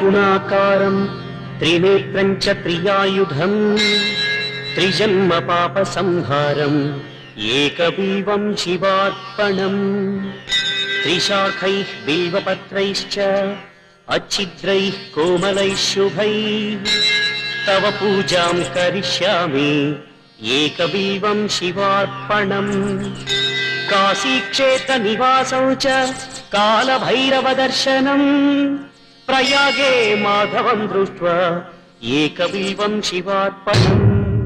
त्रिगुणाकारम् त्रिनेत्रम् च त्रियायुधम् त्रिजन्म पापसंहारम् एकबिल्वम् शिवार्पणम् त्रिशाखैः बिल्वपत्रैश्च अच्छिद्रैः कोमलैः शुभैः तव पूजाम् करिष्यामि एकबिल्वम् शिवार्पणम् काशीक्षेत्रनिवासौ च कालभैरवदर्शनम् प्रयागे माधवम् दृष्ट्वा एकबिल्वम् शिवार्पणम्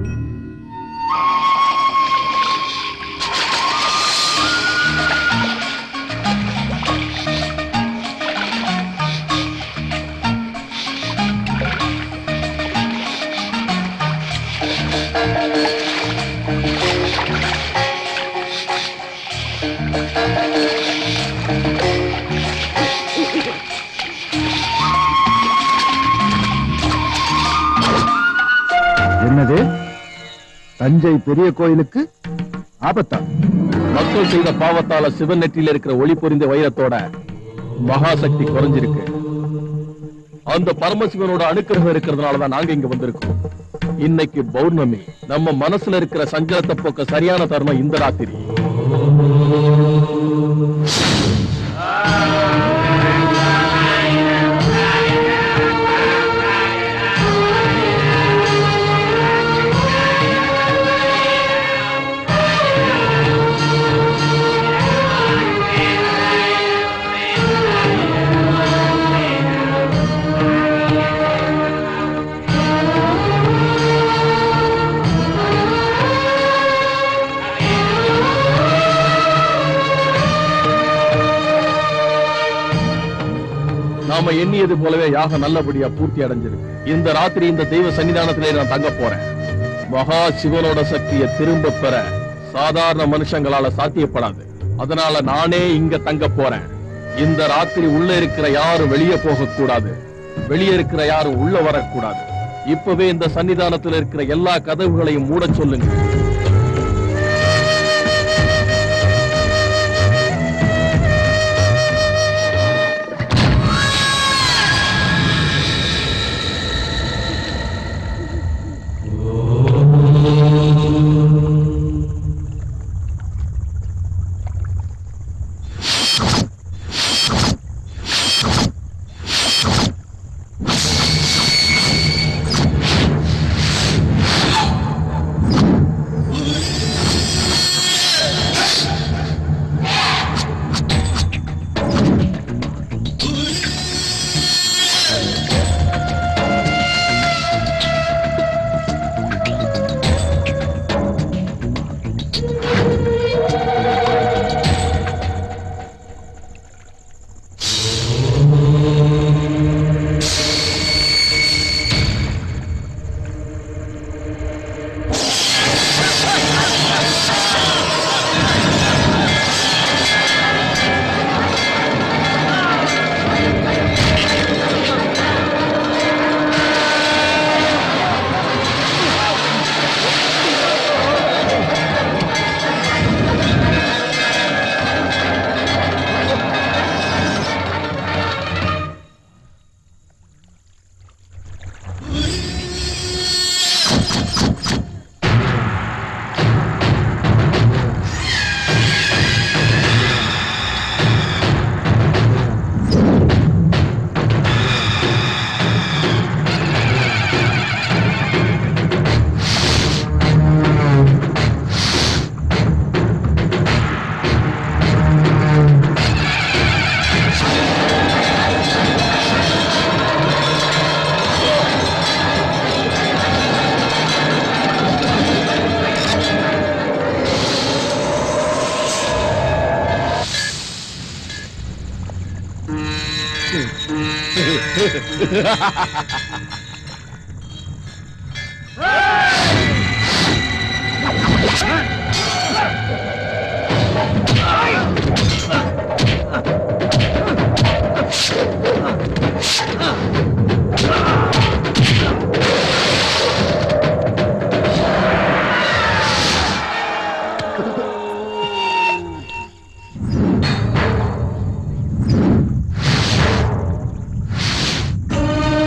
என்னது தஞ்சை பெரிய கோயிலுக்கு ஆபத்தா மக்கள் செய்த பாவத்தால சிவன் நெற்றியில இருக்கிற ஒளி பொறிந்த வைரத்தோட மகாசக்தி குறைஞ்சிருக்கு அந்த பரமசிவனோட அனுக்கிரகம் இருக்கிறதுனாலதான் நாங்க இங்க வந்திருக்கோம் இன்னைக்கு பௌர்ணமி நம்ம மனசுல இருக்கிற சஞ்சலத்தை போக்க சரியான தருணம் இந்த ராத்திரி நாம எண்ணியது போலவே யாகம் நல்லபடியா பூர்த்தி அடைஞ்சிருக்கு இந்த ராத்திரி இந்த தெய்வ சன்னிதானத்திலே நான் தங்க போறேன் மகா சிவனோட சக்தியை திரும்ப பெற சாதாரண மனுஷங்களால சாத்தியப்படாது அதனால நானே இங்க தங்க போறேன் இந்த ராத்திரி உள்ள இருக்கிற யாரும் வெளியே போக கூடாது வெளியே இருக்கிற யாரும் உள்ள வரக்கூடாது இப்பவே இந்த சன்னிதானத்துல இருக்கிற எல்லா கதவுகளையும் மூடச் சொல்லுங்க ஆ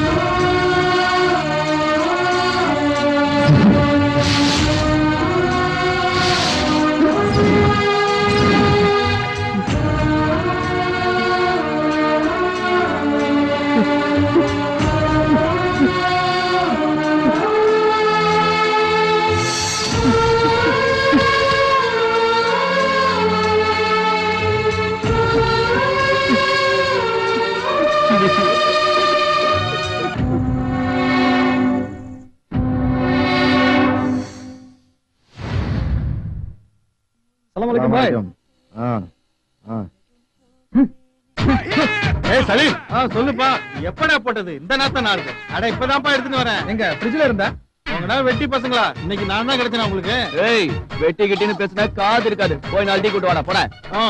ஆ ஆ ஏய் சலீம் ஆ சொல்லுப்பா எப்படா போட்டது இந்த நாத்த நாள் அட இப்பதான்ப்பா எடுத்துட்டு வரேன் எங்க ஃப்ரிட்ஜ்ல இருந்தா உங்கடா வெட்டி பசங்களா இன்னைக்கு நான் தான் கிடைச்சேன் உங்களுக்கு ஏய் வெட்டி கிட்டின்னு பேசினா காது இருக்காது போய் நாலு டீ கூட்டு வாடா போட ஆ.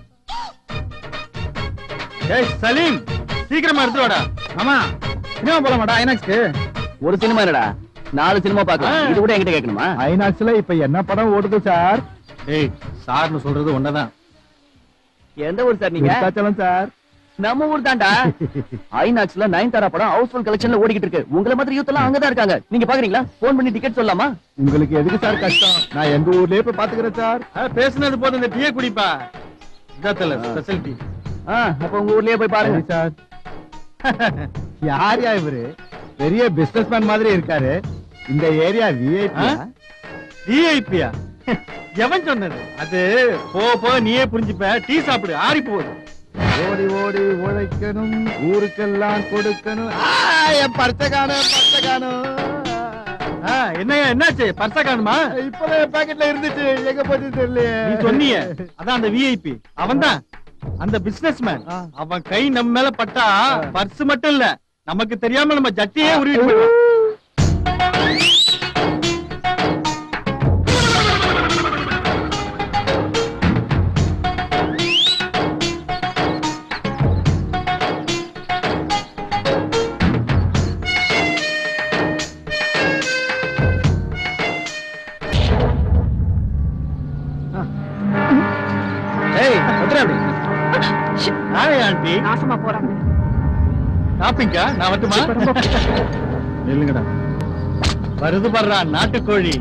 ஏய் சலீம் சீக்கிரமா எடுத்து வாடா ஆமா சினிமா போலாமாடா ஐநாக்ஸ்க்கு ஒரு சினிமா என்னடா நாலு சினிமா பாக்கலாம் ஆ. இது கூட என்கிட்ட கேட்கணுமா ஐநாக்ஸ்ல இப்ப என்ன படம் ஓடுது சார் ஏய் சார்னு சொல்றது ஒன்னதான் எந்த ஊர் சார் நீங்க விருத்தாச்சலம் சார் நம்ம ஊர் தான்டா ஐநாக்ஸ்ல நைன் தாரா படம் ஹவுஸ்ஃபுல் கலெக்ஷன்ல ஓடிக்கிட்டு இருக்கு உங்கள மாதிரி யூத் எல்லாம் அங்கதான் இருக்காங்க நீங்க பாக்குறீங்களா போன் பண்ணி டிக்கெட் சொல்லலாமா உங்களுக்கு எதுக்கு சார் கஷ்டம் நான் எங்க ஊர்லயே போய் பாத்துக்கிறேன் சார் ஆ, பேசுனது போதும் இந்த டீயை குடிப்பா இதாத்தல ஸ்பெஷல் டீ ஆ, அப்ப உங்க ஊர்லயே போய் பாருங்க சரி சார் யார் யா இவரு பெரிய பிசினஸ் மேன் மாதிரி இருக்காரு இந்த ஏரியா விஐபி ஆ? விஐபியா எவன் சொன்னது அது போ போ நீயே புரிஞ்சுப்ப டீ சாப்பிடு ஆறி போகுது ஓடி ஓடி உழைக்கணும் ஊருக்கெல்லாம் கொடுக்கணும் ஆ, என் பர்ச்ச காணும் பர்ச்ச காணும் ஆ, என்னய்யா என்னாச்சு பர்ச காணுமா இப்பவே பாக்கெட்ல இருந்துச்சு எங்க போச்சு தெரியலையே நீ சொன்னியே அதான் அந்த விஐபி அவன்தான் அந்த பிசினஸ் மேன் ஆ. அவன் கை நம்ம மேல பட்டா பர்ஸ் மட்டும் இல்ல நமக்கு தெரியாம நம்ம ஜட்டியே உருவிட்டு போயிடுவான் ஏய் வந்துடா அப்படி நானே ஆண்டி நாசமா போறாங்க ஷாப்பிங்கா நான் வரட்டுமா இல்லைங்கடா வருது படுறா நாட்டுக்கோழி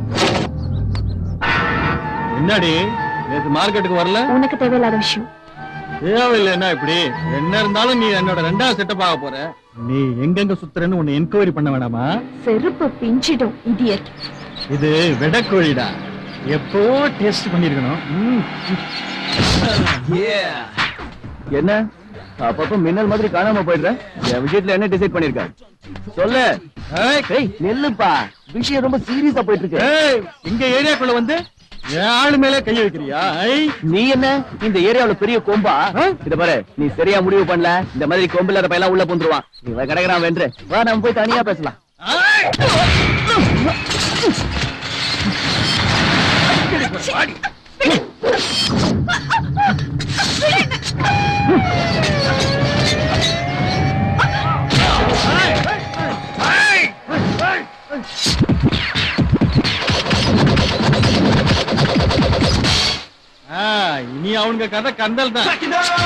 என்னடி நேத்து மார்க்கெட்டுக்கு வரல உனக்கு தேவையில்லாத விஷயம் தேவையில்லைன்னா இப்படி என்ன இருந்தாலும் நீ என்னோட ரெண்டாவது செட்டப் ஆக போற நீ எங்கெங்க சுத்துறன்னு உன்னை என்கொயரி பண்ண வேணாமா செருப்பு பிஞ்சிடும் இடியட் இது வெடக்கோழிடா எப்போ டேஸ்ட் பண்ணிருக்கணும் ம். என்ன அப்பப்ப மின்னல் மாதிரி காணாம போயிடுற என் விஷயத்துல என்ன டிசைட் பண்ணிருக்க சொல்லு ஏய், ஏய் நெல்லுப்பா விஷயம் ரொம்ப சீரியஸா போயிட்டு இருக்கு ஏய், எங்க ஏரியாக்குள்ள வந்து என் ஆளு மேல கை வைக்கிறியா ஐ நீ என்ன இந்த ஏரியாவுல பெரிய கொம்பா இத பாரு நீ சரியா முடிவு பண்ணல இந்த மாதிரி கொம்பு இல்லாத பையன் உள்ள புந்துருவான் இவன் கிடைக்கிறான் வென்று வா நம்ம போய் தனியா பேசலாம் ஆ, இனி அவனுங்க கதை கந்தல் தான்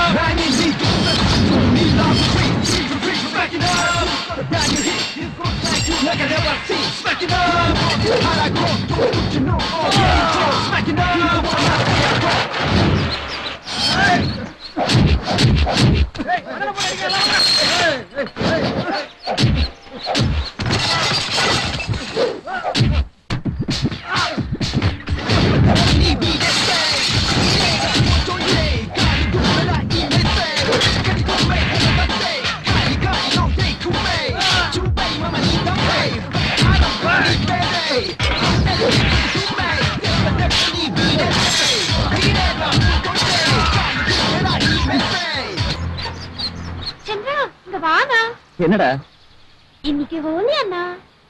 சந்திரா இங்க வானா என்னடா இன்னைக்கு ஹோலி அண்ணா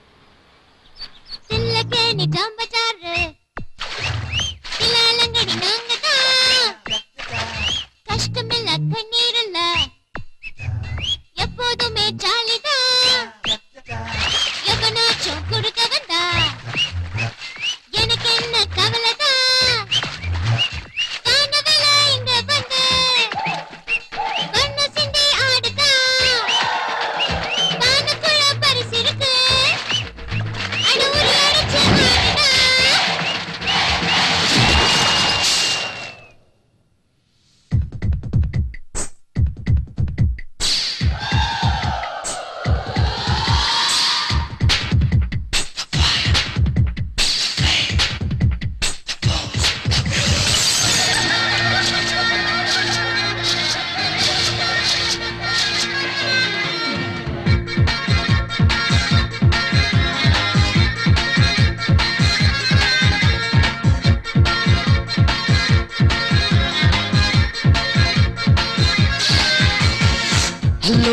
சில்லக்கேணி ஜாம்பச்சாரு இலாலங்கடி நாங்க தான் கஷ்டமில்ல கண்ணீர் இல்ல எப்போதுமே ஜாலிதான் எவனாச்சும் கொடுக்க வந்தா எனக்கு என்ன கவலைதான் காணவில்ல இங்க வந்து கண்ணு சிந்தி ஆடுதான் தானுக்குள்ள பரிசு இருக்கு அட உரி அடிச்சு ஆடுடா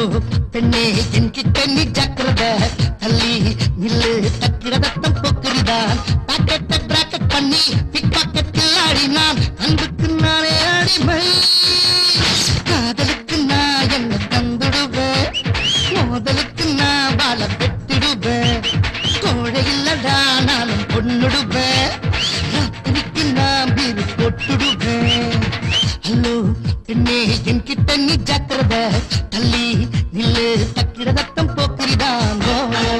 பெண்ணே என்கிட்ட நீ ஜாக்கிரத தள்ளி நில்லு தக்கிட ரத்தம் போக்குறிதான் பாக்கெட்ட பிராக்கெட் பண்ணி பிக் பாக்கெட்டில் ஆடினான் அன்புக்கு நானே அடிமை காதலுக்கு நான் என்ன தந்துடுவேன் மோதலுக்கு நான் வாழ பெற்றிடுவேன் கோழை இல்லடா நானும் பொண்ணுடுவேன் ராத்திரிக்கு நான் வீடு போட்டுடுவேன் ஹலோ பெண்ணே என்கிட்ட நீ ஜாக்கிரத தள்ளி நில்லு தக்கிட ரத்தம் போக்குறிதாங்கோ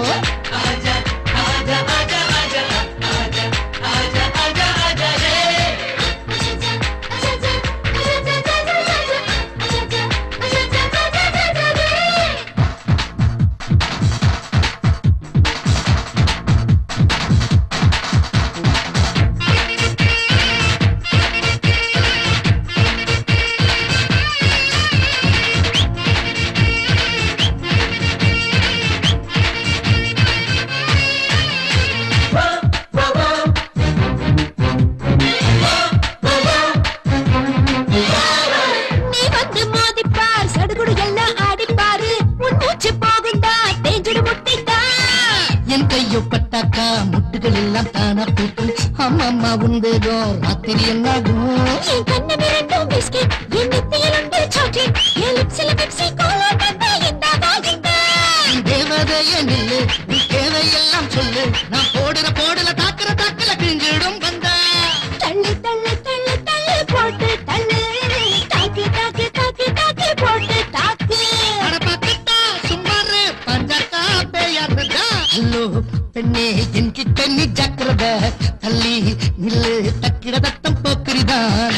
நீ வந்து மோதிப்பார் சடுகுடு எல்லாம் ஆடிப்பாரு உன் மூச்சு போகுண்டா தேஞ்சுடு முட்டிட்டா என் கையோ பட்டாக்கா முட்டுகள் எல்லாம் தானா பூக்கும் அம்மா உண்டேதோ ராத்திரி என்னாகும் என் கண்ணு மிரண்டும் பிஸ்கெட் என் நெத்தியில் உண்டு சாக்லேட் என் லிப்ஸில் பெப்சி கோலா தந்தா இந்த வாங்கிட்ட நீ தேவதைய நில்லு நீ தேவையெல்லாம் சொல்லு நான் போடுற போடல தாக்குற தாக்கல கிழிஞ்சிடும் வந்தா தள்ளு தள்ளு தள்ளு தள்ளு போட்டு தள்ளு தாக்கு தாக்கு தாக்கு தாக்கு போட்டு தாக்கு அட பக்கத்தா சும்மாரு பஞ்சாக்கா பேயாருடா ஹலோ பெண்ணே என்கிட்ட நீ ஜாக்கிரத தள்ளி நில்லு தக்கிட தத்தம் போக்குறிதான்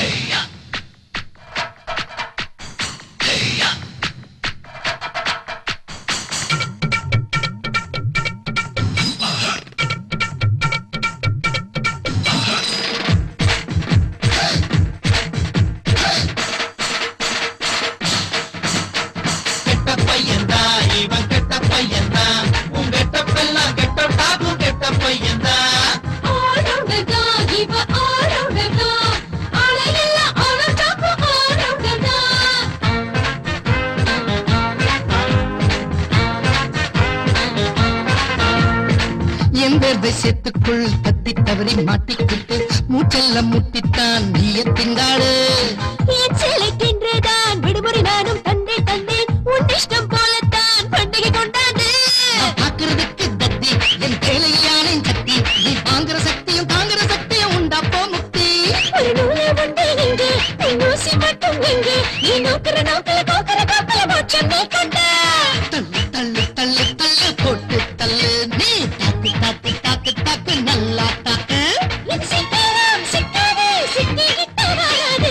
கெட்ட பையன்தா இவன் கெட்ட பையன்தா உன் கெட்ட பெல்லாம் கெட்ட டாகும் கெட்ட பையன்தா ஆரவுண்டர் தான் இவ ஆரவுண்டர் தான் ஆளையெல்லாம் ஆளம் தாக்கு ஆரவுண்டர் தான் எந்த விஷயத்துக்குள் தத்தி தவறி மாட்டிக்கிட்டு மூச்செல்லாம் முட்டித்தான் நீய திண்டாடு என் சிலை தின்றுதான் விடுமுறை நானும் தந்தே தந்தேன் உன் இஷ்டம் போலத்தான் பண்டிகை கொண்டாடு நான் பார்க்கறதுக்கு தத்தி என் வேலையில் யானையும் கத்தி நீ வாங்குற சக்தியும் தாங்குற சக்தியும் உண்டாப்போ முக்தி ஒரு நூலை உண்டு இங்கே நீ ஊசி மட்டும் இங்கே நீ நோக்கிற நோக்கில கோக்கிற கோக்கில மோட்சம் நீ கொண்ட தள்ளு தள்ளு தள்ளு தள்ளு போட்டு தள்ளு நீ தாக்கு தாக்கு தாக்கு தாக்கு நல்லா தாக்கு இது சிக்காராம் சிக்காது சிக்கிக்கிட்ட வராது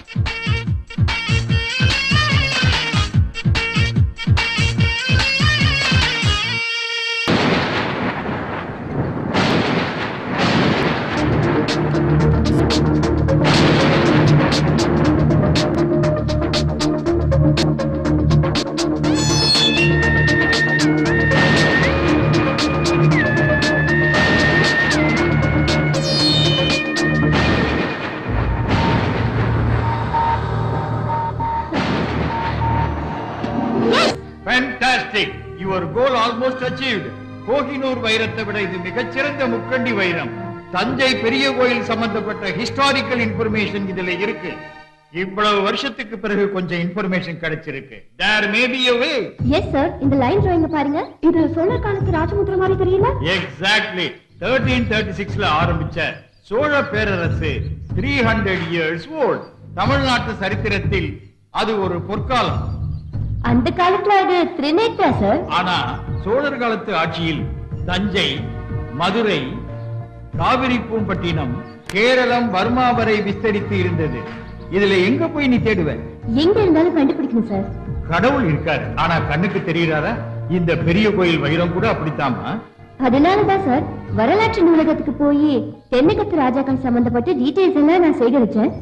fantastic your goal almost achieved Kohinoor வைரத்தை விட இது மிகச்சிறந்த முக்கண்டி வைரம் தஞ்சை பெரிய கோயில் சம்பந்தப்பட்ட ஹிஸ்டாரிக்கல் இன்ஃபர்மேஷன் இதுல இருக்கு இவ்வளவு வருஷத்துக்கு பிறகு கொஞ்சம் இன்ஃபர்மேஷன் கிடைச்சிருக்கு there may be a way yes sir இந்த லைன் டிராயிங்க பாருங்க இது சோழர் காலத்து ராஜமுத்திர மாதிரி தெரியல எக்ஸாக்ட்லி 1336ல ஆரம்பிச்ச சோழ பேரரசு 300 இயர்ஸ் ஓல்ட் தமிழ்நாட்டு சரித்திரத்தில் அது ஒரு பொற்காலம் அந்த காலத்துல அது திரிநேற்றா சார் ஆனா சோழர் காலத்து ஆட்சியில் தஞ்சை மதுரை காவிரி பூம்பட்டினம் கேரளம் பர்மா வரை விஸ்தரித்து இருந்தது இதுல எங்க போய் நீ தேடுவ எங்க இருந்தாலும் கண்டுபிடிக்கணும் சார் கடவுள் இருக்காரு ஆனா கண்ணுக்கு தெரியுறாரா இந்த பெரிய கோயில் வைரம் கூட அப்படித்தாமா அதனாலதான் சார் வரலாற்று நூலகத்துக்கு போய் தென்னகத்து ராஜாக்கள் சம்பந்தப்பட்ட டீடைல்ஸ் எல்லாம் நான் சேகரிச்சேன்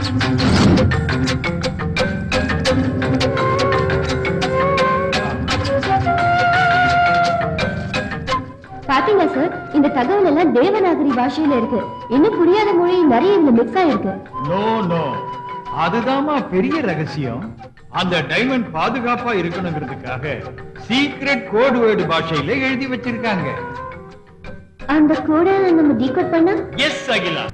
பாத்தீங்களா சார் இந்த தகவல் எல்லாம் தேவநாகரி பாஷையில இருக்கு இன்னும் புரியாத மொழி நிறைய இதுல மிக்ஸ் ஆயிருக்கு நோ நோ அதுதாம்மா பெரிய ரகசியம் அந்த டைமண்ட் பாதுகாப்பா இருக்கணுங்கிறதுக்காக சீக்ரெட் கோட் வேர்டு பாஷையில எழுதி வச்சிருக்காங்க அந்த கோட நம்ம டீகோட் பண்ணா எஸ் அகிலா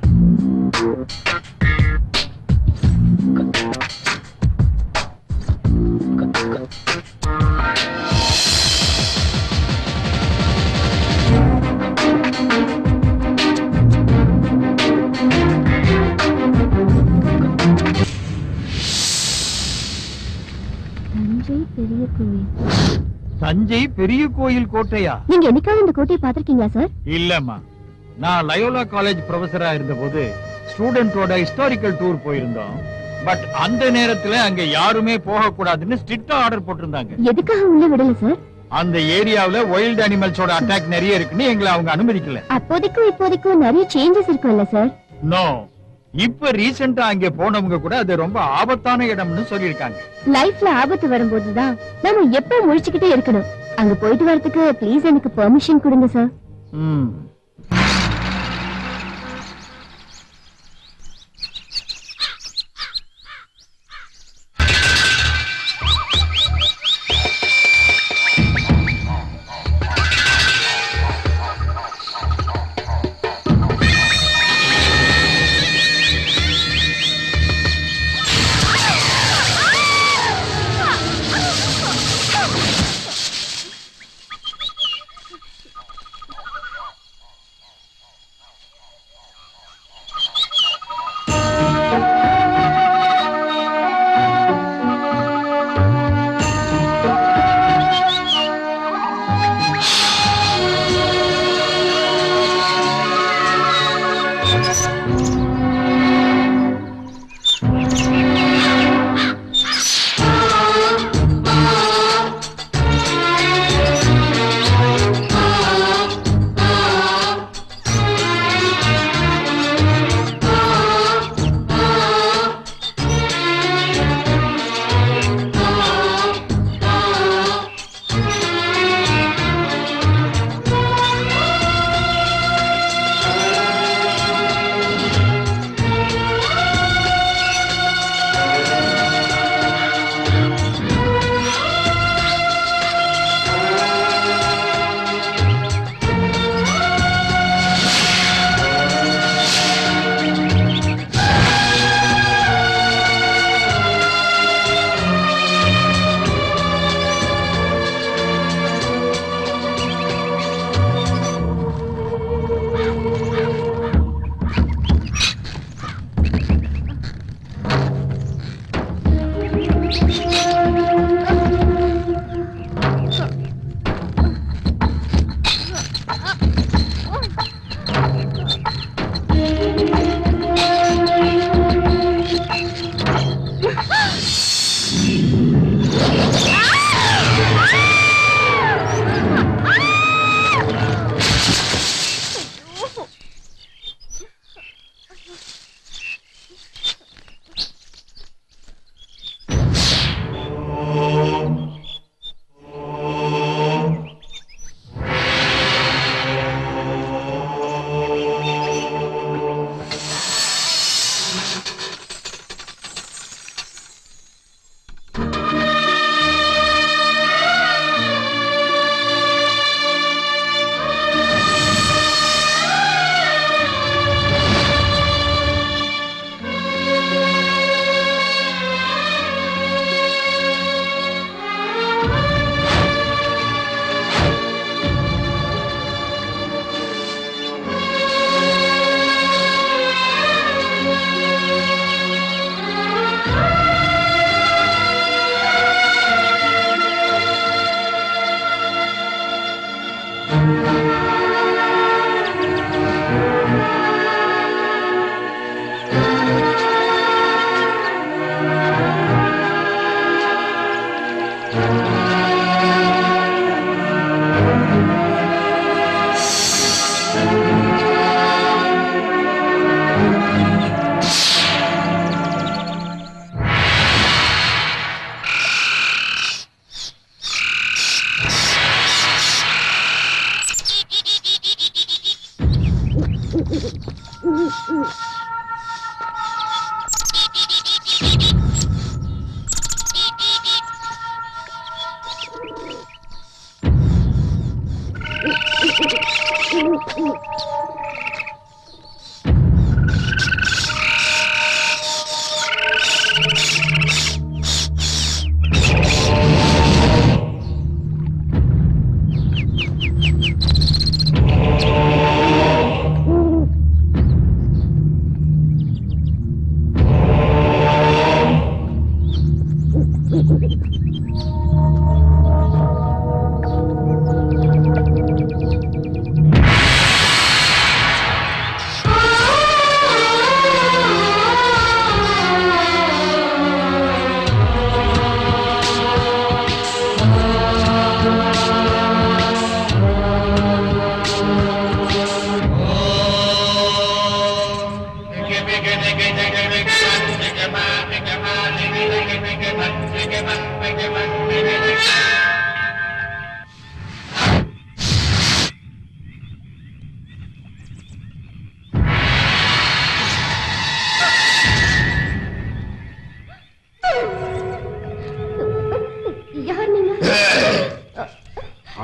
தஞ்சை பெரிய கோயில் தஞ்சை பெரிய கோயில் கோட்டையா நீங்க என்னைக்காவது இந்த கோட்டையை பாத்திருக்கீங்களா சார் இல்லம்மா நான் லயோலா காலேஜ் ப்ரொஃபஸரா இருந்தபோது ஸ்டூடெண்டோட ஹிஸ்டாரிக்கல் டூர் போயிருந்தோம் பட் அந்த நேரத்துல அங்க யாருமே போக கூடாதுன்னு ஸ்ட்ரிக்டா ஆர்டர் போட்டிருந்தாங்க எதுக்காக உள்ள விடல சார் அந்த ஏரியாவுல வைல்ட் அனிமல்ஸோட அட்டாக் நிறைய இருக்குன்னு எங்களை அவங்க அனுமதிக்கல அப்போதைக்கும் இப்போதைக்கும் நிறைய சேஞ்சஸ் இருக்கும்ல சார் நோ இப்ப ரீசெண்டா அங்க போனவங்க கூட அது ரொம்ப ஆபத்தான இடம்னு சொல்லியிருக்காங்க லைஃப்ல ஆபத்து வரும்போதுதான் நம்ம எப்ப முழிச்சுக்கிட்டே இருக்கணும் அங்க போயிட்டு வரதுக்கு ப்ளீஸ் எனக்கு பெர்மிஷன் கொடுங்க சார் ம்.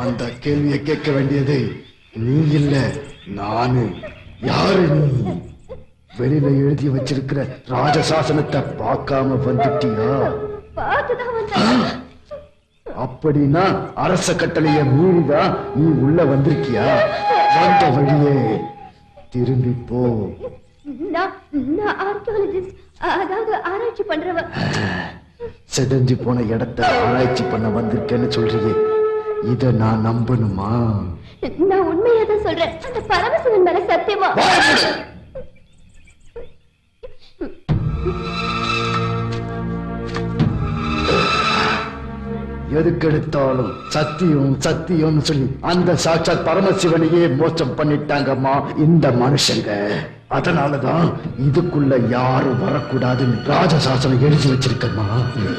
அந்த கேள்வியை கேட்க வேண்டியது நீ இல்ல நானு யாரு நீ வெளியில எழுதி வச்சிருக்கிற ராஜசாசனத்தை பார்க்காம வந்துட்டியா பார்த்துதான் வந்தேன் அப்படின்னா அரச கட்டளைய மீறிதான் நீ உள்ள வந்திருக்கியா வந்த வழியே திரும்பி போ நான் நான் ஆர்கியாலஜிஸ்ட் அதாவது ஆராய்ச்சி பண்றவ செதஞ்சு போன இடத்த ஆராய்ச்சி பண்ண வந்திருக்கேன்னு சொல்றியே இத நான் நம்பணுமா நான் உண்மையா தான் சொல்றேன் அந்த பரமசிவன் மேல சத்தியமா எதுக்கெடுத்தாலும் சத்தியம் சத்தியம்னு சொல்லி அந்த சாட்சாத் பரமசிவனையே மோசம் பண்ணிட்டாங்கம்மா இந்த மனுஷங்க அதனாலதான் இதுக்குள்ள யாரும் வரக்கூடாதுன்னு ராஜசாசனம் எழுதி வச்சிருக்கம்மா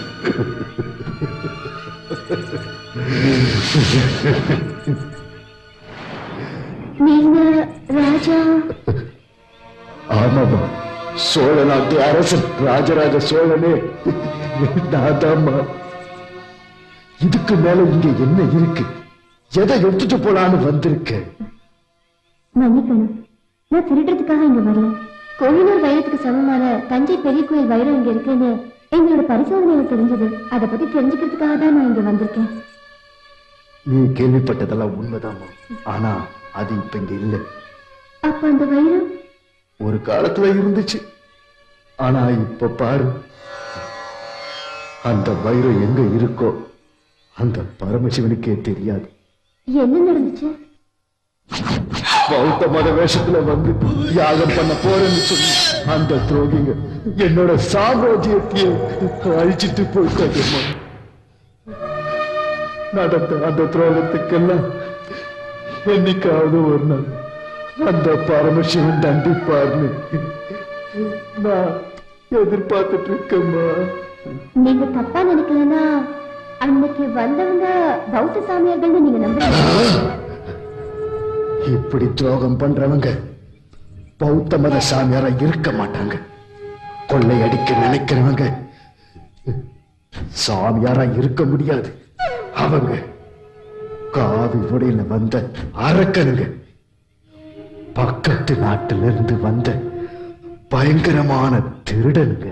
நீங்க ராஜா ஆமாமா சோழ நாட்டு அரசன் ராஜராஜ சோழனே நாதாம்மா இதுக்கு மேல இங்க என்ன இருக்கு எதை எடுத்துட்டு போலான்னு வந்திருக்கேன் மன்னிக்கணும் நான் திருடுறதுக்காக இங்க வரல கோயிலூர் வைரத்துக்கு சமமான தஞ்சை பெரிய கோயில் வைரம் இங்க இருக்குன்னு எங்களோட பரிசோதனையில தெரிஞ்சது அதை பத்தி தெரிஞ்சுக்கிறதுக்காக தான் நான் இங்க வந்திருக்கேன் நீ கேள்விப்பட்டதெல்லாம் உண்மைதாம்மா ஆனா அது இப்ப இங்க இல்ல அப்ப அந்த வைரம் ஒரு காலத்துல இருந்துச்சு ஆனா இப்ப பாரு அந்த வைரம் எங்க இருக்கோ அந்த பரமசிவனுக்கே தெரியாது என்ன நடந்துச்சு பௌத்த மத வேஷத்துல வந்து யாகம் பண்ண போறேன்னு சொல்லி அந்த துரோகிங்க என்னோட சாம்ராஜ்யத்தையே அழிச்சிட்டு போயிட்டாங்கம்மா நடந்த அந்த துரோகத்துக்கெல்லாம் என்னைக்காவது ஒரு நாள் அந்த பரமசிவன் தண்டிப்பார்னு நான் எதிர்பார்த்துட்டு இருக்கேம்மா நீங்க தப்பா நினைக்கலன்னா அன்னைக்கு வந்தவங்க பௌத்த சாமியார்கள்னு நீங்க நம்புறீங்க இப்படி துரோகம் பண்றவங்க பௌத்த மத சாமியாரா இருக்க மாட்டாங்க கொள்ளையடிக்க நினைக்கிறவங்க சாமியாரா இருக்க முடியாது அவங்க காவி உடையில வந்த அரக்கனுங்க பக்கத்து நாட்டில இருந்து வந்த பயங்கரமான திருடனுங்க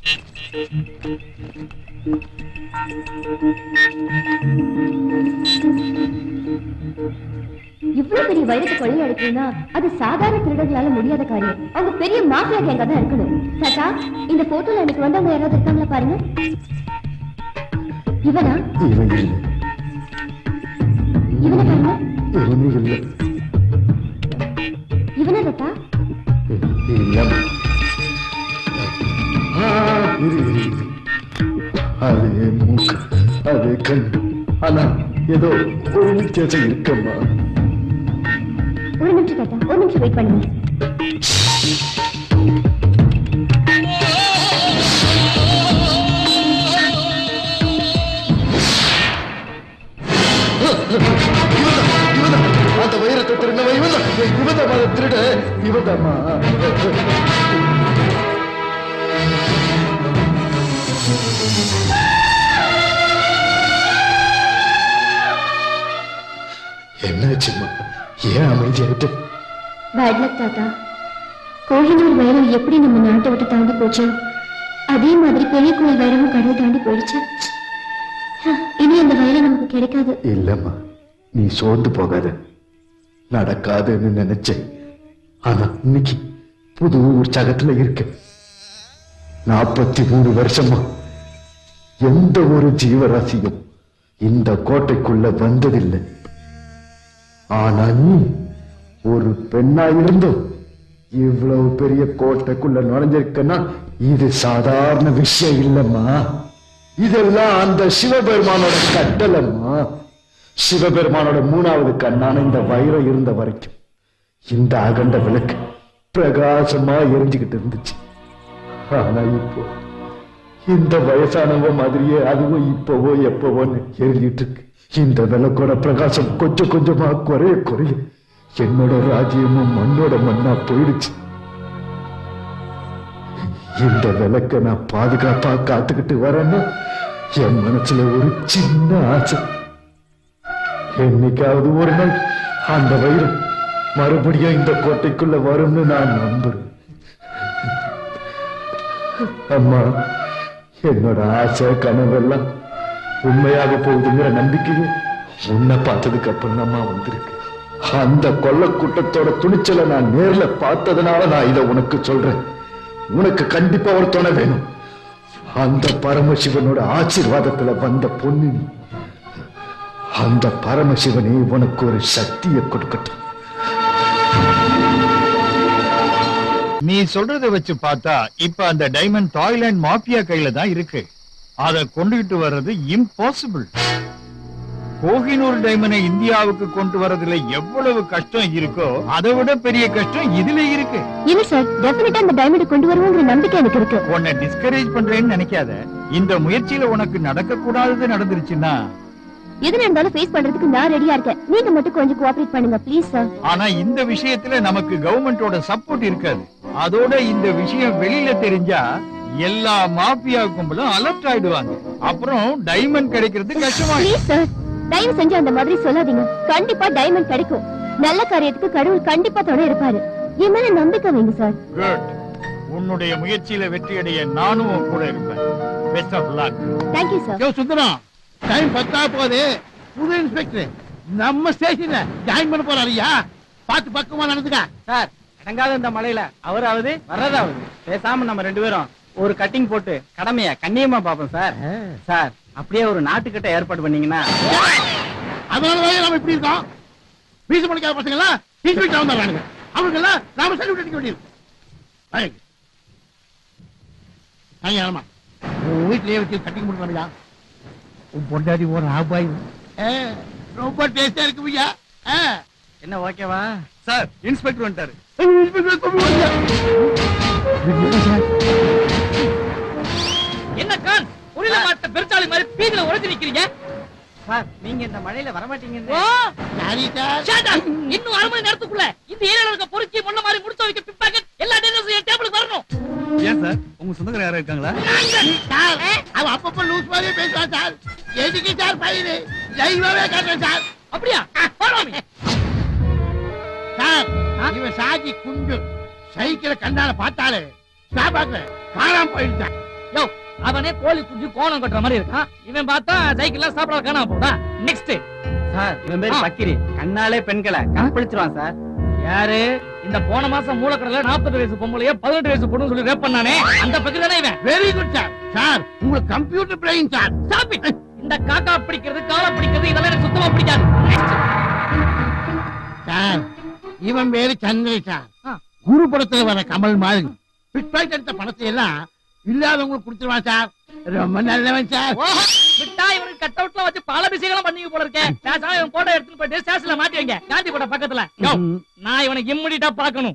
இவ்வளவு பெரிய வைரத்தை கொள்ளை அடிக்கணும்னா அது சாதாரண திருடர்களால முடியாத காரியம் அவங்க பெரிய மாஃபியா கேங்கா தான் இருக்கணும் தாத்தா இந்த போட்டோல எனக்கு வந்தவங்க யாராவது இருக்காங்களா பாருங்க இவனா இவன் இல்லை இவனை பாருங்க இவனும் இல்லை இவனா தாத்தா இல்லம் ஆ, இரு, இரு, இரு. அதே மூக்கு அதே கண் ஆனா ஏதோ ஒரு வித்தியாசம் இருக்கம்மா ஒரு நிமிஷம் தாத்தா ஒரு நிமிஷம் வெயிட் பண்ணுங்க இவன்தான், இவன்தான். அந்த வைரத்தை திருநவ இவன்தான் இவன்தான் அதை திருட இவன்தாம்மா என்னாச்சும்மா ஏன் அமைதியாயிட்டு பேட் லக் தாத்தா கோஹினூர் வைரம் எப்படி நம்ம நாட்டை விட்டு தாண்டி போச்சு அதே மாதிரி பெரிய கோயில் வைரமும் கடல் தாண்டி போயிடுச்சு ஹ, இனி அந்த வைரம் நமக்கு கிடைக்காது இல்லம்மா நீ சோர்ந்து போகாத நடக்காதுன்னு நினைச்சேன் ஆனா இன்னைக்கு புது உற்சாகத்துல இருக்க நாற்பத்தி மூணு வருஷமா எந்த ஒரு ஜீவராசியும் இந்த கோட்டைக்குள்ள வந்ததில்லை ஆனா நீ ஒரு பெண்ணா இருந்தும் இவ்வளவு பெரிய கோட்டைக்குள்ள நுழைஞ்சிருக்கன்னா இது சாதாரண விஷயம் இல்லம்மா இதெல்லாம் அந்த சிவபெருமானோட கட்டளம்மா சிவபெருமானோட மூணாவது கண்ணான இந்த வைரம் இருந்த வரைக்கும் இந்த அகண்ட விளக்கு பிரகாசமா எரிஞ்சுக்கிட்டு இருந்துச்சு ஆனா இப்போ இந்த வயசானவங்க மாதிரியே அதுவும் இப்பவோ எப்பவோன்னு எரிஞ்சிட்டு இருக்கு இந்த விளக்கோட பிரகாசம் கொஞ்சம் கொஞ்சமா குறைய குறைய என்னோட ராஜ்யமும் மண்ணோட மண்ணா போயிடுச்சு இந்த விளக்க நான் பாதுகாப்பா காத்துக்கிட்டு வரேன்னா என் மனசுல ஒரு சின்ன ஆசை என்னைக்காவது ஒரு நாள் அந்த வைரம் மறுபடியும் இந்த கோட்டைக்குள்ள வரும்னு நான் நம்புறேன் அம்மா என்னோட ஆசை கனவெல்லாம் உண்மையாக போகுதுங்கிற நம்பிக்கையே உன்னை பார்த்ததுக்கு அப்புறம் அம்மா வந்திருக்கு அந்த கொள்ள கூட்டத்தோட துணிச்சலை நான் நேர்ல பார்த்ததுனால நான் இதை உனக்கு சொல்றேன் உனக்கு கண்டிப்பா ஒரு துணை வேணும் அந்த பரமசிவனோட ஆசீர்வாதத்துல வந்த பொண்ணு நீ. அந்த பரமசிவனே உனக்கு ஒரு சக்தியை கொடுக்கட்டும் நீ சொல்றத வச்சு பார்த்தா இப்ப அந்த டைமண்ட் தாய்லாந்து மாஃபியா கையில தான் இருக்கு அத கொண்டுகிட்டு வர்றது இம்பாசிபிள் கோஹினூர் டைமண்டை இந்தியாவுக்கு கொண்டு வரதுல எவ்வளவு கஷ்டம் இருக்கோ அதை விட பெரிய கஷ்டம் இதுல இருக்கு இல்ல சார் டெஃபினட்டா அந்த டைமண்ட் கொண்டு வருவோங்கிற நம்பிக்கை எனக்கு இருக்கு உன்னை டிஸ்கரேஜ் பண்றேன்னு நினைக்காத இந்த முயற்சியில உனக்கு நடக்க கூடாதது நடந்துருச்சுன்னா எது நடந்தாலும் ஃபேஸ் பண்றதுக்கு நான் ரெடியா இருக்கேன் நீங்க மட்டும் கொஞ்சம் கோஆபரேட் பண்ணுங்க ப்ளீஸ் சார் ஆனா இந்த விஷயத்துல நமக்கு கவர்மெண்டோட சப்போர்ட் இருக்காது அதோட இந்த விஷயம் வெளியில தெரிஞ்சா எல்லா மாஃபியா கும்பலும் அலர்ட் ஆயிடுவாங்க அப்புறம் டைமண்ட் கிடைக்கிறது கஷ்டமாயிடும் ப்ளீஸ் சார் தயவு செஞ்சு அந்த மாதிரி சொல்லாதீங்க கண்டிப்பா டைமண்ட் கிடைக்கும் நல்ல காரியத்துக்கு கடவுள் கண்டிப்பா துணை இருப்பாரு என் மேல நம்பிக்கை வைங்க சார் குட் உன்னுடைய முயற்சியில வெற்றி அடைய நானும் உன் கூட இருப்பேன் best of luck thank you sir யோ சுந்தரம் டைம் பத்தா போகுது புது இன்ஸ்பெக்டர் நம்ம ஸ்டேஷன்ல ஜாயின் பண்ண போறாருயா பார்த்து பக்கமா நடந்துக்க சார் அடங்காத இந்த மலையில அவராவது வர்றதாவது பேசாம நம்ம ரெண்டு பேரும் ஒரு கட்டிங் போட்டு கடமைய கண்ணியமா பாப்போம் சார் சார் அப்படியே ஒரு நாட்டுக்கிட்ட ஏற்பாடு பண்ணீங்கன்னா அதனாலதான் நம்ம இப்படி இருக்கோம் வீச முடிக்காத பசங்க எல்லாம் இன்ஸ்பெக்டர் வந்துடுறானுங்க அவங்க எல்லாம் நாம சல்யூட் அடிக்க வேண்டியது வாங்க. வாங்க, ஆமா உன் வீட்லயே வச்சு கட்டிங் முடிக்கலாமையா உன் பொண்டாடி ஒரு ஆபாய் ரொம்ப டேஸ்டா இருக்கு ஐயா என்ன ஓகேவா சார் இன்ஸ்பெக்டர் வந்துட்டாரு என்ன கான் புரியல மாட்ட பெருச்சாளி மாதிரி பீதில உடைச்சு நிக்கிறீங்க சார் நீங்க இந்த மலையில வரமாட்டீங்கன்னு ஓ சரி சார் shut up. இன்னும் அரை மணி நேரத்துக்குள்ள இந்த ஏரியால இருக்க பொறுக்கி முன்ன மாதிரி முடிச்சு வைக்க பிக் பாக்கெட் எல்லா டீலர்ஸும் என் டேபிளுக்கு வரணும் ஏன் சார் உங்க சொந்தக்கார யாரும் இருக்காங்களா சார் அவன் அப்பப்ப லூஸ் மாதிரியே பேசுவான் சார் எதுக்கு சார் பயிரு லைவாவே காட்டுறேன் சார் அப்படியா follow me. சார் இவன் சாஜி குண்டு சைக்கிள கண்ணால பார்த்தாலே சாபாக்கு காணாம போயிடுச்சான் யோ அவனே கோழி குஞ்சு கோணம் கட்டுற மாதிரி இருக்கான் இவன் பார்த்தா சைக்கிள்ல சாப்பிட காணாம போடா நெக்ஸ்ட் சார் இவன் பேரு ஆ. பக்கிரி கண்ணாலே பெண்களை கற்பழிச்சிருவான் சார் யாரு இந்த போன மாசம் மூலக்கடல நாற்பது வயசு பொம்பளைய பதினெட்டு வயசு பொண்ணு சொல்லி ரேப் பண்ணானே அந்த பக்கம் தானே இவன் வெரி குட் சார் சார் உங்களுக்கு computer brain sir Stop it. இந்த காக்கா பிடிக்கிறது காலை பிடிக்கிறது இதெல்லாம் எனக்கு சுத்தமா பிடிக்காது சார் இவன் பேரு சந்திர சார் ஆ. குரு படத்துல வர கமல் மாதிரி பிட் பாக்கெட் எடுத்த பணத்தை எல்லாம் இல்லாதவங்களுக்கு கொடுத்துருவான் சார் ரொம்ப நல்லவன் சார் ஓஹோ, விட்டா இவனுக்கு கட் அவுட்ல வச்சு பல விஷயங்களும் பண்ணி போல இருக்கேன் பேசாம இவன் போட்டோ எடுத்துட்டு போயிட்டு ஸ்டேஷன்ல மாட்டி வைங்க காந்தி போட்ட பக்கத்துல யோ, நான் இவனை இம்மிடியா பார்க்கணும்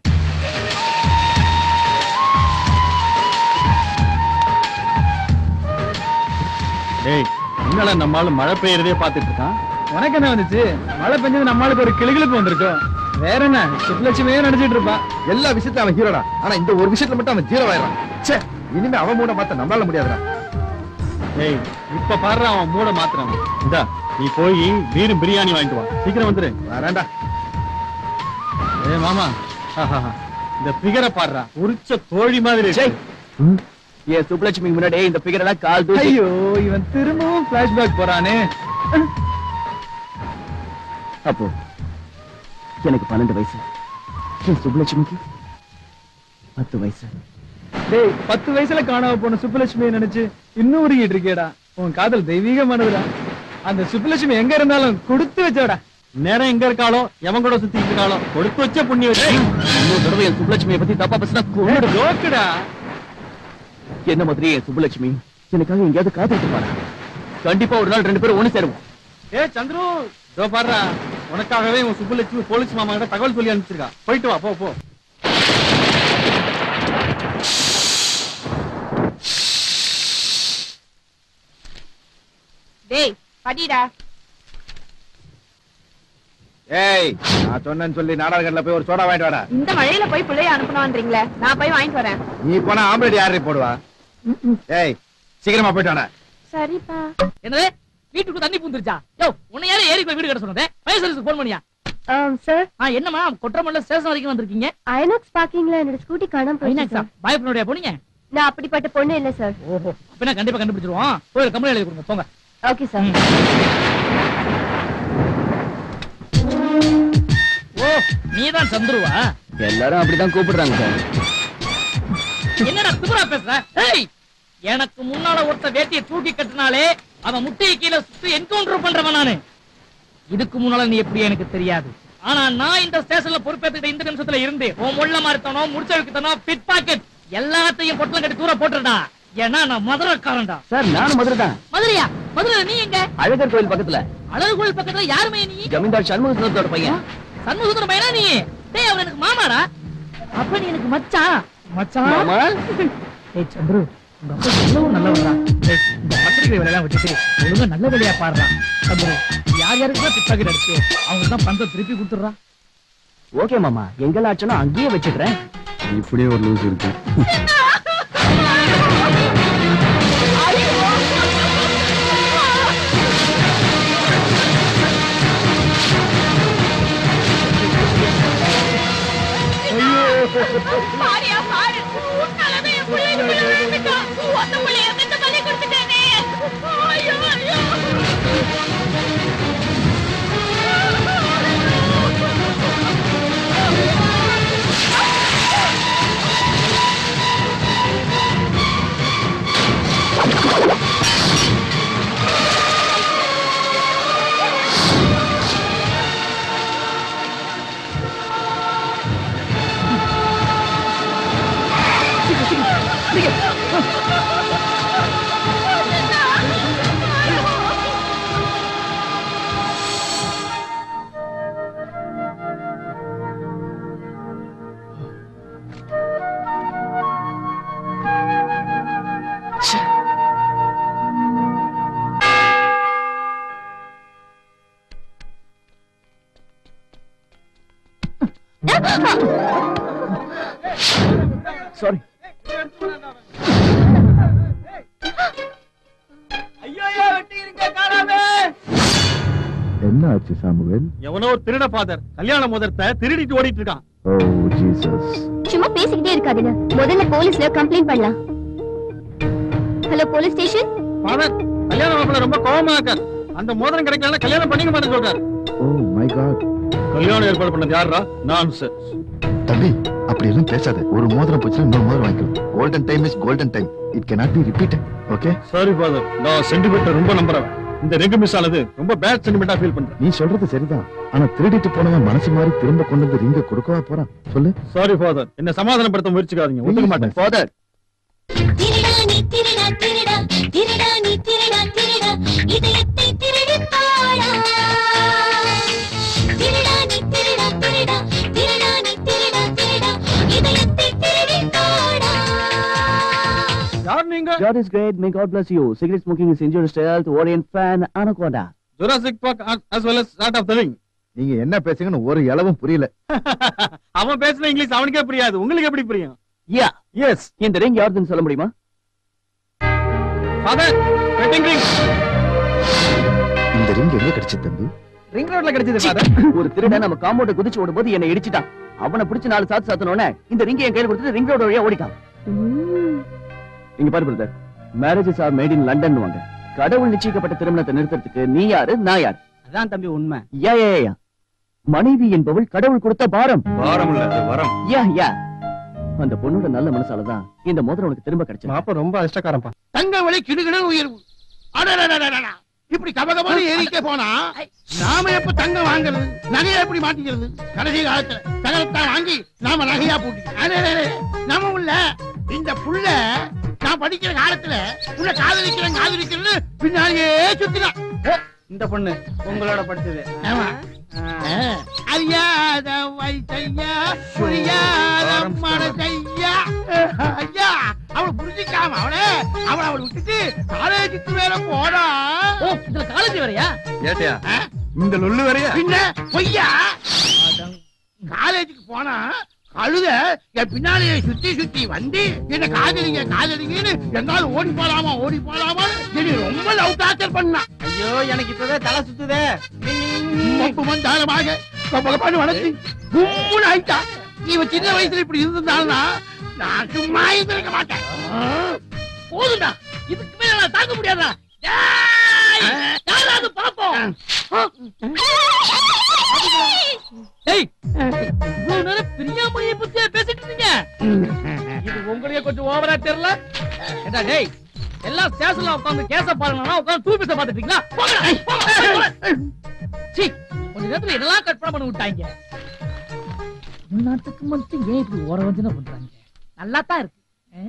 டேய் என்னடா நம்ம ஆளு மழை பெய்யறதே பாத்துட்டு இருக்கான் உனக்கு என்ன வந்துச்சு மழை பெஞ்சது நம்மளுக்கு ஒரு கிளுகிழுப்பு வந்திருக்கும் வேற என்ன சுப்புலட்சுமியே நினைச்சிட்டு இருப்பா எல்லா விஷயத்துல அவன் ஹீரோடா ஆனா இந்த ஒரு விஷயத்துல மட்டும் அவன் ஜீரோ ஆயிடுறான் ச்சே இனிமே அவன் மூட மாத்த நம்மளால முடியாதுடா ஏய் இப்ப பாடுற அவன் மூட மாத்துறான் இந்தா நீ போய் வீரும் பிரியாணி வாங்கிட்டு வா சீக்கிரம் வந்துரு வரேன்டா ஏய் மாமா ஆஹாஹா. இந்த பிகரை பாடுறா உரிச்ச தோழி மாதிரி இருக்கு. ஏன் சுப்புலட்சுமி முன்னாடி இந்த பிகர் எல்லாம் கால் தூக்கி ஐயோ இவன் திரும்பவும் பிளாஷ்பேக் போறானே அப்போ எனக்கு பன்னெண்டு வயசு என் சுப்புலட்சுமிக்கு பத்து வயசு டேய் பத்து வயசுல காணாம போன சுப்புலட்சுமியை நினைச்சு இன்னும் உருகிட்டு இருக்கேடா உன் காதல் தெய்வீகமானதுடா அந்த சுப்புலட்சுமி எங்க இருந்தாலும் கொடுத்து வச்சோடா நேரம் எங்க இருக்காளோ எவன் கூட சுத்திட்டு இருக்காளோ கொடுத்து வச்ச புண்ணிய வச்சு இன்னொரு தடவை என் சுப்புலட்சுமியை பத்தி தப்பா பேசினா கொன்னுடு. ஜோக்குடா என்ன மாதிரி என் சுப்புலட்சுமி எனக்காக எங்கேயாவது காத்துட்டு பாரு கண்டிப்பா ஒரு நாள் ரெண்டு பேரும் ஒண்ணு சேருவோம் ஏ சந்துரு இதோ பாடுறா உனக்காகவே உன் சுப்புலட்சுமி போலீஸ் மாமா கிட்ட தகவல் சொல்லி அனுப்பிச்சிருக்கா போயிட்டு வா போ போ டேய் படிடா ஏய் நான் சொன்னேன்னு சொல்லி நாடகத்துல போய் ஒரு சோடா வாங்கிட்டு வாடா இந்த மழையில போய் பிள்ளைய அனுப்பணும்ன்றீங்களே நான் போய் வாங்கிட்டு வரேன் நீ போனா ஆம்பளை யாரு போடுவா ஏய் சீக்கிரமா போயிட்டு வாடா சரிப்பா என்னது வீட்டுக்கு தண்ணி பூந்துருச்சா யோ உன்னை யாரும் ஏரிக்குள்ள வீடு கட்ட சொன்னதே ஃபயர் சர்வீஸ்க்கு போன் பண்ணியா சார் ஆ என்னமா கொற்றமல்ல ஸ்டேஷன் வரைக்கும் வந்திருக்கீங்க ஐநாக்ஸ் பார்க்கிங்ல என்னோட ஸ்கூட்டி காணாம போயிடுச்சு ஐநாக்ஸா சார் பயப்படனுடைய போனீங்க நான் அப்படிப்பட்ட பொண்ணு இல்ல சார் ஓஹோ அப்படின்னா கண்டிப்பா கண்டுபிடிச்சிருவோம் போய் கம்பெனி எழுதி கொடுங்க போங்க ஓகே சார் ஓ நீதான் சந்துருவா எல்லாரும் அப்படிதான் கூப்பிடுறாங்க சார் என்னடா திமிரா பேசுற ஏய் எனக்கு முன்னால ஒருத்த வேட்டியை தூக்கி கட்டினாலே அவன் முட்டையை கீழே சுத்தி என்கவுண்டர் பண்றவன் நானு இதுக்கு முன்னால நீ எப்படி எனக்கு தெரியாது ஆனா நான் இந்த ஸ்டேஷன்ல பொறுப்பேற்றுக்கிட்ட இந்த நிமிஷத்துல இருந்து உன் முள்ள மாறித்தனம் முடிச்சழுக்குத்தனம் பிட் பாக்கெட் எல்லாத்தையும் பொட்டலம் கட்டி தூர போட்டுடா ஏன்னா நான் மதுரைக்காரன்டா சார் நானும் மதுரை தான் மதுரையா மதுரை நீ எங்க அழகர் கோயில் பக்கத்துல அழகு கோயில் பக்கத்துல யாருமே நீ ஜமீன்தார் சண்முக சுந்தரத்தோட பையன் சண்முகசுந்தர பையனா நீ டேய் அவன் எனக்கு மாமாடா அப்ப நீ எனக்கு மச்சான் மச்சான் மாமா? ஏய் சந்துரு உங்க அப்பா எவ்வளவு நல்லவரா டேய் இந்த பத்திரிகை வேலையெல்லாம் விட்டுட்டு ஒழுங்கா நல்ல வேலையா பாடுறான் சந்துரு யார் யாருக்குலாம் பிக்பாக்கெட் அடிச்சு அவங்க தான் பணத்தை திருப்பி கொடுத்துடுறா ஓகே மாமா எங்கெல்லாம் ஆச்சுன்னா அங்கேயே வச்சுக்கிறேன் இப்படியே ஒரு லூஸ் இருக்கு பாரியா பாரு உன்னாலதான் என் பிள்ளைங்க மேல விழுந்துட்டான் ஒத்த பிள்ளைய எந்த பள்ளி கொடுத்துட்டேனே ஐயோ ஐயோ சாரி என்ன ஆச்சு சாமுவேல் எவனோ ஒரு திருட ஃபாதர் கல்யாண முதர்த்த திருடிட்டு ஓடிட்டு இருக்கான் ஓ ஜீசஸ் சும்மா பேசிக்கிட்டே இருக்காதுங்க முதல்ல போலீஸ்ல கம்ப்ளைண்ட் பண்ணலாம் ஹலோ போலீஸ் ஸ்டேஷன் ஃபாதர் கல்யாண மாப்பிள்ள ரொம்ப கோவமா இருக்கார் அந்த மோதிரம் கிடைக்கலன்னா கல்யாணம் பண்ணிக்க மாட்டேன்னு சொல்றாரு ஓ மை காட் கல்யாணம் ஏற்பாடு பண்ணது யாரா நான் சார் தம்பி அப்படி எதுவும் பேசாத ஒரு மோதிரம் போச்சுன்னா இன்னொரு மோதிரம் வாங்கிக்கலாம் golden time is golden time it cannot be repeated okay sorry father நான் சென்டிமெண்ட்டை ரொம்ப நம்புறேன் இந்த ரெங்கு மிஸ் ஆனது ரொம்ப பேட் சென்டிமெண்டா ஃபீல் பண்றேன் நீ சொல்றது சரிதான் ஆனா திருடிட்டு போனவன் மனசு மாதிரி திரும்ப கொண்டு வந்து ரிங்க கொடுக்கவா போறான் சொல்லு சாரி ஃபாதர் என்ன சமாதானப்படுத்த முயற்சிக்காதீங்க ஒத்துக்க மாட்டேன் ஃபாதர் திருடா நீ திருடா திருடா திருடா நீ திருடா திருடா இதயத்தை திருடி பாடா திருடா நீ திருடா திருடா திருடா நீ திருடா திருடா இதயத்தை திருடி பாடா யார் நீங்க God is great. May God bless you. Cigarette smoking is injurious to health. Orient fan. Anaconda. Jurassic Park as well as Art of the Ring நீங்க என்ன பேசுங்கன்னு ஒரு இளவும் புரியல அவன் பேசுன இங்கிலீஷ் அவனுக்கே புரியாது உங்களுக்கு எப்படி புரியும் Yeah. எஸ் இந்த ரிங் யாருதுன்னு சொல்ல முடியுமா ஃபாதர் வெட்டிங் ரிங் இந்த ரிங் எங்க கிடைச்சது தம்பி ரிங் ரோட்ல கிடைச்சது ஃபாதர் ஒரு திருடன் நம்ம காம்பவுண்ட குதிச்சு ஓடும்போது என்னை இடிச்சிட்டான் அவனை பிடிச்சு நாலு சாத்து சாத்தனோட இந்த ரிங் என் கையில கொடுத்துட்டு ரிங் ரோடு வழியா ஓடிட்டான் இங்க பாரு brother marriages are made in London வாங்க கடவுள் நிச்சயிக்கப்பட்ட திருமணத்தை நிறுத்துறதுக்கு நீ யாரு நான் யார் அதான் தம்பி உண்மை யா யா யா, யா மனைவி என்பவள் கடவுள் கொடுத்த பாரம் வாரம் இல்ல அது வரம் யா யா அந்த பொண்ணோட நல்ல மனசாலதான் இந்த மோதிரம் உனக்கு திரும்ப கிடைச்சது மாப்ப ரொம்ப அதிர்ஷ்டக்காரன்பா தங்க விலை கிடுகிடு உயர்வு அடடடடடடா. இப்படி கபகபான்னு ஏறிக்கே போனா நாம எப்ப தங்கம் வாங்குறது நகையை எப்படி மாட்டிக்கிறது கடைசி காலத்துல தகரத்தான் வாங்கி நாம நகையா போட்டு நம்ம உள்ள இந்த புள்ள நான் படிக்கிற காலத்துல உள்ள காதலிக்கிறேன் காதலிக்கிறேன்னு பின்னாடியே சுத்தினான் இந்த பொண்ணு உங்களோட படிச்சது ஆமா ஆ, அறியாத வயசையா புரியாத மனசையா ஐயா அவளை புரிஞ்சுக்காம அவளை அவளை அவளை விட்டுட்டு காலேஜுக்கு வேற போனா ஓ இதுல காலேஜ் வரையா ஏட்டையா ஆ? இந்த லொல்லு வேறையா பின்ன பொய்யா காலேஜுக்கு போனா கழுத என் பின்னாலேயே சுத்தி சுத்தி வந்து என்ன காதலிங்க காதலிங்கன்னு எங்காலும் ஓடி போலாமா ஓடி போலாமா என்னை ரொம்ப லவ் டார்ச்சர் பண்ணா ஐயோ எனக்கு இப்பவே தலை சுத்துதே மப்பு மந்தாளமாக கப்பலப்பாடு வளர்த்து கும்புன்னு ஆயிட்டா இவ சின்ன வயசுல இப்படி இருந்திருந்தாள்னா நான் சும்மா இருந்திருக்க மாட்டேன் போதும்டா இதுக்கு மேல நான் தாங்க முடியாதா டேய், யாராவது பாப்போம் டேய் இவ்வளவு நேரம் பிரியாமணியை பத்தியா பேசிட்டு இருந்தீங்க இது உங்களுக்கே கொஞ்சம் ஓவரா தெரியல ஏண்டா டேய் எல்லாம் ஸ்டேஷன்ல உட்கார்ந்து கேஸ பாருங்கன்னா உட்கார்ந்து டூ பீஸ பாத்துட்டீங்களா போங்கடா, போங்க, போங்க. சீ கொஞ்ச நேரத்துல இதெல்லாம் கற்பனை பண்ணி விட்டாங்க நாட்டுக்கு மட்டும் ஏன் இப்படி ஓர வஞ்சனை பண்றாங்க நல்லா தான் இருக்கு ஆ?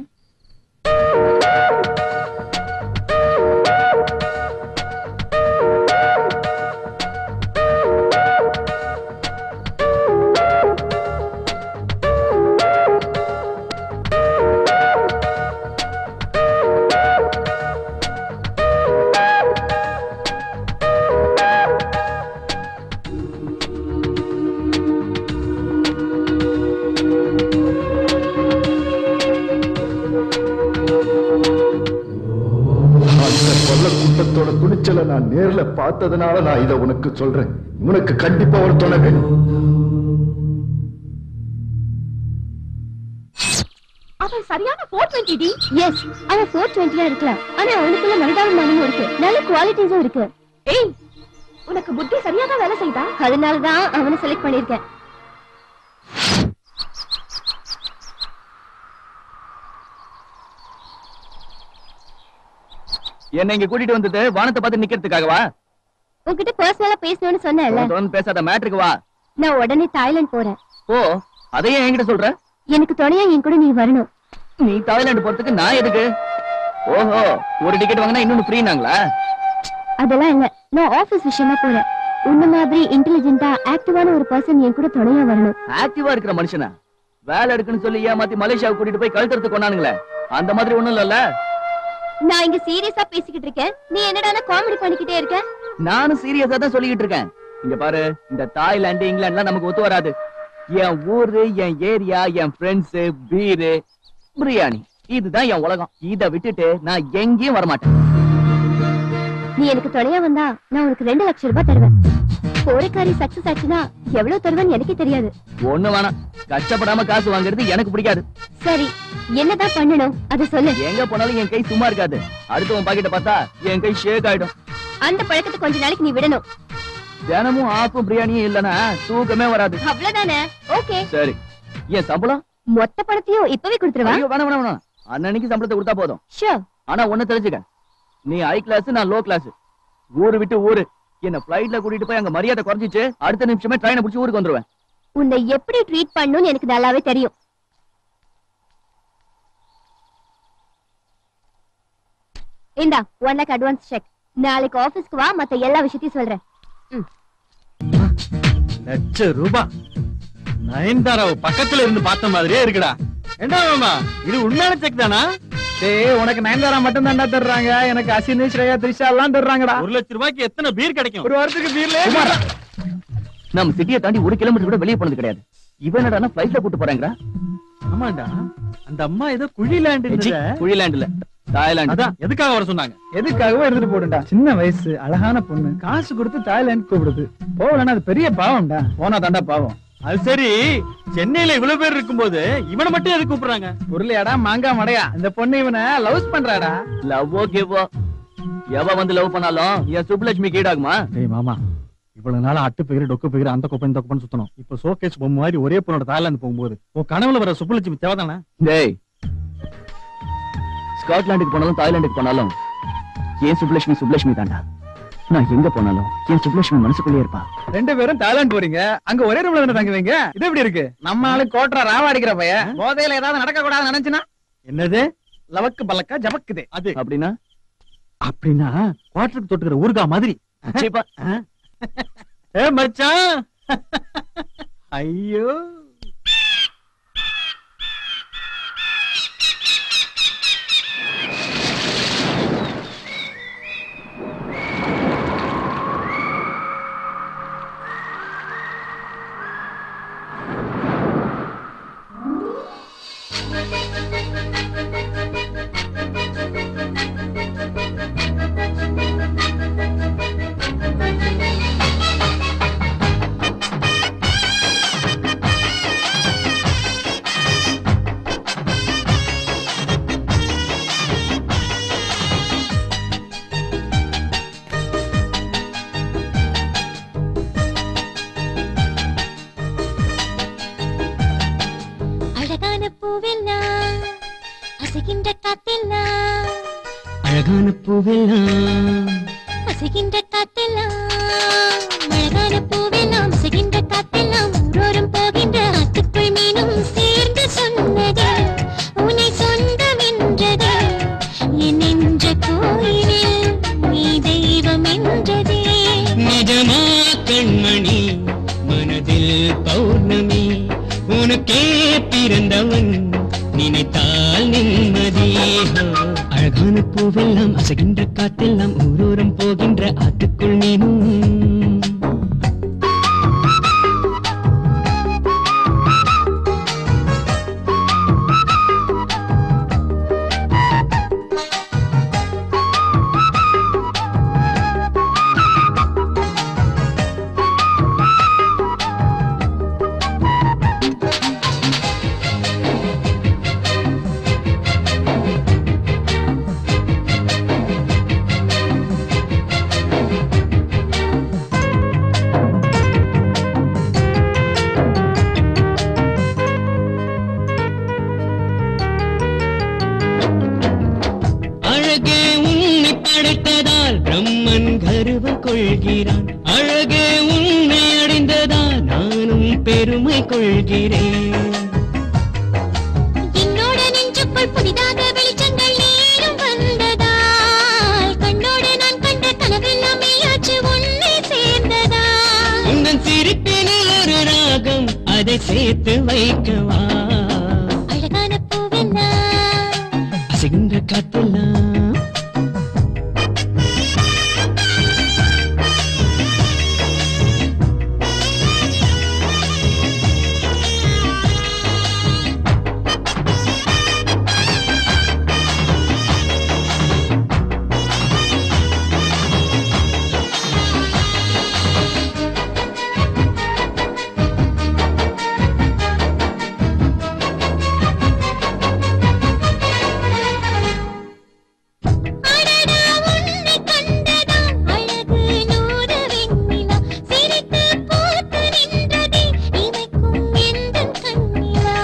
அந்த கொல்ல கூட்டத்தோட துணிச்சலை நான் நேர்ல பார்த்ததுனால நான் இதை உனக்கு சொல்றேன் உனக்கு கண்டிப்பா ஒரு துணை வேணும் அவன் சரியான ஃபோர் டுவெண்ட்டி டி எஸ் அவன் ஃபோர் டுவெண்ட்டியா இருக்கலாம் ஆனா அவனுக்குள்ள மனிதாபிமானமும் இருக்கு நல்ல குவாலிட்டிஸும் இருக்கு ஏய் உனக்கு புத்தி சரியா தான் வேலை செய்தா அதனால தான் அவனை செலக்ட் பண்ணிருக்கேன் என்ன இங்க கூட்டிட்டு வந்தது வானத்தை பார்த்து நிக்கிறதுக்காகவா உன்கிட்ட பர்சனலா பேசணும்னு சொன்னேன்ல தொடர்ந்து பேசாத மேட்ருக்கு வா நான் உடனே தாய்லாந்து போறேன் ஓ அதையே என்கிட்ட சொல்ற எனக்கு துணையா என் கூட நீ வரணும் நீ தாய்லாந்து போறதுக்கு நான் எதுக்கு ஓஹோ ஒரு டிக்கெட் வாங்கினா இன்னொன்னு ஃப்ரீனாங்களா அதெல்லாம் இல்ல நான் ஆபீஸ் விஷயமா போறேன் உன்ன மாதிரி இன்டெலிஜென்ட்டா ஆக்டிவான ஒரு பர்சன் என் கூட துணையா வரணும் ஆக்டிவா இருக்கிற மனுஷனா வேலை இருக்குன்னு சொல்லி ஏமாத்தி மலேசியாவுக்கு கூட்டிட்டு போய் கழுத்துறது கொண்டானுங்களே அந்த மாதிரி ஒண்ணும் இல்லல்ல நான் இங்க சீரியஸா பேசிக்கிட்டு இருக்கேன் நீ என்னடா காமெடி பண்ணிக்கிட்டே இருக்க நானும் சீரியஸா தான் சொல்லிக்கிட்டு இருக்கேன் இங்க பாரு இந்த தாய்லாந்து இங்கிலாந்துலாம் நமக்கு ஒத்து வராது என் ஊரு என் ஏரியா என் ஃப்ரெண்ட்ஸ் பீரு பிரியாணி இதுதான் என் உலகம் இத விட்டுட்டு நான் எங்கேயும் வரமாட்டேன் நீ எனக்கு துணையா வந்தா நான் உனக்கு ரெண்டு லட்சம் ரூபாய் தருவேன் போரைக்காரி சக்சஸ் ஆச்சுன்னா எவ்வளவு தருவேன்னு எனக்கே தெரியாது ஒண்ணு வேணாம் கஷ்டப்படாம காசு வாங்குறது எனக்கு பிடிக்காது சரி என்னதான் பண்ணணும் அத சொல்லு எங்க போனாலும் என் கை சும்மா இருக்காது அடுத்தவன் பாக்கெட்ட பார்த்தா என் கை ஷேக் ஆயிடும் அந்த பழக்கத்தை கொஞ்ச நாளைக்கு நீ விடணும் தினமும் ஆப்பும் பிரியாணியும் இல்லனா தூக்கமே வராது அவ்வளவுதானே ஓகே சரி என் சம்பளம் மொத்த பணத்தையும் இப்பவே கொடுத்துருவா ஐயோ வேணாம் வேணாம் வேணாம் அன்னன்னைக்கு சம்பளத்தை கொடுத்தா போதும் ஷூர் ஆனா ஒண்ணு தெரிஞ்சுக்க நீ ஹை கிளாஸ் நான் லோ கிளாஸ் ஊரு விட்டு ஊரு என்ன பிளைட்ல கூட்டிட்டு போய் அங்க மரியாதை குறைஞ்சிச்சு அடுத்த நிமிஷமே ட்ரெயினை பிடிச்சி ஊருக்கு வந்துருவேன் உன்னை எப்படி ட்ரீட் பண்ணணும்னு எனக்கு நல்லாவே தெரியும் இந்தா ஒன் லேக் அட்வான்ஸ் செக் நாளைக்கு ஆபீஸ்க்கு வா மத்த எல்லா விஷயத்தையும் சொல்றேன் லட்சம் ரூபாய் நயன்தாராவை பக்கத்துல இருந்து பார்த்த மாதிரியே இருக்குடா என்ன மாமா இது உண்மையான செக் தானா டேய் உனக்கு நயன்தாரா மட்டும் தான்டா தர்றாங்க எனக்கு அசினி ஸ்ரேயா த்ரிஷா எல்லாம் தர்றாங்கடா ஒரு லட்சம் ரூபாய்க்கு எத்தனை பீர் கிடைக்கும் ஒரு வாரத்துக்கு பீர்ல நம்ம சிட்டியை தாண்டி ஒரு கிலோமீட்டர் கூட வெளியே போனது கிடையாது இவன் என்னடா பிளைட்ல கூட்டு போறாங்கடா ஆமாண்டா அந்த அம்மா ஏதோ குழிலாண்டு குழிலாண்டுல தாய்லாந்து அதான் எதுக்காக வர சொன்னாங்க எதுக்காகவோ எடுத்துட்டு போடுண்டா சின்ன வயசு அழகான பொண்ணு காசு கொடுத்து தாய்லாந்து கூப்பிடுது போகலன்னா அது பெரிய பாவம்டா போனா தாண்டா பாவம் அது சரி சென்னையில இவ்வளவு பேர் இருக்கும்போது இவனை மட்டும் எதுக்கு கூப்பிடுறாங்க பொருளையாடா மாங்கா மடையா இந்த பொண்ணு இவனை லவ்ஸ் பண்றாடா லவ்வோ கேவோ எவ வந்து லவ் பண்ணாலும் என் சுப்புலட்சுமி கீடாகுமா டேய் மாமா இவ்வளவு நாள் அட்டு பெயர் டொக்கு பெயர் அந்த குப்பை இந்த குப்பைன்னு சுத்தணும் இப்ப சோகேஸ் பொம்மை மாதிரி ஒரே பொண்ணோட தாய்லாந்து போகும்போது உன் கனவுல வர சுப்புலட்சுமி தேவைதானே டேய் ஸ்காட்லாண்டுக்கு போனாலும் தாய்லாந்துக்கு போனாலும் ஏன் சுப்புலட்சுமி சுப்புலட்சுமி தாண்டா நான் எங்க போனாலும் என் சுப்புலட்சுமி மனசுக்குள்ளே இருப்பா ரெண்டு பேரும் தாய்லாந்து போறீங்க அங்க ஒரே ரூம்ல தானே தங்குவீங்க இது எப்படி இருக்கு நம்ம ஆளு கோட்டரா ராவா அடிக்கிற பையன் போதையில ஏதாவது நடக்க கூடாது நினைச்சுனா என்னது லவக்கு பலக்கா ஜபக்குது அது அப்படின்னா அப்படின்னா குவாட்டருக்கு தொட்டுக்கிற ஊர்கா மாதிரி சீப்பா. ஏ மச்சான் ஐயோ பூவெல்லாம் அசைகின்ற காத்தெல்லாம் அழகான பூவெல்லாம் அசைகின்ற காத்தெல்லாம் ஊரோரம் போகின்ற ஆத்துக்குள் மீனும் சேர்ந்து சொன்னது உன்னை சொந்தம் என்றது என் நெஞ்ச கோயிலில் நீ தெய்வம் என்றதே நிஜமா கண்மணி மனதில் பௌர்ணமி உனக்கே பிறந்தவன் நினைத்தால் நிம்மதி அழகான பூவெல்லாம் அசைகின்ற காத்தெல்லாம் ஊரோரம் போகின்ற ஆத்துக்குள் நீனும் அழகே உன்னை படைத்ததால் பிரம்மன் கருவம் கொள்கிறான் அழகே உன்னை அடைந்ததால் நானும் பெருமை கொள்கிறேன் என்னோட நெஞ்சுக்குள் புதிதாக வெளிச்சங்கள் நேரும் வந்ததால் கண்ணோடு நான் கண்ட கனவெல்லாம் மெய்யாச்சு உன்னை சேர்ந்ததால் உங்கள் சிரிப்பினில் ஒரு ராகம் அதை சேர்த்து வைக்கவா அழகான பூவெல்லாம் அசைகின்ற காத்தெல்லாம் அடடா உன்னை கண்டதால் அழகு நூறு வெண்ணிலா சிரித்து பூத்து நின்றதே இமைக்கும் எந்தன் கண்ணிலா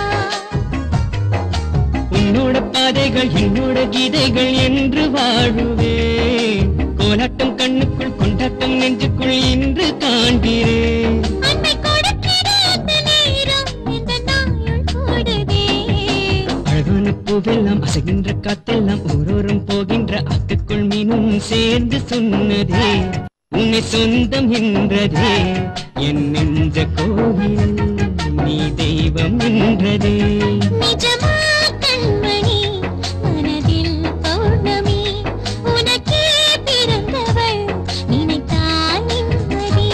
உன்னோட பாதைகள் என்னோட கீதைகள் என்று வாழுவேன் கோலாட்டம் கண்ணுக்குள் கொண்டாட்டம் நெஞ்சுக்குள் இன்று காண்கிறேன் அன்னை கொடுக்கிற அந்த நேரம் இந்த நாயுள் கூடுதே அழகான பூவெல்லாம் அசைகின்ற காத்தெல்லாம் ஓரோரம் போகின்ற ஆத்துக்குள் மீனும் சேர்ந்து சொன்னதே உன்னை சொந்தம் என்றதே என் நெஞ்ச கோவில் நீ தெய்வம் என்றதே நிஜமா கண்மணி மனதில் பௌர்ணமி உனக்கே பிறந்தவள் நினைத்தால் நிம்மதி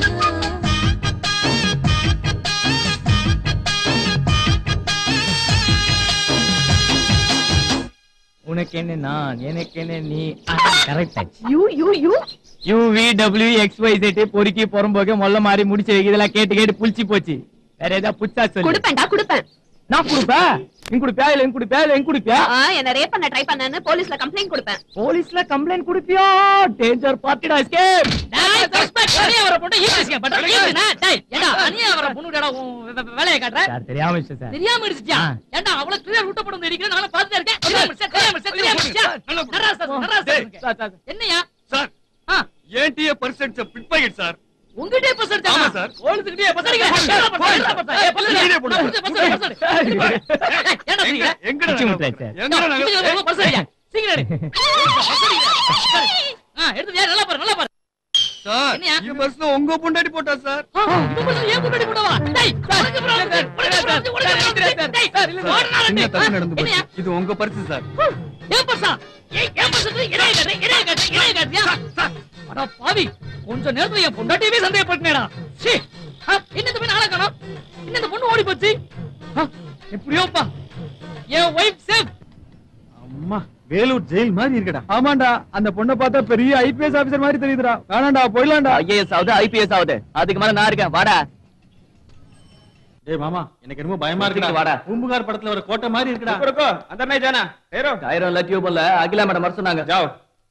உனக்கு என்ன நான் எனக்கு என்ன நீ கரெக்ட் ஆச்சு U U U U V W X Y Z பொறுக்கி புறம்போக மொல்ல மாதிரி முடிச்சு வைக்க இதெல்லாம் கேட்டு கேட்டு புளிச்சு போச்சு வேற ஏதாவது புச்சா சொல்லு கொடுப்பேன்டா கொடுப்பேன் நான் கொடுப்பேன் இங்க குடுப்பியா இல்ல இங்க குடுப்பியா இல்ல இங்க குடுப்பியா ஆ, என்ன ரேப் பண்ண ட்ரை பண்ணேன்னு போலீஸ்ல கம்ப்ளைண்ட் கொடுப்பேன் போலீஸ்ல கம்ப்ளைண்ட் குடுப்பியா டேஞ்சர் பார்ட்டிடா எஸ்கேப் டேய், suspect தனியா வர பொண்ணு ஈஸியா பண்ற. ஈஸினா, டேய், ஏண்டா, தனியா வர பொண்ணுடா உன் வே- வே- வேலையை காட்டுற? சார் தெரியாம விஷயம் சார் தெரியாம இருந்துச்சியா? ஏண்டா, அவ்வளவு clear route படம் தெரிக்கிறேன், நானும் பார்த்துட்டே இருக்கேன். தெரியாம இருந்துச்சா, தெரியாம இருந்துச்சா, தெரியாம இருந்துச்சா? நடராஜ் சார், நடராஜ் சார் இருக்கு. என்னய்யா? சார் ஏன் DA percent pick pocket sir உங்ககிட்டயே பஸ் அடிச்சானா? ஆமா சார். கோலத்துக்கிட்டயே பஸ் அடிக்கிறேன். ஏடா பஸ், ஏடா பஸ், ஏய், பஸ் அடி. இங்கேயே போடு. பஸ் அடி, பஸ் அடி, பஸ் அடி. ஏய், ஏன்டா எங்க செய்யற? எங்கடா பிச்சு முட்டாய் சார். எங்கடா இதோ, நகை? இதுல உள்ள பஸ் அடியா? சீக்கிரம் எடு. பஸ் அடிக்கிறேன். ஆ, எடுத்து யார் நல்லா பாரு, நல்லா பாரு. சார் என்னய்யா? இந்த பஸ் உங்க பொண்டாட்டி போட்டா சார் ஆ, இந்த பஸ் ஏன் முன்னாடி போடவா? டேய், உனக்கு problem, உனக்கு problem, உனக்கு problem. டேய், ஓடுனாடா, சின்ன டேய். தப்பு நடந்து என்னய்யா? போச்சு இது உங்க பரிசு சார் ஏன் பஸ்ஸா? ஏய், ஏன் பஸ் இது? இடையே காட்டு, இடையே காட்டு, இடையே காட்டுறியா? அட பாவி, கொஞ்ச நேரத்துல என் பொண்டாட்டியவே சந்தேகப்பட்டேடா. சீ, ஆ, என்ன இந்த பையன் ஆளை காணோம்? என்ன இந்த பொண்ணு ஓடி போச்சு ஆ, எப்படியோப்பா என் ஒய்ஃப் சேஃப் அம்மா வேலூர் ஜெயில் மாதிரி இருக்கடா ஆமாண்டா அந்த பொண்ணை பார்த்தா பெரிய ஐபிஎஸ் ஆபீசர் மாதிரி தெரியுதுடா வேணாண்டா போயிடலாம்டா ஐஏஎஸ் ஆகுது ஐபிஎஸ் ஆகுது அதுக்கு மேல நான் இருக்கேன் வாடா டேய் மாமா எனக்கு என்னமோ பயமா இருக்குடா. வாடா. பூம்புகார் படத்துல ஒரு கோட்டை மாதிரி இருக்குடா रुको अंदर नहीं जाना ठहरो टायरों ला ट्यूब ला अगला मैडम मर सुनाங்க जाओ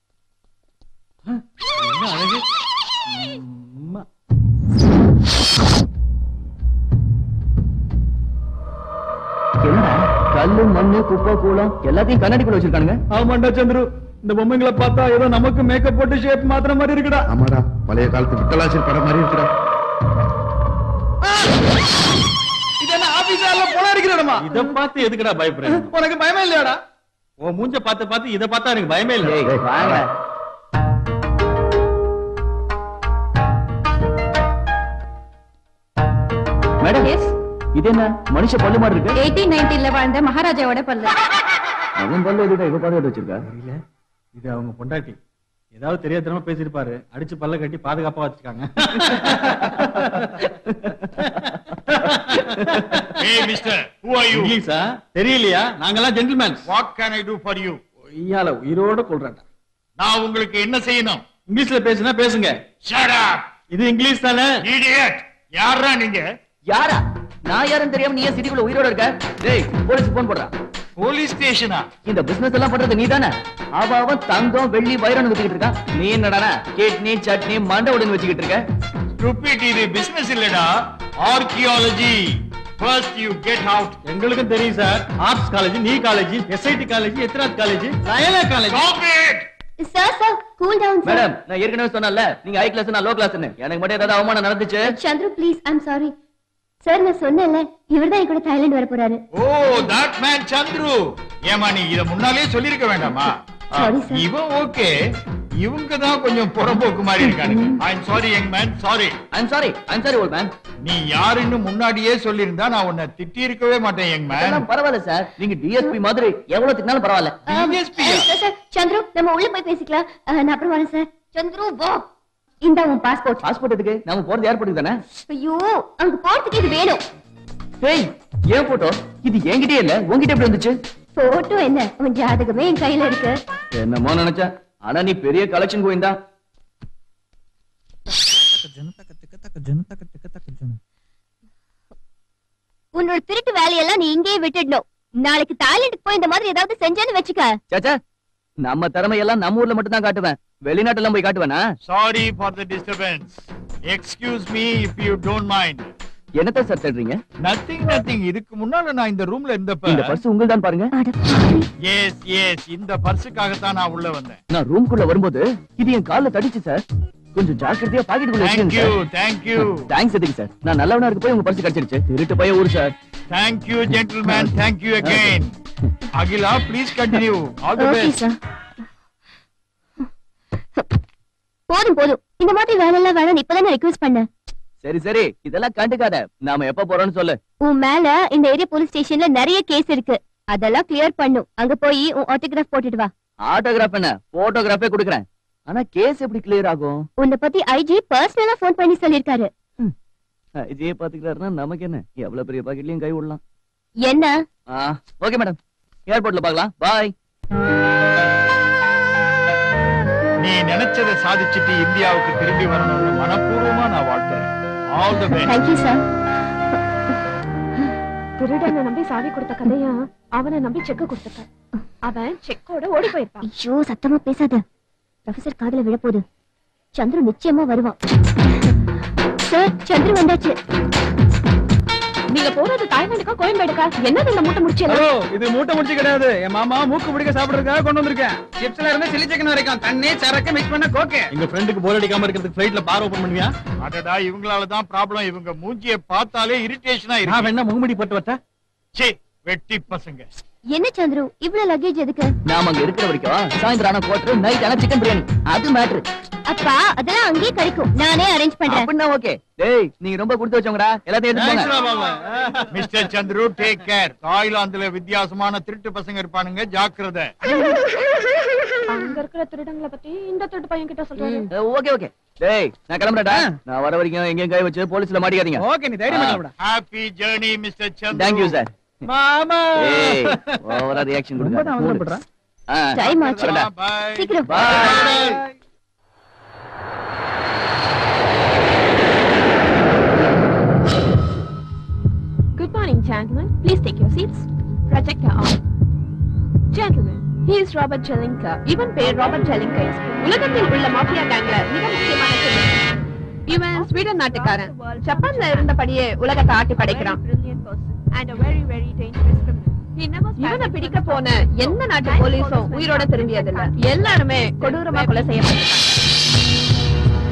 என்ன அழகு அம்மா. என்னடா கல்லு மண்ணு குப்பை கூளம் எல்லாத்தையும் கண்ணாடிக்குள்ள வச்சிருக்கானுங்க ஆமாண்டா சந்துரு இந்த பொம்மைங்களை பார்த்தா ஏதோ நமக்கு மேக்கப் போட்டு ஷேப் மாத்திர மாதிரி இருக்குடா ஆமாடா பழைய காலத்து விட்டலாசிரியர் படம் மாதிரி இருக்குடா இது என்ன ஆபீஸால போல இருக்கிற இடமா இத பார்த்து எதுக்குடா பயப்படுற உனக்கு பயமே இல்லையாடா உன் மூஞ்ச பார்த்து பார்த்து இத பார்த்தா எனக்கு பயமே இல்ல ஏய், வாங்க மேடம் இது என்ன மனுஷ பல்லு மாதிரி இருக்கு எயிட்டீன் நைன்டீன்ல வாழ்ந்த மகாராஜாவோட பல்லு அவன் பல்லு எதுடா இவ பாதுகாத்து வச்சிருக்கா தெரியல இது அவங்க பொண்டாட்டி ஏதாவது தெரியாதனமா பேசிருப்பாரு அடிச்சு பல்ல கட்டி பாதுகாப்பா வச்சிருக்காங்க Hey, mister, who are you? இங்கிலீஷா தெரியலையா நாங்கெல்லாம் gentlemen What can I do for you? ஐயால உயிரோட கொள்றான்டா நான் உங்களுக்கு என்ன செய்யணும் இங்கிலீஷ்ல பேசுனா பேசுங்க Shut up! இது இங்கிலீஷ் தானே Idiot! யாரா நீங்க யாரா நான் யாரும் தெரியாம நீ ஏன் சிட்டிக்குள்ள உயிரோட இருக்க டேய் போலீஸ் போன் போடுறா போலீஸ் ஸ்டேஷனா இந்த பிசினஸ் எல்லாம் பண்றது நீ தானே அவ அவன் தங்கம் வெள்ளி வைரம் வச்சுக்கிட்டு இருக்கான் நீ என்னடா கிட்னி சட்னி மண்டை உடனே வச்சுக்கிட்டு இருக்க ஸ்டூபிட் இது பிசினஸ் இல்லடா archaeology first you get out எங்களுக்கும் தெரியும் சார் ஆர்ட்ஸ் காலேஜ் நீ college SIT college Ethiraj college Loyola college stop it sir sir cool down sir madam நான் ஏற்கனவே சொன்னேன்ல நீங்க ஹை கிளாஸ் நான் லோ கிளாஸ்னு எனக்கு மட்டும் ஏதாவது அவமானம் நடந்துச்சு Chandru please I'm sorry sir நான் சொன்னேன்ல இவர்தான் என் கூட தாய்லாந்து வர போறாரு ஓ தட் மேன் சந்துரு ஏமா நீ இத முன்னாலே சொல்லிருக்க வேண்டாமா Sorry, sir. இவன் ஓகே இவங்க தான் கொஞ்சம் புறம்போக்கு மாதிரி இருக்கானுங்க I am sorry young man sorry I am sorry I am sorry old man நீ யாருன்னு முன்னாடியே சொல்லியிருந்தா நான் உன்னை திட்டி இருக்கவே மாட்டேன் யங் மேன் அதெல்லாம் பரவாயில்ல சார் நீங்க டிஎஸ்பி மாதிரி எவ்வளவு திட்டினாலும் பரவாயில்ல DSP யா? சார் சார் சந்துரு நம்ம உள்ள போய் பேசிக்கலாம் அஹ், நான் அப்புறம் வரேன் சார் சந்துரு வா இந்த உன் பாஸ்போர்ட் பாஸ்போர்ட் எதுக்கு நாம போறது ஏர்போர்ட்டுக்கு தானே ஐயோ அங்க போறதுக்கு இது வேணும் டேய் ஏன் போட்டோ இது என்கிட்டயே இல்ல உன்கிட்ட எப்படி வந்துச்சு போட்டோ என்ன உன் ஜாதகமே என் கையில இருக்கு என்னமோ நினைச்சா ஆனா நீ பெரிய கலெக்ஷன் கோயிந்தா உன்னோட திருட்டு வேலையெல்லாம் நீ இங்கேயே விட்டுடணும் நாளைக்கு தாய்லாந்துக்கு போய் இந்த மாதிரி ஏதாவது செஞ்சேன்னு வச்சுக்க சாச்சா நம்ம திறமையெல்லாம் நம்ம ஊர்ல மட்டும் தான் காட்டுவேன் வெளிநாட்டுல போய் காட்டுவேனா sorry for the disturbance excuse me if you don't mind என்னத்த சார் தேடுறீங்க நத்திங் நத்திங் இதுக்கு முன்னால நான் இந்த ரூம்ல இருந்தப்ப இந்த பர்ஸ் உங்கள் தான் பாருங்க எஸ் எஸ் இந்த பர்சுக்காகத்தான் நான் உள்ள வந்தேன் நான் ரூம்குள்ள வரும்போது இது என் கால்ல தடிச்சு சார் கொஞ்சம் ஜாக்கிரதையா பாக்கெட்டுக்குள்ள Thank வச்சுக்கோங்க you, sir thank you. Thanks எதுக்கு சார் நான் நல்லவனா இருக்க போய் உங்க பர்ஸ் கிடைச்சிருச்சு திருட்டு பைய ஊர் sir thank you gentleman thank you again Akila please continue all the Okay, best sir. போதும் போதும் இந்த மாதிரி வேலையெல்லாம் வேணாம் இப்பதானே ரெக்வெஸ்ட் பண்ணேன் சரி சரி இதெல்லாம் கண்டுக்காத நாம எப்ப போறோம்னு சொல்லு உன் மேல இந்த ஏரியா போலீஸ் ஸ்டேஷன்ல நிறைய கேஸ் இருக்கு அதெல்லாம் கிளியர் பண்ணும் அங்க போய் உன் ஆட்டோகிராஃப் போட்டுட்டு வா ஆட்டோகிராஃப் என்ன போட்டோகிராஃபே கொடுக்குறேன் ஆனா கேஸ் எப்படி கிளியர் ஆகும் உன்னை பத்தி ஐஜி பர்சனலா ஃபோன் பண்ணி சொல்லிருக்காரு இதே பாத்துக்கிறாருன்னா நமக்கு என்ன எவ்வளவு பெரிய பாக்கெட்லயும் கை விடலாம் என்ன ஓகே மேடம் ஏர்போர்ட்ல பார்க்கலாம் பாய் நீ நினைச்சதை சாதிச்சிட்டு இந்தியாவுக்கு திரும்பி வரணும்னு மனப்பூர்வமா நான் வாழ்த்துறேன் all the best thank you sir திருடனை நம்பி சாவி கொடுத்த கதையா அவனை நம்பி செக்க கொடுத்துட்ட அவன் செக்கோட ஓடி போயிருப்பான் ஐயோ சத்தமா பேசாத ப்ரொஃபசர் காதுல விழப்போகுது சந்துரு நிச்சயமா வருவான் சார் சந்துரு வந்தாச்சு நீங்க போறது தாய்லாந்துக்கா கோயம்பேடுக்கா என்னது இந்த மூட்டை முடிச்சு ஹலோ இது மூட்டை முடிச்சு கிடையாது என் மாமா மூக்கு பிடிக்க சாப்பிடுறதுக்காக கொண்டு வந்திருக்கேன் சிப்ஸ்ல இருந்து சில்லி சிக்கன் வரைக்கும் தண்ணி சரக்கு மிக்ஸ் பண்ண கோக்கு எங்க ஃப்ரெண்டுக்கு போர் அடிக்காம இருக்கிறதுக்கு ஃபிளைட்ல பார் ஓபன் பண்ணுவியா அடடா இவங்களால தான் ப்ராப்ளம் இவங்க மூஞ்சியை பார்த்தாலே இரிட்டேஷனா நான் இருக்கு வேணா முகமுடி பட்டு வட்டா சே வெட்டி பசங்க என்ன சந்துரு இவ்வளவு லக்கேஜ் எதுக்கு நாம அங்க இருக்கிற வரைக்கும் சாயந்தரம் ஆனா குவார்டர் நைட் ஆனா சிக்கன் பிரியாணி அது மேட்ரு அப்பா அதெல்லாம் அங்கேயே கிடைக்கும் நானே அரேஞ்ச் பண்றேன் அப்படின்னா ஓகே டேய் நீங்க ரொம்ப கொடுத்து வச்சவங்கடா எல்லாத்தையும் எடுத்து போங்க மிஸ்டர் சந்துரு டேக் கேர் தாய்லாந்துல வித்தியாசமான திருட்டு பசங்க இருப்பானுங்க ஜாக்கிரதை அங்க இருக்கிற திருடங்களை பத்தி இந்த திருட்டு பையன் கிட்ட சொல்றாரு ஓகே ஓகே டேய் நான் கிளம்புறேன்டா நான் வர வரைக்கும் எங்கேயும் கை வச்சு போலீஸ்ல மாட்டிக்காதீங்க ஓகே நீ தைரியமா கிளம்புடா happy journey mister Chandru thank you sir மாமா ஏய் ஓவரா ரியாக்ஷன் ரொம்ப தான் அவசரப்படுறான். கொடுங்க டைம் ஆச்சு வரடா. பாய் சீக்கிரம் Bye. Good morning, gentlemen. Please take your seats. Projector on. Gentlemen, he is Robert Jelinka. இவன் பேர் ராபர்ட் ஜெலிங்கா உலகத்தில் உள்ள மாஃபியா கேங்ல மிக முக்கியமான criminal. இவன் ஸ்வீடன் நாட்டுக்காரன் ஜப்பான்ல இருந்தபடியே உலகத்தை ஆட்டி படைக்கிறான் and a very very dangerous criminal. He இவனை பிடிக்க போன எந்த நாட்டு போலீஸும் உயிரோட திரும்பியதில்ல எல்லாருமே கொடூரமா கொலை செய்யப்பட்டிருக்காங்க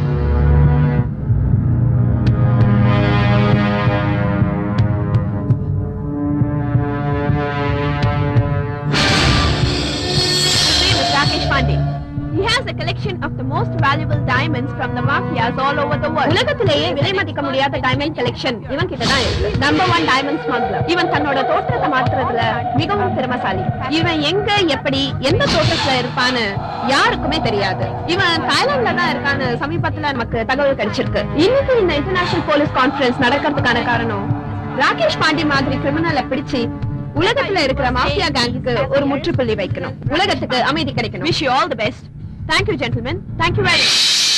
His name is Rakesh Pandey. He has a collection of the most valuable diamonds from the mafias all over the world. உலகத்திலேயே விலை மதிக்க முடியாத டைமண்ட் கலெக்ஷன் இவன் கிட்ட தான் இருக்கு நம்பர் ஒன் டைமண்ட் ஸ்மக்லர் இவன் தன்னோட தோற்றத்தை மாற்றுறதுல மிகவும் திறமசாலி இவன் எங்க எப்படி எந்த தோற்றத்துல இருப்பான்னு யாருக்குமே தெரியாது இவன் தாய்லாந்துல தான் இருக்கான்னு சமீபத்துல நமக்கு தகவல் கிடைச்சிருக்கு இன்னைக்கு இந்த இன்டர்நேஷனல் போலீஸ் கான்ஃபரன்ஸ் நடக்கிறதுக்கான காரணம் ராகேஷ் பாண்டி மாதிரி கிரிமினலை பிடிச்சு உலகத்துல இருக்கிற மாஃபியா கேங்குக்கு ஒரு முற்றுப்புள்ளி வைக்கணும் உலகத்துக்கு அமைதி கிடைக்கணும் wish you all the best thank you gentleman thank you very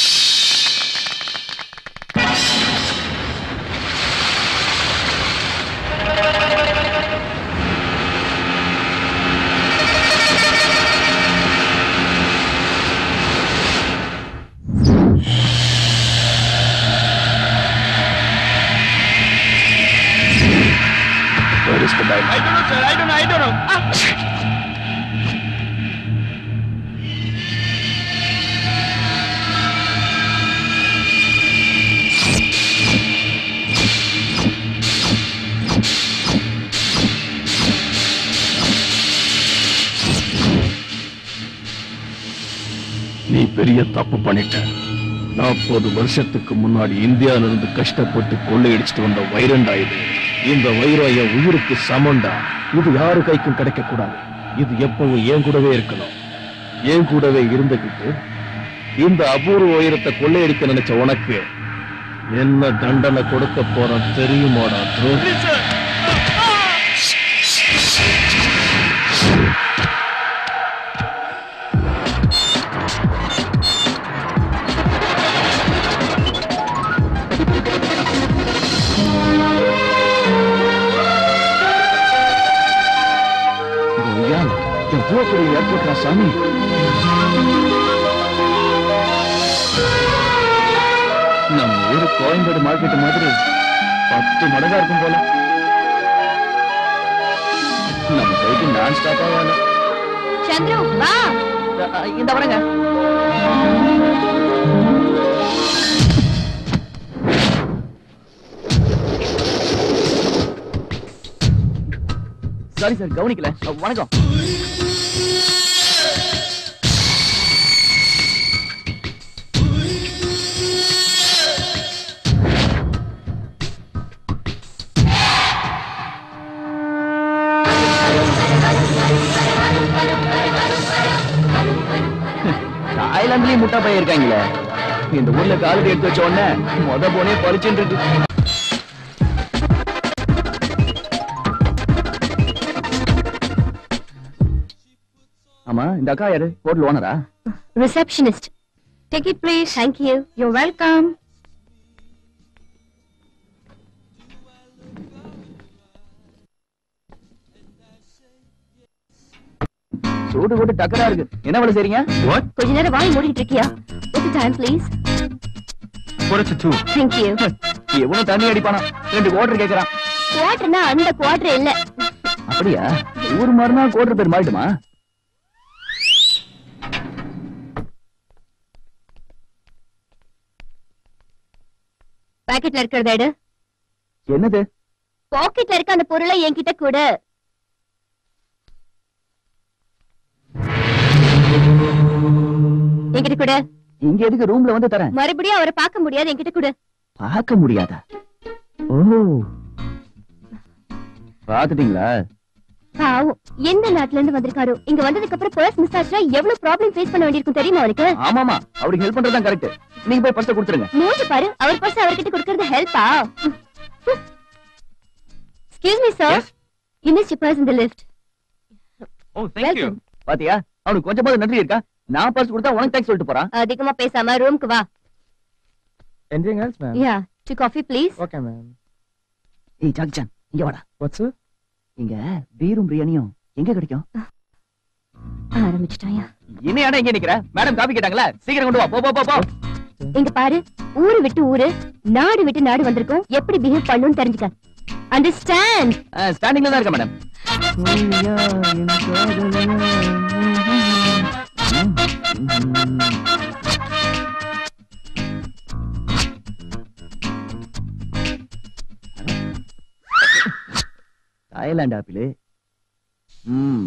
Where is the diamond? I don't know, sir. I don't know. I don't know. Ah. நீ பெரிய தப்பு பண்ணிட்ட நாற்பது வருஷத்துக்கு முன்னாடி இந்தியால இருந்து கஷ்டப்பட்டு கொள்ளையடிச்சிட்டு வந்த வைரண்டா இது இந்த வைரம் என் உயிருக்கு சமண்டா இது யாரு கைக்கும் கிடைக்க கூடாது இது எப்பவும் என் கூடவே இருக்கணும் என் கூடவே இருந்துகிட்டு இந்த அபூர்வ உயரத்தை கொள்ளையடிக்க நினைச்ச உனக்கு என்ன தண்டனை கொடுக்க போறோம் தெரியுமாடா துரோகி ஐயா எவ்வளவு பெரிய ஏர்போர்ட்ரா சாமி நம்ம ஊரு கோயம்பேடு மார்க்கெட் மாதிரி பத்து மடங்கா இருக்கும் போல நம்ம போயிட்டு நான் ஸ்டாப் ஆகல சந்திரு வா இந்த வரங்க சாரி சார் கவனிக்கல அஹ், வணக்கம் தாய்லாந்துலயும் முட்டா பையன் இருக்காங்களே இந்த ஊர்ல காலடி எடுத்து வச்ச உடனே மொத போனே பறிச்சுட்டு இருக்கு ஆமா இந்த அக்கா யாரு ஹோட்டல் ஓனரா receptionist take it please thank you you welcome சூடு போட்டு டக்கரா இருக்கு என்ன வேலை செய்றீங்க கொஞ்ச நேரம் வாய் மூடிட்டு இருக்கியா ஒரு டைம் ப்ளீஸ் தேங்க் யூ எவனும் தண்ணி அடிப்பானா ரெண்டு குவார்டர் கேக்குறான் குவார்டர்னா அந்த குவார்டர் இல்ல அப்படியா ஊர் மாறினா குவார்டர் பேர் மாறிடுமா பாக்கெட்ல இருக்கிறத எடு என்னது பாக்கெட்ல இருக்க அந்த பொருளை என்கிட்ட கொடு என்கிட்ட கொடு இங்க எதுக்கு ரூம்ல வந்து தரேன் மறுபடியும் அவரை பார்க்க முடியாது என்கிட்ட கொடு பார்க்க முடியாதா ஓ பாத்துட்டீங்களா பாவம் எந்த நாட்டுல இருந்து வந்திருக்காரோ இங்க வந்ததுக்கு அப்புறம் பர்ஸ் மிஸ் ஆச்சுன்னா எவ்வளவு ப்ராப்ளம் ஃபேஸ் பண்ண வேண்டியிருக்கும் தெரியுமா அவருக்கு ஆமாமா அவருக்கு ஹெல்ப் பண்றதுதான் கரெக்ட் நீங்க போய் பர்ஸை கொடுத்துருங்க மூஞ்சி பாரு அவர் பர்ஸ் அவர்கிட்ட கொடுக்கறது ஹெல்ப்பா excuse me sir you miss your purse in the lift oh thank you பாத்தியா அவனுக்கு கொஞ்சமாவது நன்றி இருக்கா நான் பர்ஸ் கொடுத்தா உனக்கு தேங்க்ஸ் சொல்லிட்டு போறான் அதிகமா பேசாம ரூம்க்கு வா Anything else, ma'am? Yeah two coffee please Okay, ma'am. ஏய் ஜாகிச்சான் இங்க வாடா What's it? இங்க பீரும் பிரியாணியும் எங்க கிடைக்கும் ஆரம்பிச்சிட்டாயா இன்னும் இடம் எங்க நிக்கிற மேடம் காபி கேட்டாங்களா சீக்கிரம் கொண்டு வா போ போ போ போ இங்க பாரு ஊரு விட்டு ஊரு நாடு விட்டு நாடு வந்திருக்கோம் எப்படி பிஹேவ் பண்ணணும்னு தெரிஞ்சுக்க அண்டர்ஸ்டாண்ட் ஸ்டாண்டிங்ல தான் இருக்கேன் மேடம் தாய்லாந்து ஆப்பிள் ம்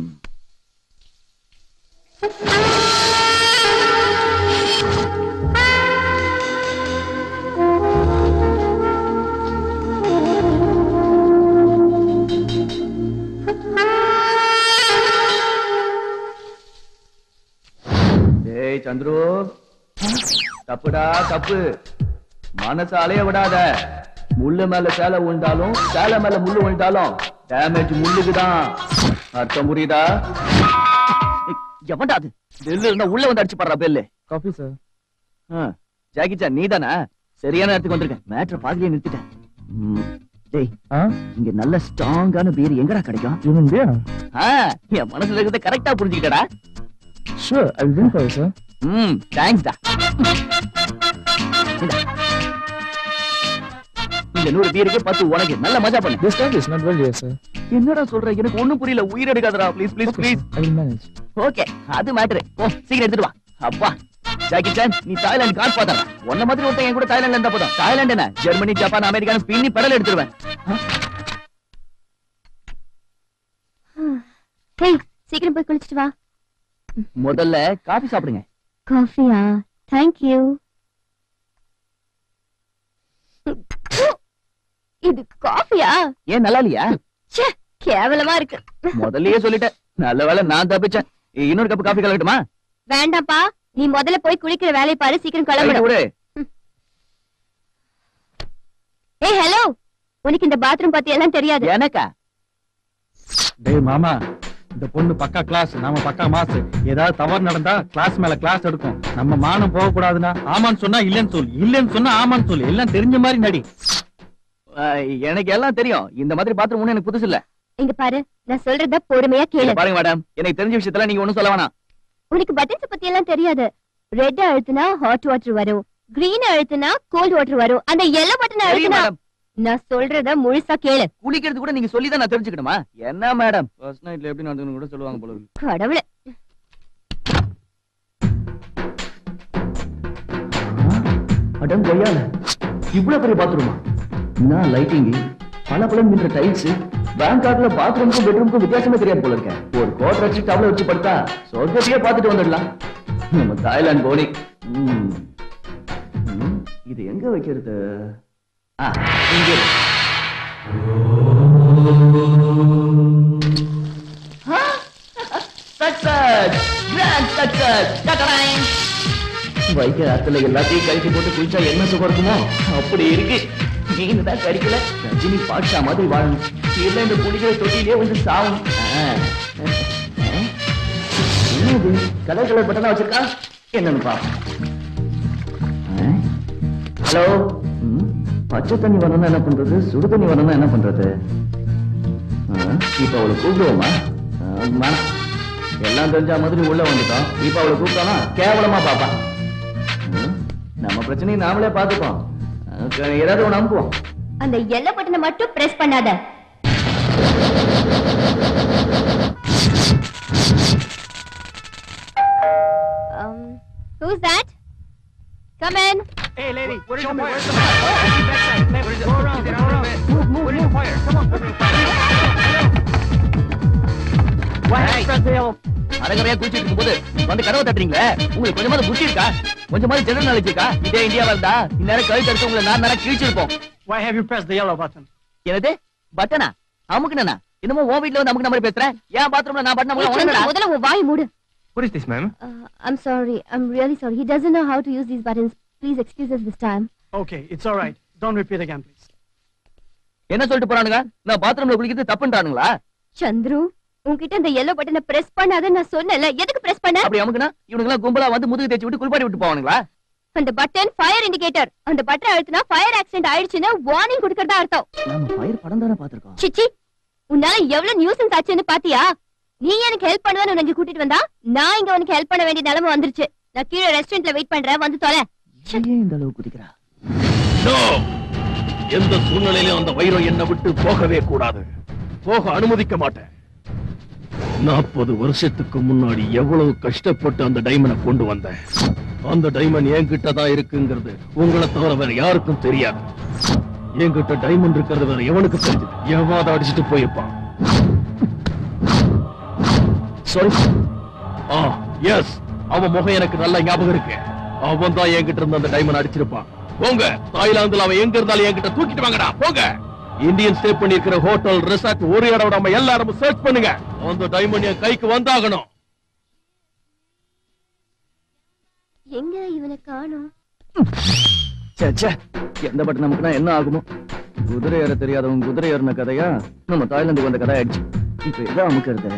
டேய் சந்துரு தப்புடா தப்பு மனச அலைய விடாத முள்ளு மேல சேலை விழுந்தாலும் சேலை மேல முள்ளு விழுந்தாலும் டேமேஜ் முள்ளுக்குதான் அர்த்தம் புரியுதா ஏய், எவன்டா அது டெல்லு இருந்தா உள்ள வந்து அடிச்சு பாடுறா bell coffee sir Jackie sir நீதானா சரியான நேரத்துக்கு வந்திருக்கேன் மேட்ரு பாதியிலே நிறுத்திட்டேன் ம், டேய் இங்க நல்ல ஸ்ட்ராங்கான பீர் எங்கடா கிடைக்கும் இவன் ஆ, என் மனசுல இருக்கிறத கரெக்டா புரிஞ்சுக்கிட்டடா sure I will for sir ம் தேங்க்ஸ் டா இந்தா. இந்த நூறு பீருக்கு பத்து உனக்கு நல்ல மஜா பண்ணு this time is not well dear sir என்னடா சொல்ற எனக்கு ஒண்ணும் புரியல உயிர் எடுக்காதடா please please please I will manage okay அது மேட்ரு ஓ சீக்கிரம் எடுத்துட்டு வா அப்பா ஜாக்கி சான் நீ தாய்லாந்து கால் பாத்தற உன்ன மாதிரி ஒருத்தன் என் கூட தாய்லாந்துல இருந்தா போதும் தாய்லாந்து என்ன Germany Japan America Spain pedal எடுத்துருவேன் ஹேய் சீக்கிரம் போய் குளிச்சிட்டு வா முதல்ல காபி சாப்பிடுங்க காஃபியா தேங்க் யூ இது காஃபியா ஏன் நல்லா இல்லையா ச்சே கேவலமா இருக்கு முதல்லயே சொல்லிட்டேன் நல்ல வேளை நான் தப்பிச்சேன் இன்னொரு கப் காபி கலக்கட்டுமா வேண்டாம்ப்பா நீ முதல்ல போய் குளிக்கிற வேலையை பாரு சீக்கிரம் ரைட்டு கிளம்பணும் விடு ஏய் ஹலோ உனக்கு இந்த பாத்ரூம் பத்தி எல்லாம் தெரியாது எனக்கா டேய் மாமா இந்த பொண்ணு பக்கா கிளாஸ் நாம பக்கா மாசு ஏதாவது தவறு நடந்தா கிளாஸ் மேல கிளாஸ் எடுக்கும் நம்ம மானம் போக கூடாதுன்னா ஆமான்னு சொன்னா இல்லன்னு சொல்லு இல்லன்னு சொன்னா ஆமான்னு சொல்லு எல்லாம் தெரிஞ்ச மாதிரி நடி அஹ், எனக்கு எல்லாம் தெரியும் இந்த மாதிரி பாத்ரூம் ஒண்ணு எனக்கு புதுசு இல்ல இங்க பாரு நான் சொல்றத பொறுமையா கேளு இங்க பாருங்க மேடம் எனக்கு தெரிஞ்ச விஷயத்துல நீங்க ஒண்ணும் சொல்ல வேணாம் உனக்கு பட்டன்ஸ் பத்தி எல்லாம் தெரியாது ரெட் அழுத்துனா ஹாட் வாட்டர் வரும் கிரீன் அழுத்துனா கோல்ட் வாட்டர் வரும் அந்த எல்லோ பட்டன் தெரியும் அழுத்துனா மேடம் நான் சொல்றத முழுசா கேளு குளிக்கிறது கூட நீங்க சொல்லி தான் நான் தெரிஞ்சுக்கணுமா என்ன மேடம் ஃபர்ஸ்ட் நைட்ல எப்படி நடந்துக்கணும் கூட சொல்லுவாங்க போல இருக்கு. கடவுளே அடம் கொய்யால இவ்வளவு பெரிய பாத்ரூமா என்ன லைட்டிங் பல பலம் நின்ற டைல்ஸ் பேங்காக்ல பாத்ரூமுக்கும் பெட்ரூமுக்கும் வித்தியாசமே தெரியாது போல இருக்கேன் ஒரு கோட் வச்சு டவல வச்சு படுத்தா சொர்க்கத்தையே பார்த்துட்டு வந்துடலாம் நம்ம தாய்லாந்து போனி ம். ம், இது எங்க வைக்கிறது ஆ இங்க இருக்கு. Success! Grand success! Ta-ta-dang! வைக்கிற ஆத்துல எல்லாத்தையும் கழிச்சு போட்டு குளிச்சா என்ன சுகம் இருக்குமோ அப்படி இருக்கு நீங்க தான் கடிக்கல ரஜினி பாட்ஷா மாதிரி வாழணும் இல்ல இந்த குடிக்கிற தொட்டிலே வந்து சாவும் ஆ. ஆ. என்னது கலர் கலர் பட்டனா வச்சிருக்கா என்னன்னு பாப்போம் ஹலோ பச்சை தண்ணி வரணும்னா என்ன பண்றது சுடு தண்ணி வரணும்னா என்ன பண்றது ஆ, இப்ப அவளை கூப்பிடுவோமா ஆ, வேணாம் எல்லாம் தெரிஞ்ச மாதிரி உள்ள வந்துட்டோம் இப்ப அவளை கூப்பிட்டோம்னா கேவலமா பாப்பா ம், நம்ம பிரச்சனையை நாமளே பாத்துப்போம் அஹ், ஏதாவது ஒண்ணு அனுப்புவோம் அந்த எல்லோ பட்டனை மட்டும் பிரஸ் பண்ணாத Um, who's that? Come in. Hey, lady, what is your fire? Go around, go around. Move, move, move. Fire. Come on. அரகரையா குளிச்சிட்டு இருக்கும்போது வந்து கதவை தட்டுறீங்களே உங்களுக்கு கொஞ்சமாவது புத்தி இருக்கா கொஞ்சமாவது ஜெனரல் நாலேஜ் இருக்கா இதே இந்தியாவா இருந்தா இந்நேரம் கழுத்து எடுத்து உங்களை நான் நேரம் கிழிச்சிருப்போம் Why have you pressed the yellow button? என்னது பட்டனா அமுக்குனா என்னமோ உன் வீட்ல வந்து அமுக்குன மாதிரி பேசுறேன் ஏன் பாத்ரூம்ல நான் பட்டன் ஏய், அமுக்குன சந்திரா, உனக்கு முதல்ல உன் வாய் மூடு What is this, ma'am? Uh, I'm sorry. I'm really sorry. He doesn't know how to use these buttons. Please excuse us this time. Okay, it's all right. Don't repeat again, please. என்ன சொல்லிட்டு போறானுங்க நான் பாத்ரூம்ல குளிக்கிறது தப்புன்றானுங்களா சந்துரு உன்கிட்ட இந்த yellow பட்டனை press பண்ணாத நான் சொன்னேன்ல எதுக்கு பிரஸ் பண்ண அப்படி அமுக்குனா இவனுங்க எல்லாம் கும்பலா வந்து முதுகு தேய்ச்சி விட்டு குளிப்பாட்டி விட்டு போவானுங்களா அந்த பட்டன் ஃபயர் இண்டிகேட்டர் அந்த பட்டன் அழுத்தினா ஃபயர் ஆக்சிடென்ட் ஆயிடுச்சுன்னு வார்னிங் கொடுக்கறதா அர்த்தம் நம்ம பயிர் படம் தானே பாத்திருக்கோம் சிச்சி உன்னால எவ்வளவு நியூசன்ஸ் ஆச்சுன்னு பாத்தியா நீ எனக்கு ஹெல்ப் பண்ணுவேன்னு உனக்கு கூட்டிட்டு வந்தா நான் இங்க உனக்கு ஹெல்ப் பண்ண வேண்டிய நிலைமை வந்துருச்சு நான் கீழே ரெஸ்டாரண்ட்ல வெயிட் பண்றேன் வந்து தொலை ஏன் இந்த அளவு குதிக்கிறா No! எந்த சூழ்நிலையிலும் அந்த வைரம் என்னை விட்டு போகவே கூடாது போக அனுமதிக்க மாட்டேன் நாற்பது வருஷத்துக்கு முன்னாடி எவ்வளவு கஷ்டப்பட்டு அந்த டைமண்டை கொண்டு வந்தேன் அந்த டைமண்ட் என்கிட்ட தான் இருக்குங்கிறது உங்களை தவிர வேற யாருக்கும் தெரியாது என்கிட்ட டைமண்ட் இருக்கிறது வேற எவனுக்கு தெரிஞ்சது எவாத அடிச்சுட்டு போயிருப்பான் சாரி ஆ எஸ் அவன் முகம் எனக்கு நல்ல ஞாபகம் இருக்கு அவன் தான் என்கிட்ட இருந்து அந்த டைமண்ட் அடிச்சிருப்பான் போங்க தாய்லாந்துல அவன் எங்க இருந்தாலும் என்கிட்ட தூக்கிட்டு வாங்கடா போங்க இந்தியன் ஸ்டே பண்ணிருக்கிற ஹோட்டல் ரிசார்ட் ஒரு இடம் விடாம எல்லா இடமும் சர்ச் பண்ணுங்க அந்த டைமண்ட் என் கைக்கு வந்தாகணும் எங்க இவனை காணோம் ச்சே, ச்சே. எந்த பட்டு நமக்குன்னா என்ன ஆகுமோ குதிரை ஏற தெரியாதவங்க குதிரை ஏறின கதையா நம்ம தாய்லாந்துக்கு வந்த கதை ஆயிடுச்சு இப்ப எதை அமுக்கிறது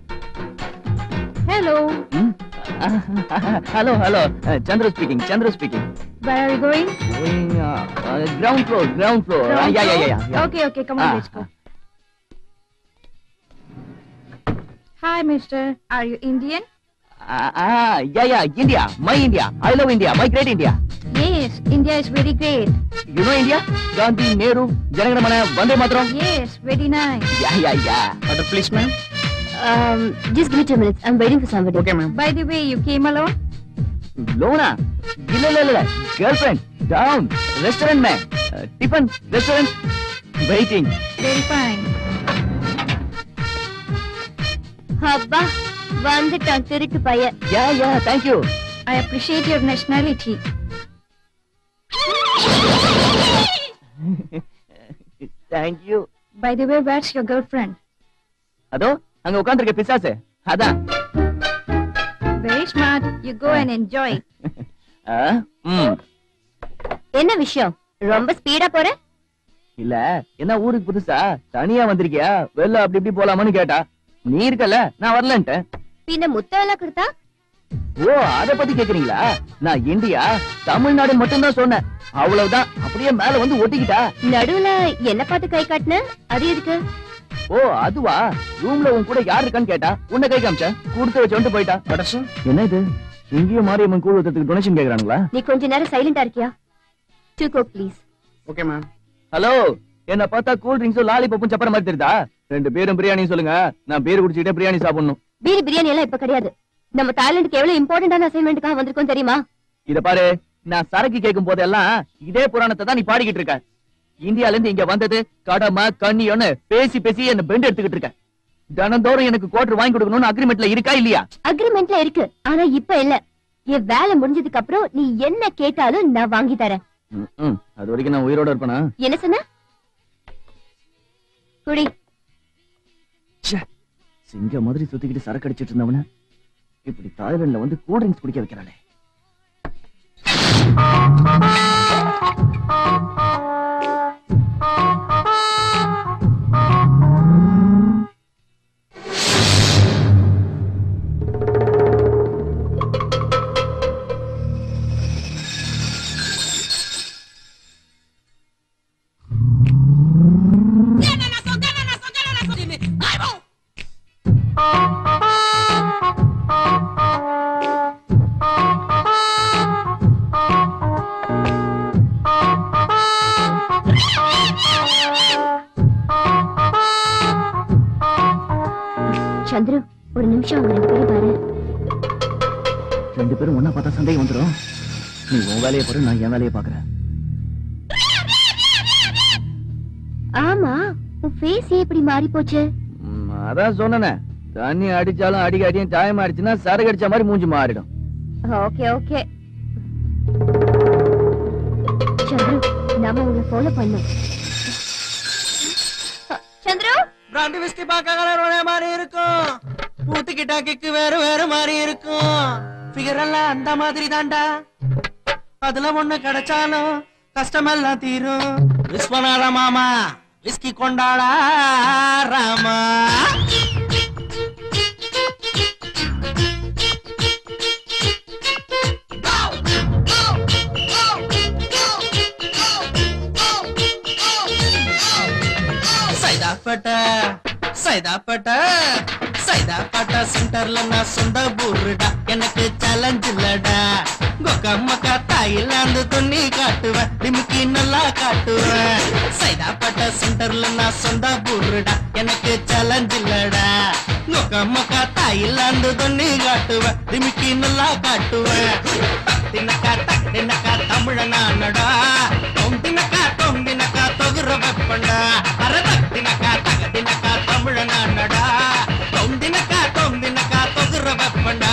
hello hello hello Chandra speaking Chandra speaking where are you going ground floor ground floor Ground yeah yeah floor? Yeah okay okay come on Ah, let's go hi mister are you indian yeah yeah India my India I love India my great India yes india is very great you know India Gandhi Nehru Jana Gana Mana Vande Mataram yes very nice yeah yeah yeah order please ma'am um just give me two minutes i'm waiting for somebody okay ma'am by the way you came alone லோனா இல்ல இல்ல இல்ல girl friend town restaurant மே tiffin restaurant waiting very fine அப்பா வந்துட்டான் திருட்டு பையன் yeah yeah thank you i appreciate your nationality thank you by the way where's your girlfriend அதோ அங்க உட்கார்ந்திருக்க பிசாசு அதான் very smart you go and enjoy ஆ, ம். என்ன விஷயம் ரொம்ப ஸ்பீடா போற இல்ல என்ன ஊருக்கு புதுசா தனியா வந்திருக்கியா வெளில அப்படி இப்படி போலாமான்னு கேட்டா நீ இருக்கல நான் வரலன்ட்டேன் பின்ன முத்தம் எல்லாம் கொடுத்தா ஓ அத பத்தி கேக்குறீங்களா நான் இந்தியா தமிழ்நாடு மட்டும் தான் சொன்னேன் அவ்வளவுதான் அப்படியே மேல வந்து ஒட்டிக்கிட்டா நடுவுல என்ன பார்த்து கை காட்டுன அது எதுக்கு ஓ அதுவா ரூம்ல உன் கூட யார் இருக்கான்னு கேட்டா உன்னை கை காமிச்ச கொடுத்து வச்சு வந்துட்டு போயிட்டா என்ன இது இங்கேயும் மாரியம்மன் கூழ் ஊத்துறதுக்கு டொனேஷன் கேக்குறாங்களா நீ கொஞ்ச நேரம் சைலண்டா இருக்கியா two coke please okay ma'am hello என்ன பார்த்தா கூல் ட்ரிங்க்ஸும் லாலிபப்பும் சப்பர மாதிரி தெரியுதா ரெண்டு பேரும் பிரியாணி சொல்லுங்க நான் பேர் குடிச்சிட்டே பிரியாணி சாப்பிடணும் பீரி பிரியாணி எல்லாம் இப்ப கிடையாது நம்ம தாய்லாந்துக்கு எவ்வளவு இம்பார்ட்டன்டான அசைன்மெண்ட்டுக்காக வந்திருக்கோம் தெரியுமா இத பாரு நான் சரக்கு கேட்கும் போதெல்லாம் இதே புராணத்தை தான் நீ பாடிக்கிட்டு இருக்க இந்தியால இருந்து இங்க வந்தது கடமை கண்ணியம்னு பேசி பேசி என்ன பெண்ட் எடுத்துக்கிட்டு இருக்க தினந்தோறும் எனக்கு குவார்டர் வாங்கி கொடுக்கணும்னு அக்ரிமெண்ட்ல இருக்கா இல்லையா அக்ரிமெண்ட்ல இருக்கு ஆனா இப்ப இல்ல என் வேலை முடிஞ்சதுக்கு அப்புறம் நீ என்ன கேட்டாலும் நான் வாங்கி தரேன் ம், ம். அது வரைக்கும் நான் உயிரோட இருப்பேனா என்ன சொன்ன குடி சிங்க மாதிரி சுத்திக்கிட்டு சரக்கு அடிச்சிட்டு இருந்தவன இப்படி தாய்லாந்துல வந்து கூல் ட்ரிங்க்ஸ் குடிக்க வைக்கிறாளே சந்துரு ஒரு நிமிஷம் அவங்க ரெண்டு பேரும் பாரு ரெண்டு பேரும் ஒன்னா பார்த்தா சந்தேகம் வந்துடும் நீ உன் வேலையை பாரு நான் என் வேலையை பாக்குறேன் ஆமா உன் ஃபேஸ் இப்படி மாறி போச்சு ம், அதான் சொன்னனே தண்ணி அடிச்சாலும் அடிக்க அடியும் சாயம் அடிச்சுன்னா சரக்கு அடிச்ச மாதிரி மூஞ்சி மாறிடும் ஓகே ஓகே சந்துரு நாம உங்களை ஃபாலோ பண்ணோம் சந்துரு பிராண்டி விஸ்கி பார்க்க கலர் ஒரே மாதிரி இருக்கும் ஊத்துக்கிட்டா கிக்கு வேற வேற மாதிரி இருக்கும் ஃபிகர் எல்லாம் அந்த மாதிரி தான்டா அதுல ஒண்ணு கிடைச்சாலும் கஷ்டமெல்லாம் தீரும் விஸ்வநாத மாமா விஸ்கி கொண்டாடா ராமா சைதாப்பேட்ட சைதாப்பேட்ட சைதாப்பேட்ட சென்டர்ல நான் சொந்த ஊருடா எனக்கு சேலஞ்ச் இல்லடா கொக்கம்மக்கா தாயிலாந்து துண்ணி காட்டுவேன் டிமுக்கி நல்லா காட்டுவேன் சைதாப்பட்ட சென்டர்ல நான் சொந்த பூருடா எனக்கு சேலஞ்ச் இல்லடா கொக்கம்மக்கா தாயிலாந்து துண்ணி காட்டுவேன் டிமுக்கி நல்லா காட்டுவேன் தினக்கா தினக்கா தமிழ நானடா தொந்தினக்கா தொந்தினக்கா தொகுற வெப்பண்டா அர தினக்கா தக தினக்கா தமிழ நானடா தொந்தினக்கா தொந்தினக்கா தொகுற வெப்பண்டா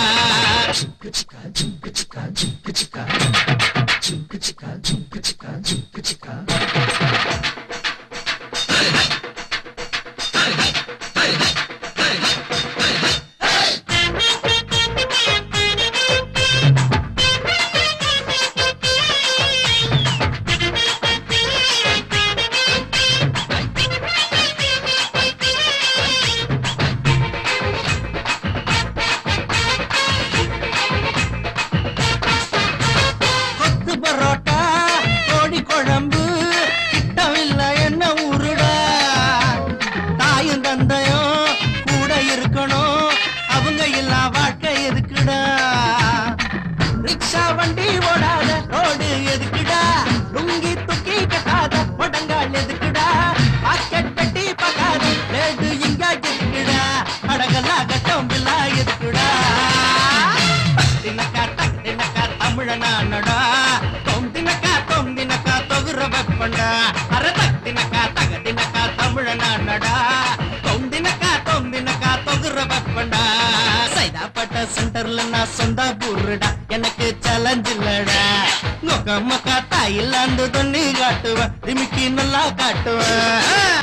கொத்து பரோட்டா கோழி குழம்பு கிட்டமில்ல என்ன ஊருடா தாயும் தந்தையும் கூட இருக்கணும் அவங்க இல்லா வாழ்க்கை எதுக்குடா ரிக்ஷா வண்டி ஓடாத ரோடு எதுக்குடா லுங்கி துக்கி கட்டாத முடங்கால் எதுக்குடா பாக்கெட் பெட்டி பார்க்காத லேடு இங்க எதுக்குடா அடகலா கட்டம் பில்லா எதுக்குடா தினக்கா டக் தினக்கா தமிழ நானடா தொம் தினக்கா தொம் தினக்கா தொகுற வெப்பண்டா அர தக் தினக்கா தக தினக்கா தமிழ நானடா தொம் தினக்கா தொம் தினக்கா தொகுற வெப்பண்டா சைதாப்பட்ட சென்டர்ல நான் சொந்த பூருடா எனக்கு சேலஞ்ச் இல்லடா நொக்க மக்கா தாயில்லாந்து தொண்ணி காட்டுவேன் திமிக்கி நல்லா காட்டுவேன்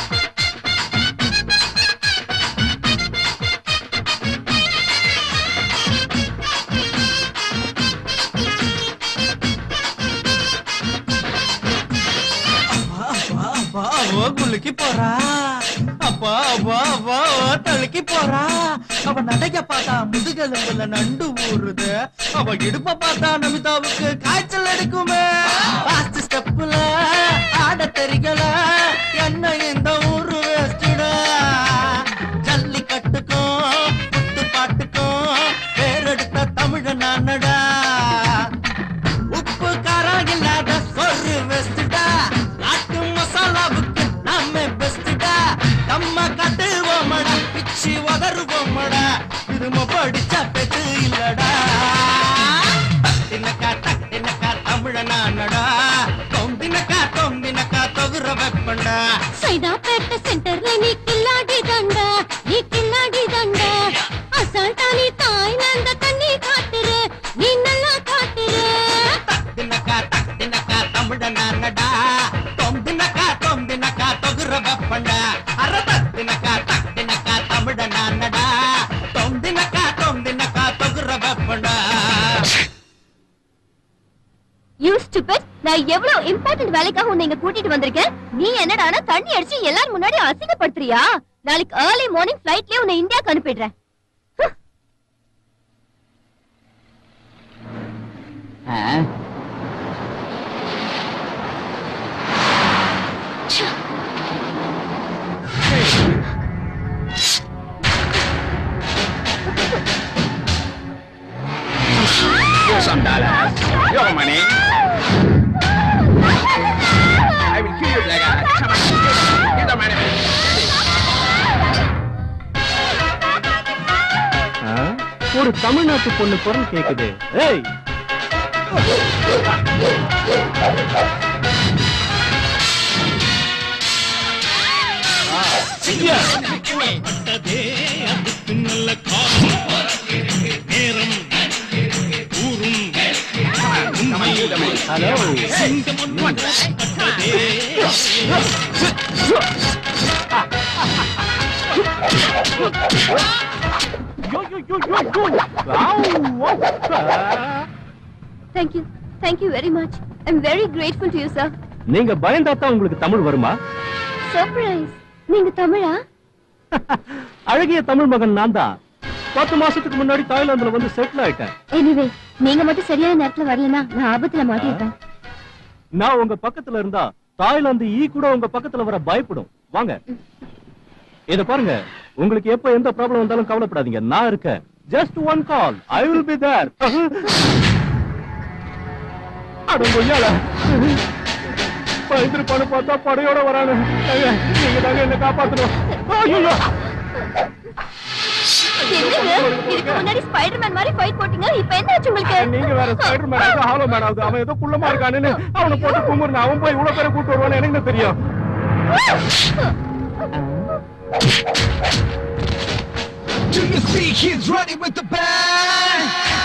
அப்பா அவ குலுக்கி போறா அப்பா அப்பா அப்பா அவ தழுக்கி போறா அவ நடைய பார்த்தா முதுகெலும்புல நண்டு ஊறுது அவ இடுப்ப பார்த்தா நமிதாவுக்கு காய்ச்சல் எடுக்குமே பாஸ்ட் ஸ்டெப்ல ஆட தெரியல என்ன இந்த ஊரு வேஸ்டடா ஜல்லிக்கட்டுக்கும் குத்து பாட்டுக்கும் பேரெடுத்த தமிழ நானடா உப்பு காரம் இல்லாத ஒரு வெஸ்டா நாட்டு மசாலாவுக்கு நாம பெஸ்டா நம்ம கட்டுவோமடா பிச்சு உதறுவோமடா இது படிச்ச பெட்டு இல்லடா தினக்கா டக் தினக்கா தமிழ நானடா தொந்தினக்கா தொந்தினக்கா தொகுற வெப்பண்டா సైదాపేట సెంటర్ లో నీ కిల్లాడి దండ నీ కిల్లాడి దండ అసల్టా నీ తాయి నంద కన్నీ కాட்டுరు నీ నల్లా కాட்டுరు தினக்கா டக் தினக்கா தமிழ நானடா தொந்தினக்கா தொந்தினக்கா தொகுற வெப்பண்டா அர தினக்கா டக் தினக்கா தமிழ நானடா தொந்தினக்கா தொந்தினக்கா தொகுற வெப்பண்டா யூ ஸ்டூபிட் நான் எவ்வளவு இம்பார்ட்டன்ட் வேலைக்காக உன்னை இங்க கூட்டிட்டு வந்திருக்கேன் நீ என்னடானா தண்ணி அடிச்சு எல்லாரும் முன்னாடி அசிங்கப்படுத்துறியா நாளைக்கு ஏர்லி மார்னிங் ஃபிளைட்லயே உன்னை இந்தியாக்கு அனுப்பிடுறேன் Here's some dollars. Your money. I will kill you, black guy. Come on. Get the money. ஒரு தமிழ்நாட்டு பொண்ணு குரல் கேக்குது ஏய் thank you thank you very much I am very grateful to you sir நீங்க பயந்தாத்தான் உங்களுக்கு தமிழ் வருமா சர்ப்ரைஸ் நீங்க தமிழா அழகிய தமிழ் மகன் நான் தான் பத்து மாசத்துக்கு முன்னாடி தாய்லாந்துல வந்து செட்டில் ஆயிட்டேன் எனிவே நீங்க மட்டும் சரியான நேரத்துல வரலனா நான் ஆபத்துல மாட்டிருப்பேன் நான் உங்க பக்கத்துல இருந்தா தாய்லாந்து ஈ கூட உங்க பக்கத்துல வர பயப்படும் வாங்க இத பாருங்க உங்களுக்கு எப்ப எந்த ப்ராப்ளம் வந்தாலும் கவலைப்படாதீங்க நான் இருக்கேன் just one call I will be there அட கொய்யால பயந்துருப்பான்னு பார்த்தா படையோட வரானு ஐயா, நீங்க தாங்க என்ன காப்பாத்தணும் ஐயோ என்னங்க இதுக்கு முன்னாடி ஸ்பைடர்மேன் மாதிரி ஃபைட் போட்டீங்க இப்போ என்ன ஆச்சு உங்களுக்கு நீங்க வேற ஸ்பைடர் மேன் ஆகுது ஹாலோ மேன் ஆகுது அவன் ஏதோ குள்ளமா இருக்கானுன்னு அவனை போட்டு கும்பிடுன அவன் போய் இவ்வளவு பேரை கூட்டு வருவான்னு எனக்கு என்ன தெரியும் Do you see he's running with the band?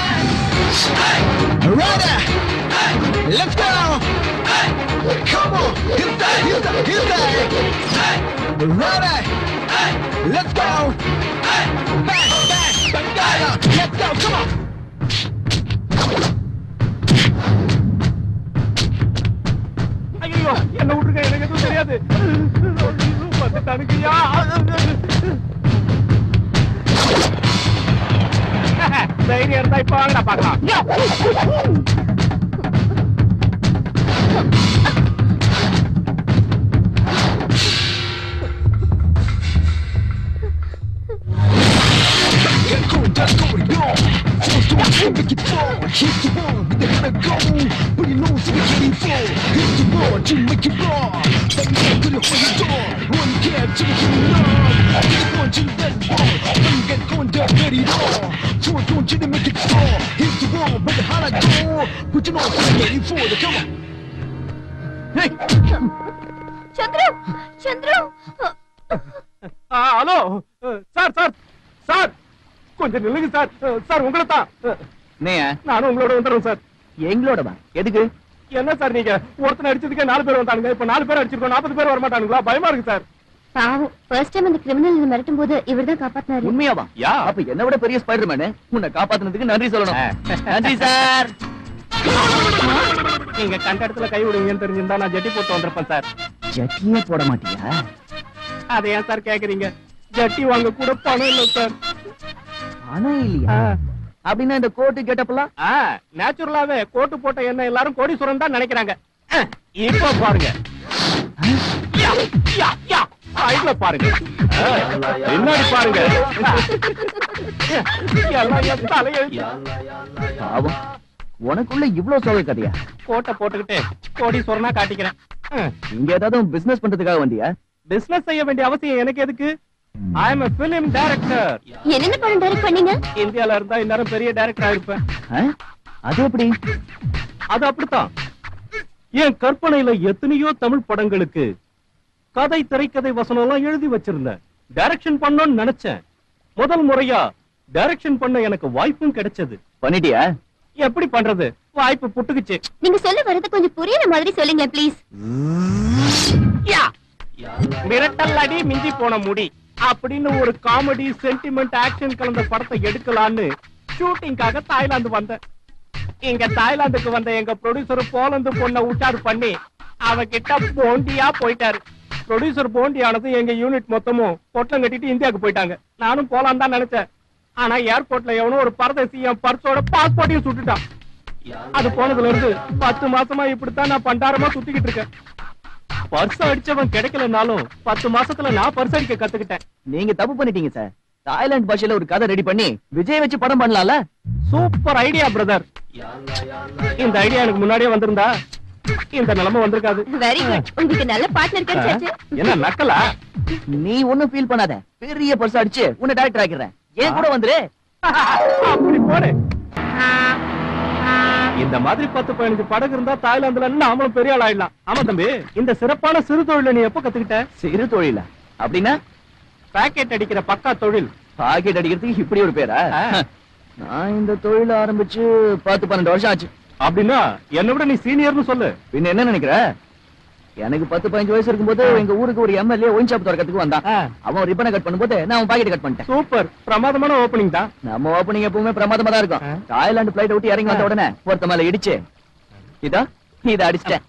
Rider, let's go! Come on, he's there, he's there, he's there! Rider, let's go! Bang, bang, bang, let's go, come on! ஐயோ என்ன விட்டுருக்க எனக்கு எதுவும் தெரியாது வந்துட்டானுங்கய்யா தைரியம் இருந்தா இப்ப வாங்கடா பாக்கலாம் Get going, that's going on! Force to action, make it fall! Hit the wall with the hammer go! Put your nose in the kitty fall! Hit the wall, to make it raw! Bang it to the fire door! One cab to the kitty law! Hit the one to the dead wall! Bang get going, that dirty door! Two or two to the make it fall! Hit the wall, make it holla go! Put your nose in the kitty fall! Come on! Chandru Chandru hello sir sir sir கொஞ்சம் நில்லுங்க sir sir உங்களை தான் நானும் உங்களோட வந்துடுறேன் sir எங்களோட எதுக்கு என்ன சார் நீங்க ஒருத்தனை அடிச்சதுக்கே நாலு பேர் வந்தானுங்க இப்ப நாலு பேர் அடிச்சிருக்கோம் நாற்பது பேர் வர மாட்டானுங்களா பயமா இருக்கு சார் பாவம் ஃபர்ஸ்ட் டைம் அந்த கிரிமினல் மிரட்டும் போது இவர்தான் காப்பாத்தினாரு உண்மையாவா யா அப்ப என்ன விட பெரிய ஸ்பைடர் மேனு உன்னை காப்பாத்துனதுக்கு நன்றி சொல்லணும் நன்றி சார் நீங்க கண்ட இடத்துல கை விடுவீங்கன்னு தெரிஞ்சிருந்தா நான் ஜட்டி போட்டு வந்திருப்பேன் சார் ஜட்டியே போட மாட்டியா அதை ஏன் சார் கேக்குறீங்க ஜட்டி வாங்க கூட பணம் இல்ல சார் பணம் இல்லையா அப்படின்னா இந்த கோட்டு கேட்டப்பெல்லாம் நேச்சுரலாவே கோட்டு போட்ட என்ன எல்லாரும் கோடீஸ்வரன் தான் நினைக்கிறாங்க அஹ், இப்ப பாருங்க யா, யா, யா. சைடுல பாருங்க அஹ், பின்னாடி பாருங்க எல்லாம் என் தலையெழுத்து. பாவம் உனக்குள்ள இவ்ளோ சோக கதையா கோட்டை போட்டுக்கிட்டு கோடீஸ்வரனா காட்டிக்கிறேன் இங்க ஏதாவது பிசினஸ் பண்றதுக்காக வந்தியா பிசினஸ் செய்ய வேண்டிய அவசியம் எனக்கு எதுக்கு I am a film director என்னென்ன படம் டைரக்ட் பண்ணீங்க இந்தியால இருந்தா இந்நேரம் பெரிய டைரக்டர் ஆயிருப்பேன் ஆ? அது எப்படி அது அப்படித்தான் என் கற்பனையில எத்தனையோ தமிழ் படங்களுக்கு கதை திரைக்கதை வசனம் எல்லாம் எழுதி வச்சிருந்தேன் டைரக்ஷன் பண்ணணும்னு நினைச்சேன் முதல் முறையா டைரக்ஷன் பண்ண எனக்கு வாய்ப்பும் கிடைச்சது பண்ணிட்டியா எப்படி பண்றது வாய்ப்பு புட்டுக்குச்சு நீங்க சொல்ல வர்றது கொஞ்சம் புரியுற மாதிரி சொல்லுங்க ப்ளீஸ் யா. மிரட்டல் அடி மிஞ்சி போன முடி அப்படின்னு ஒரு காமெடி சென்டிமெண்ட் ஆக்ஷன் கலந்த படத்தை எடுக்கலான்னு ஷூட்டிங்காக தாய்லாந்து வந்தேன் இங்க தாய்லாந்துக்கு வந்த எங்க ப்ரொடியூசர் போலந்து பொண்ண உஷார் பண்ணி அவகிட்ட போண்டியா போயிட்டாரு ப்ரொடியூசர் போண்டியானது எங்க யூனிட் மொத்தமும் பொட்டலம் கட்டிட்டு இந்தியாவுக்கு போயிட்டாங்க நானும் போலாம் தான் நினைச்சேன் ஆனா ஏர்போர்ட்ல எவனோ ஒரு பரதேசி என் பர்ஸோட பாஸ்போர்ட்டையும் சுட்டுட்டான் அது போனதுல இருந்து பத்து மாசமா இப்படித்தான் நான் பண்டாரமா சுத்திக்கிட்டு இருக்கேன் பர்ஸ் அடிச்சவன் கிடைக்கலனாலும் பத்து மாசத்துல நான் பர்ஸ் அடிக்க கத்துக்கிட்டேன் நீங்க தப்பு பண்ணிட்டீங்க சார் தாய்லாந்து பாஷையில ஒரு கதை ரெடி பண்ணி விஜய் வச்சு படம் பண்ணலாம்ல சூப்பர் ஐடியா பிரதர் இந்த ஐடியா எனக்கு முன்னாடியே வந்திருந்தா இந்த நிலைமை வந்திருக்காது வெரி குட் உங்களுக்கு நல்ல பார்ட்னர் கிடைச்சாச்சு என்ன நக்கலா நீ ஒண்ணும் ஃபீல் பண்ணாத பெரிய பர்ஸ் அடிச்சு உன்னை டைரக்டர் ஆக்கிறேன் ஏன் கூட வந்துரு அப்படி போடு இந்த மாதிரி பத்து பதினஞ்சு படகு இருந்தா தாய்லாந்துல நாமளும் பெரிய ஆள் ஆயிடலாம் ஆமா தம்பி இந்த சிறப்பான சிறு தொழில நீ எப்ப கத்துக்கிட்ட சிறு தொழில அப்படின்னா பாக்கெட் அடிக்கிற பக்கா தொழில் பாக்கெட் அடிக்கிறதுக்கு இப்படி ஒரு பேரா நான் இந்த தொழில ஆரம்பிச்சு பத்து பன்னெண்டு வருஷம் ஆச்சு அப்படின்னா என்னை விட நீ சீனியர்னு சொல்லு பின்ன என்ன நினைக்கிற எனக்கு பத்து பதினஞ்சு வயசு இருக்கும்போது எங்க ஊருக்கு ஒரு எம்எல்ஏ ஒயின் ஷாப் திறக்கிறதுக்கு வந்தான் அவன் ரிப்பனை கட் பண்ணும்போது நான் அவன் பாக்கெட் கட் பண்ணிட்டேன் சூப்பர் பிரமாதமான ஓபனிங் தான் நம்ம ஓப்பனிங் எப்பவுமே பிரமாதமா தான் இருக்கும் தாய்லாந்து பிளைட் விட்டு இறங்கி வந்த உடனே ஒருத்த மேல இடிச்சு இதோ இத அடிச்சிட்டேன்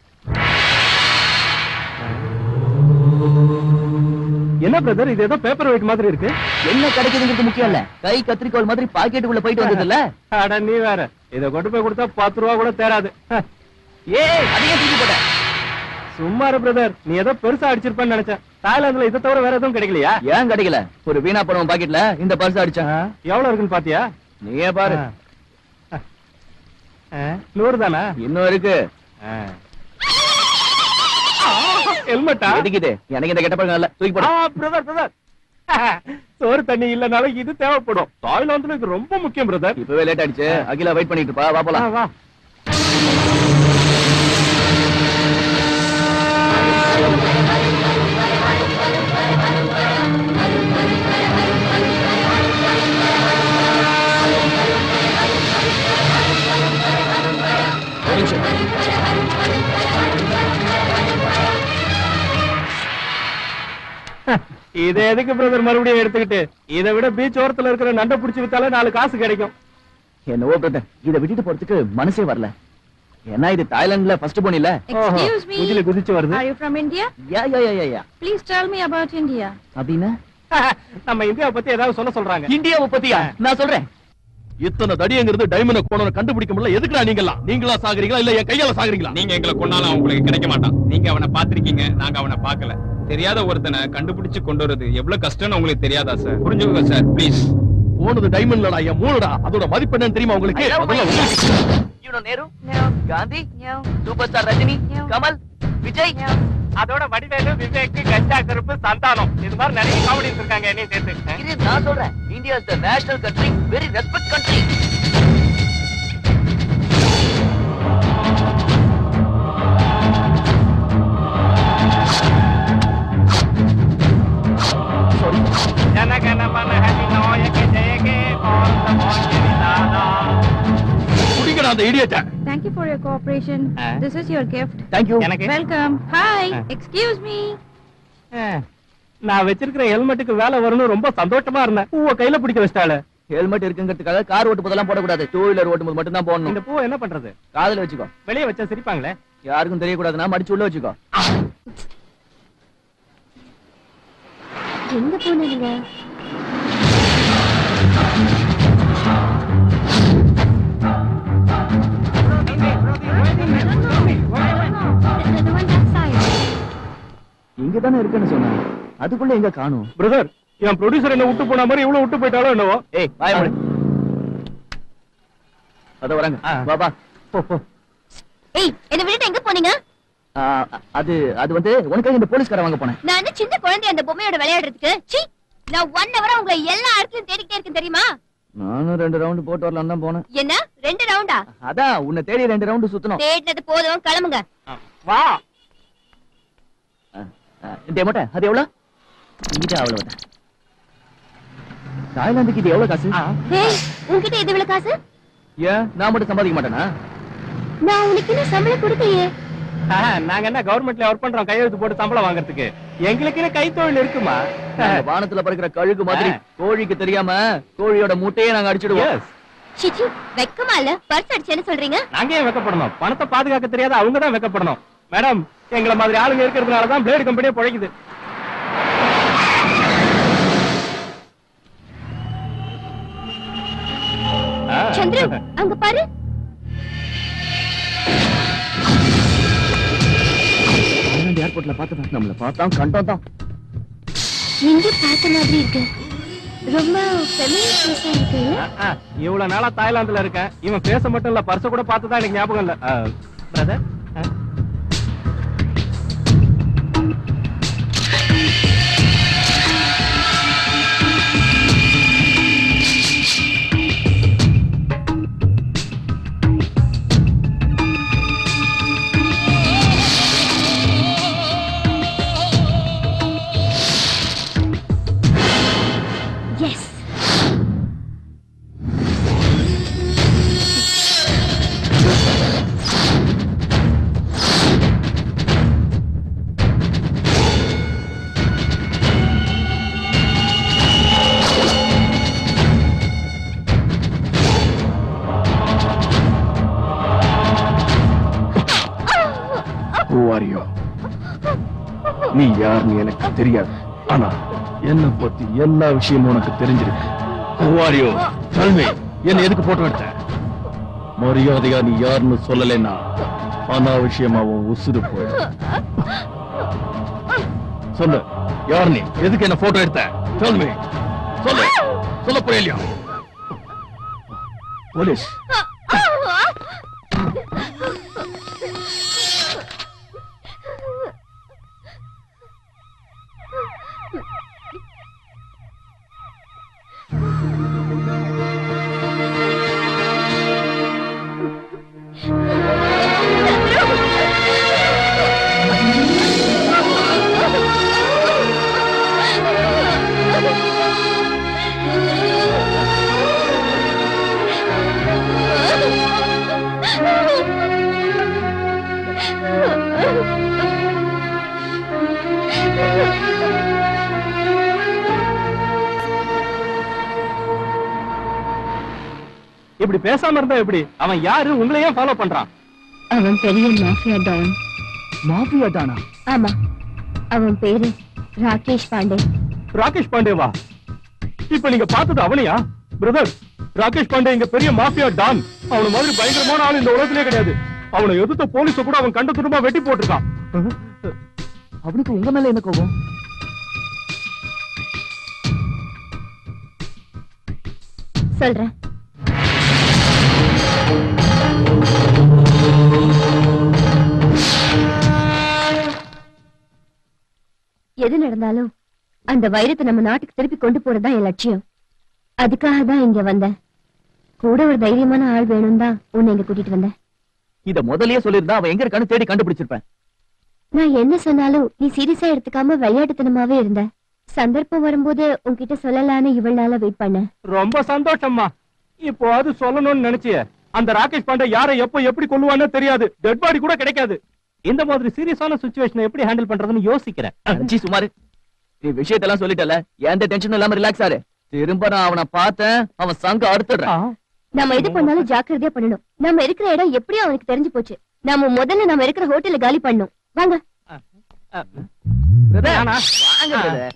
என்ன பிரதர் இது ஏதோ பேப்பர் வெயிட் மாதிரி இருக்கு என்ன கிடைக்குதுங்கிறது முக்கியம் இல்ல கை கத்திரிக்கோல் மாதிரி பாக்கெட்டுக்குள்ள போயிட்டு வந்தது இல்ல அட நீ வேற இத கொண்டு போய் கொடுத்தா பத்து ரூபா கூட தேராது ஏய் அதையே தூக்கி போட்ட சும்மா இரு பிரதர் நீ ஏதோ பெருசா அடிச்சிருப்பேன்னு நினைச்சேன் தாய்லாந்துல இதை தவிர வேற எதுவும் கிடைக்கலையா ஏன் கிடைக்கல ஒரு வீணா பணம் பாக்கெட்ல இந்த பர்ஸ் அடிச்சேன் எவ்வளவு இருக்குன்னு பாத்தியா நீயே பாரு நூறு தானா இன்னும் இருக்கு ஹெல்மெட்டா எதுக்குது எனக்கு இந்த கெட்ட பழக்கம் இல்ல தூக்கி போடு பிரதர் பிரதர் சோறு தண்ணி இல்லனாலும் இது தேவைப்படும் தாய்லாந்துல இது ரொம்ப முக்கியம் பிரதர் இப்பவே லேட் ஆயிடுச்சு அகிலா வெயிட் பண்ணிட்டு இருப்பா வா போலாம் வா ஒரு நிமிஷம் இதை எதுக்கு பிரதர் மறுபடியும் எடுத்துக்கிட்டு இதை விட பீச் ஓரத்துல இருக்கிற நண்டை புடிச்சு வித்தாலே நாலு காசு கிடைக்கும் என்னவோ பிரதர் இதை விட்டுட்டு போறதுக்கு மனசே வரல ஏன்னா இது தாய்லாந்துல ஃபர்ஸ்ட் போனில Excuse me. குதில குதிச்சு வருது Are you from India? Yeah yeah yeah yeah yeah Please tell me about India. அப்படின்னா நம்ம இந்தியாவை பத்தி ஏதாவது சொல்ல சொல்றாங்க இந்தியாவை பத்தியா நான் சொல்றேன் இத்தனை தடிங்கிறது டைமண்ட் கோணம் கண்டுபிடிக்க முடியல எதுக்குடா நீங்கலாம் நீங்களா சாகுறீங்களா இல்ல என் கையால சாகுறீங்களா நீங்க எங்களை கொண்டாலும் உங்களுக்கு கிடைக்க மாட்டான் நீங்க அவனை பாத்திருக்கீங்க நாங்க அவனை பார்க்கல தெரியாத ஒருத்தனை கண்டுபிடிச்சு கொண்டு வரது எவ்வளவு கஷ்டம்னு உங்களுக்கு தெரியாதா சார் புரிஞ்சுக்கோங்க சார் ப்ளீஸ் போனது டைமண்ட்லடா என் மூணுடா அதோட மதிப்பு என்னன்னு தெரியுமா உங்களுக்கு முதல்ல உங்களுக்கு You know Nehru? Gandhi super star Rajini Kamal Vijay அதோட வடிவேலு விவேக் கஞ்சா கருப்பு சந்தானம் இது மாதிரி நிறைய காமெடிஸ் இருக்காங்க என்னையும் சேர்த்து இது நான் சொல்றேன் India is the national country very respect country Jana Gana Mana ஹரிநாயக ஜெயகே பாரத பாக்கியவி தாதா குடிக்கடா அந்த இடியட்ட Thank you for your cooperation. Ah. This is your gift. Thank you. எனக்கு Welcome. Hi. Ah. Excuse me. நான் வச்சிருக்கிற ஹெல்மெட்டுக்கு வேலை வரும்னு ரொம்ப சந்தோஷமா இருந்தேன் பூவை கையில பிடிக்க வச்சிட்டாளு ஹெல்மெட் இருக்குங்கிறதுக்காக கார் ஓட்டு போதெல்லாம் போடக்கூடாது டூ வீலர் ஓட்டும் போது மட்டும் தான் போடணும் இந்த பூவை என்ன பண்றது காதுல வச்சுக்கோ வெளியே வச்சா சிரிப்பாங்களே யாருக்கும் தெரியக்கூடாதுன்னா மடிச்சு உள்ள வச்சுக்கோ எங்க போனீங்க இங்க தானே இருக்குன்னு சொன்னேன் அதுக்குள்ள எங்க காணும் பிரதர் என் ப்ரொடியூசர் என்ன விட்டு போன மாதிரி இவ்வளவு விட்டு போயிட்டாலோ என்னவோ ஏய் வாய மூடு அத வராங்க வா வா போ போ ஏய் என்ன விட்டுட்டு எங்க போனீங்க ஆ, அது அது வந்து உனக்காக இந்த போலீஸ்கார வாங்க போனேன் நான் என்ன சின்ன குழந்தை அந்த பொம்மையோட விளையாடுறதுக்கு சீ நான் ஒன் ஹவரா உங்களை எல்லா இடத்துலயும் தேடிக்கிட்டே இருக்கேன் தெரியுமா நானும் ரெண்டு ரவுண்ட் போட்டு வரலாம் தான் போனேன் என்ன ரெண்டு ரவுண்டா அதான் உன்னை தேடி ரெண்டு ரவுண்டு சுத்தணும் தேடினது போதும் கிளம்புங்க வா இந்த மூட்டை அது எவ்வளவு இது அவ்வளவுதான் தாய்லாந்துக்கு இது எவ்வளவு காசு ஏய் உன்கிட்ட இது இவ்வளவு காசு ஏன் நான் மட்டும் சம்பாதிக்க மாட்டேனா நான் உனக்கு என்ன சம்பளம் கொடுக்கலையே நாங்க என்ன கவர்மெண்ட்ல ஒர்க் பண்றோம் கையெழுத்து போட்டு சம்பளம் வாங்குறதுக்கு எங்களுக்கு கைத்தொழில் இருக்குமா நாங்க வானத்துல பறக்கிற கழுகு மாதிரி கோழிக்கு தெரியாம கோழியோட மூட்டையே நாங்க அடிச்சிடுவோம் சிச்சி வெக்கமா இல்ல பர்ஸ் அடிச்சேன்னு சொல்றீங்க நாங்க ஏன் வெக்கப்படணும் பணத்தை பாதுகாக்க தெரியாத அவங்க தான் வெக்கப்படணும் மேடம் எங்களை மாதிரி ஆளுங்க இருக்கிறதுனால தான் பிளேடு கம்பெனியே பிழைக்குது ஆ. சந்திரு அங்க பாரு தாய்லாந்து ஏர்போர்ட்ல பார்த்தவன் நம்மள பார்த்தா கண்டோம் தான் எங்க பார்த்த மாதிரி இருக்கு ரொம்ப ஃபெமினின் ஃபேஸா இருக்கு இல்ல? ஆ, இவ்வளவு நாளா தாய்லாந்துல இருக்கேன் இவன் பேச மட்டும் இல்ல பர்ச கூட பார்த்ததா எனக்கு ஞாபகம் இல்ல brother Yes. Who are you? நீ யாருன்னு எனக்கு தெரியாது ஆனா என்ன பத்தி எல்லா விஷயமும் உனக்கு தெரிஞ்சிருக்கு Who are you? Tell me. என்ன எதுக்கு போட்டோ எடுத்த மரியாதையா நீ யாருன்னு சொல்லலைன்னா அனாவசியமா உன் உசுறு போயிடும் சொல்லு யார் நீ எதுக்கு என்ன போட்டோ எடுத்த Tell me. சொல்லு சொல்ல புரியலையா போலீஸ் இப்படி பேசாம இருந்தா எப்படி அவன் யாரு உங்களை ஏன் ஃபாலோ பண்றான் அவன் பெரிய மாஃபியா டான் மாஃபியா டானா ஆமா அவன் பேரு ராகேஷ் பாண்டே ராகேஷ் பாண்டேவா இப்ப நீங்க பார்த்தது அவனையா பிரதர் ராகேஷ் பாண்டே இங்க பெரிய மாஃபியா டான் அவன மாதிரி பயங்கரமான ஆள் இந்த உலகத்திலே கிடையாது அவனை எதிர்த்த போலீஸ கூட அவன் கண்ட துருமா வெட்டி போட்டிருக்கான் அவனுக்கு உங்க மேல என்ன கோபம் சொல்றேன் எது நடந்தாலும் அந்த வைரத்தை நம்ம நாட்டுக்கு திருப்பி கொண்டு போறதுதான் என் லட்சியம் அதுக்காக தான் இங்க வந்தேன் கூட ஒரு தைரியமான ஆள் வேணும் தான் உன்னை இங்க கூட்டிட்டு வந்தேன் இத முதல்லயே சொல்லியிருந்தா அவன் எங்க இருக்கான்னு தேடி கண்டுபிடிச்சிருப்பேன் நான் என்ன சொன்னாலும் நீ சீரியஸா எடுத்துக்காம விளையாட்டுத்தனமாவே இருந்த சந்தர்ப்பம் வரும்போது உன்கிட்ட சொல்லலான்னு இவ்வளவு நாளா வெயிட் பண்ணேன் ரொம்ப சந்தோஷம்மா இப்போ அது சொல்லணும்னு நினைச்சிய அந்த ராகேஷ் பாண்டே யாரை எப்போ எப்படி கொல்லுவானோ தெரியாது டெட் பாடி கூட கிடைக்காது இந்த மாதிரி சீரியஸான சுச்சுவேஷனை எப்படி ஹேண்டில் பண்றதுன்னு யோசிக்கிறேன் ஜி சுமாரு நீ விஷயத்தெல்லாம் சொல்லிட்டல எந்த டென்ஷனும் இல்லாம ரிலாக்ஸ் ஆரு திரும்ப நான் அவனை பார்த்தேன் அவன் சங்க அறுத்துடுறான் நம்ம எது பண்ணாலும் ஜாக்கிரதையா பண்ணணும் நம்ம இருக்கிற இடம் எப்படியும் அவனுக்கு தெரிஞ்சு போச்சு நாம முதல்ல நம்ம இருக்கிற ஹோட்டல்ல காலி பண்ணணும் வாங்க Brother, வாங்க brother.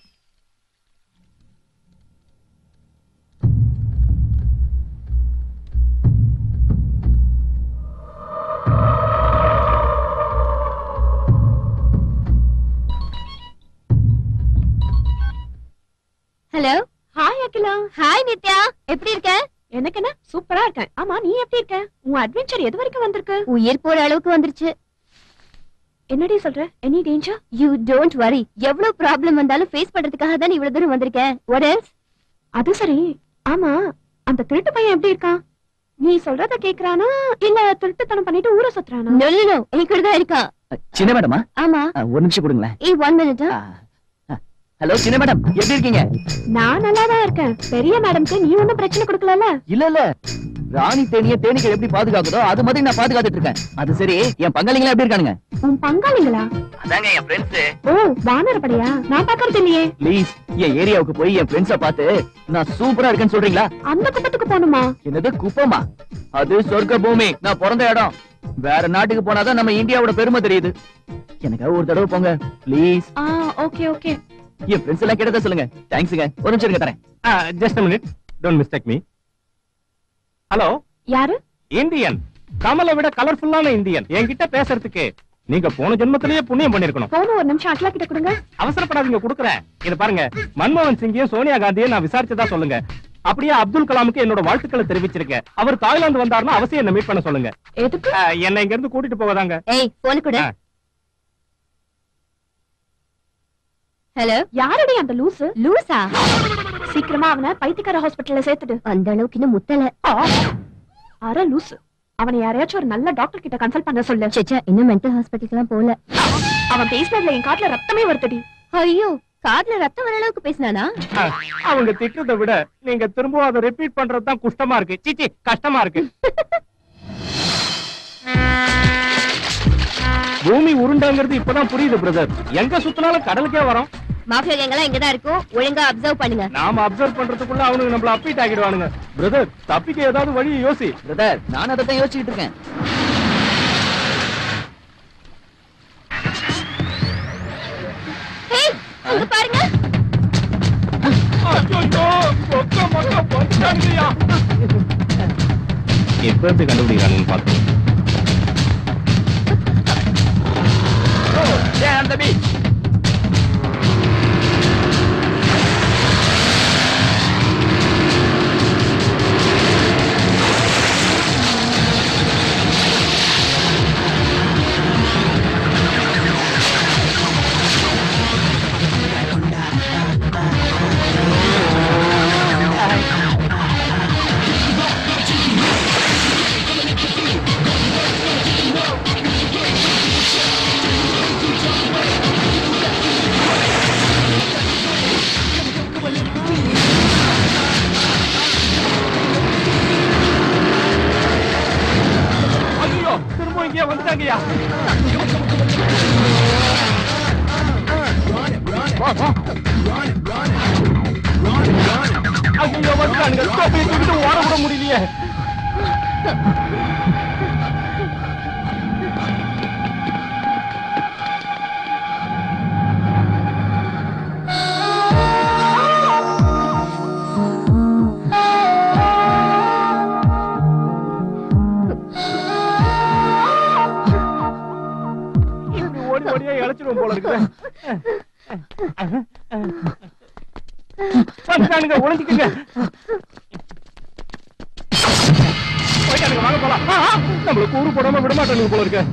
Hello hi Akila hi Nithya எப்படி இருக்க எனக்கு என்ன சூப்பரா இருக்கேன் ஆமா நீ எப்படி இருக்க உன் அட்வென்ச்சர் எது வரைக்கும் வந்திருக்கு உயிர் போற அளவுக்கு வந்துருச்சு என்னடி சொல்ற any danger you don't worry எவ்வளவு ப்ராப்ளம் வந்தாலும் ஃபேஸ் பண்றதுக்காக தான் இவ்வளவு தூரம் வந்திருக்கேன் what else அது சரி ஆமா அந்த திருட்டு பையன் எப்படி இருக்கான் நீ சொல்றத கேக்குறானா இல்ல திருட்டுத்தனம் பண்ணிட்டு ஊரை சுத்துறானா no no no என் கூட தான் இருக்கான் சின்ன மேடமா ஆமா ஒரு நிமிஷம் கொடுங்களேன் ஏய் ஒன் மினிட் ஹலோ சின்ன மேடம் எப்படி இருக்கீங்க நான் நல்லா தான் இருக்கேன் பெரிய மேடம்க்கு நீ ஒண்ணும் பிரச்சனை கொடுக்கலல இல்ல இல்ல ராணி தேனிய தேனீக்கள் எப்படி பாதுகாக்குதோ அது மாதிரி நான் பாதுகாத்துட்டு இருக்கேன் அது சரி என் பங்காளிங்களா எப்படி இருக்கானுங்க உன் பங்காளிங்களா அதாங்க என் ஃப்ரெண்ட்ஸ் ஓ வானரப்படையா நான் பாக்குறது இல்லையே ப்ளீஸ் என் ஏரியாவுக்கு போய் என் ஃப்ரெண்ட்ஸ பார்த்து நான் சூப்பரா இருக்கேன்னு சொல்றீங்களா அந்த குப்பத்துக்கு போகணுமா என்னது குப்பமா அது சொர்க்க பூமி நான் பிறந்த இடம் வேற நாட்டுக்கு போனாதான் நம்ம இந்தியாவோட பெருமை தெரியுது எனக்காக ஒரு தடவை போங்க ப்ளீஸ் ஆ ஓகே ஓகே என் ஃப்ரெண்ட்ஸ் எல்லாம் கேட்டதா சொல்லுங்க தேங்க்ஸுங்க ஒரு நிமிஷம் இருங்க தரேன் just minute don't mistake me hello யாரு இந்தியன் கமலை விட கலர்ஃபுல்லான இந்தியன் என்கிட்ட பேசுறதுக்கு நீங்க போன ஜென்மத்திலேயே புண்ணியம் பண்ணிருக்கணும் போன ஒரு நிமிஷம் அட்லா கிட்ட கொடுங்க அவசரப்படாதீங்க குடுக்குறேன் இது பாருங்க மன்மோகன் சிங்கையும் சோனியா காந்தியும் நான் விசாரிச்சதா சொல்லுங்க அப்படியே அப்துல் கலாமுக்கு என்னோட வாழ்த்துக்களை தெரிவிச்சிருக்கேன் அவர் தாய்லாந்து வந்தாருன்னா அவசியம் என்ன மீட் பண்ண சொல்லுங்க எதுக்கு அஹ், என்னை இங்க இருந்து கூட்டிட்டு போவதாங்க ஏய் போன் கூட ஹலோ யாரடி அந்த லூசு லூசா சீக்கிரமா அவனை பைத்தியக்கார ஹாஸ்பிட்டல்ல சேர்த்துடு அந்த அளவுக்கு இன்னும் முத்தல அற லூசு அவனை யாரையாச்சும் ஒரு நல்ல டாக்டர் கிட்ட கன்சல்ட் பண்ண சொல்லு சேச்சா இன்னும் மென்டல் ஹாஸ்பிட்டலுக்குலாம் போல அவன் பேசினதுல என் காட்டுல ரத்தமே வருத்தடி ஐயோ காதுல ரத்தம் வர அளவுக்கு பேசினானா அஹ், அவங்க திட்டத்தை விட நீங்க திரும்பவும் அதை ரிப்பீட் பண்றது தான் குஷ்டமா இருக்கு சீச்சி கஷ்டமா இருக்கு பூமி உருண்டைங்கிறது இப்பதான் புரியுது பிரதர் எங்க சுத்தினாலும் கடலுக்கே வரோம் மாஃபியா கேங்கெல்லாம் இங்கதான் இருக்கும் ஒழுங்கா அப்சர்வ் பண்ணுங்க நாம அப்சர்வ் பண்றதுக்குள்ள அவனுங்க நம்மள அப்பீட் ஆகிடுவானுங்க பிரதர் தப்பிக்க ஏதாவது வழி யோசி பிரதர் நான் அதை தான் யோசிச்சுட்டு இருக்கேன் ஹேய் அங்க பாருங்க எப்ப எப்படி கண்டுபிடிக்கிறாங்கன்னு பார்த்தோம் அந்த பீச் ஐயோ திரும்ப இங்கே வந்துட்டாங்கய்யா வா, வா. ஐயோ வந்துட்டானுங்க தோப்பியை தூக்கிட்டு ஓட கூட முடியலையே இப்படி ஓடி ஓடியா இழைச்சிடும் போல இருக்குது வந்துட்டானுங்க ஒளிஞ்சுக்குங்க போயிட்டானுங்க வாங்க போலாம் ஆ, ஆ, நம்மள கூறு போடாம விட மாட்டானுங்க போல இருக்க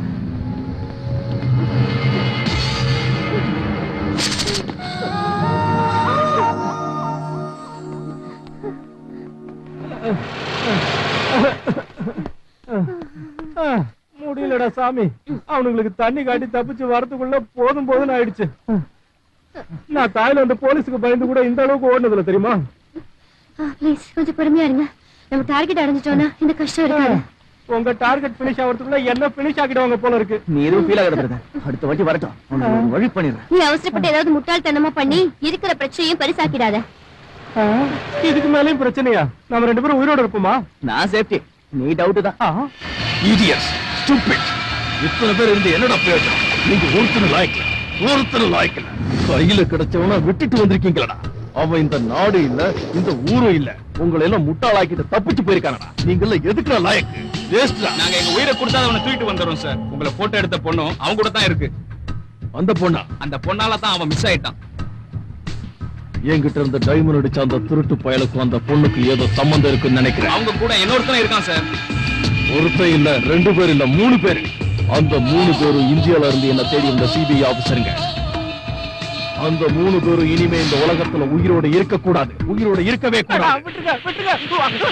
முடியலடா சாமி அவனுங்களுக்கு தண்ணி காட்டி தப்பிச்சு வரதுக்குள்ள போதும் போதும் ஆயிடுச்சு நான் தாயில அந்த போலீஸுக்கு பயந்து கூட இந்த அளவுக்கு ஓடுனதுல தெரியுமா ப்ளீஸ் கொஞ்சம் பொறுமையா இருங்க நம்ம டார்கெட் அடைஞ்சிட்டோம்னா இந்த கஷ்டம் இருக்காது உங்க டார்கெட் பினிஷ் ஆகிறதுக்குள்ள என்ன பினிஷ் ஆக்கிடுவாங்க போல இருக்கு நீ எதுவும் ஃபீல் ஆகாத பிரதர் அடுத்த வாட்டி வரட்டும் உனக்கு ஒரு வழி பண்ணிடுறேன் நீ அவசரப்பட்டு ஏதாவது முட்டாள்தனமா பண்ணி இருக்கிற பிரச்சனையும் பரிசாக்கிடாத இதுக்கு மேலயும் பிரச்சனையா நம்ம ரெண்டு பேரும் உயிரோட இருப்போமா நான் சேஃப்டி நீ டவுட் தான் இடியட்ஸ் ஸ்டூபிட் இத்தனை பேர் இருந்து என்னடா பிரயோஜனம் நீங்க ஒருத்தனை லாய்க்கல ஒருத்தனை லாய்க்கல கையில கிடைச்சவன விட்டுட்டு வந்திருக்கீங்களடா அவன் இந்த நாடு இல்ல இந்த ஊரும் இல்ல உங்களை எல்லாம் முட்டாளாக்கிட்டு தப்பிச்சு போயிருக்கானடா நீங்கள எதுக்குடா லாயக்கு வேஸ்ட்டா நாங்க எங்க உயிரை கொடுத்தா அவனை தூக்கிட்டு வந்துடுறோம் சார் உங்களை போட்டோ எடுத்த பொண்ணும் அவங்க கூட தான் இருக்கு அந்த பொண்ணா அந்த பொண்ணால தான் அவன் மிஸ் ஆயிட்டான் என்கிட்ட இருந்த டைமண்ட் அடிச்ச அந்த திருட்டு பயலுக்கும் அந்த பொண்ணுக்கு ஏதோ சம்பந்தம் இருக்குன்னு நினைக்கிறேன் அவங்க கூட இன்னொருத்தனும் இருக்கான் சார் ஒருத்தன் இல்ல ரெண்டு பேர் இல்ல மூணு பேர் அந்த மூணு பேரும் இந்தியால இருந்து என்ன தேடி வந்த சிபிஐ ஆபீசருங்க அந்த மூணு பேரும் இனிமே இந்த உலகத்துல உயிரோட இருக்க கூடாது உயிரோட இருக்கவே கூடாது விட்டுருங்க விட்டுருங்க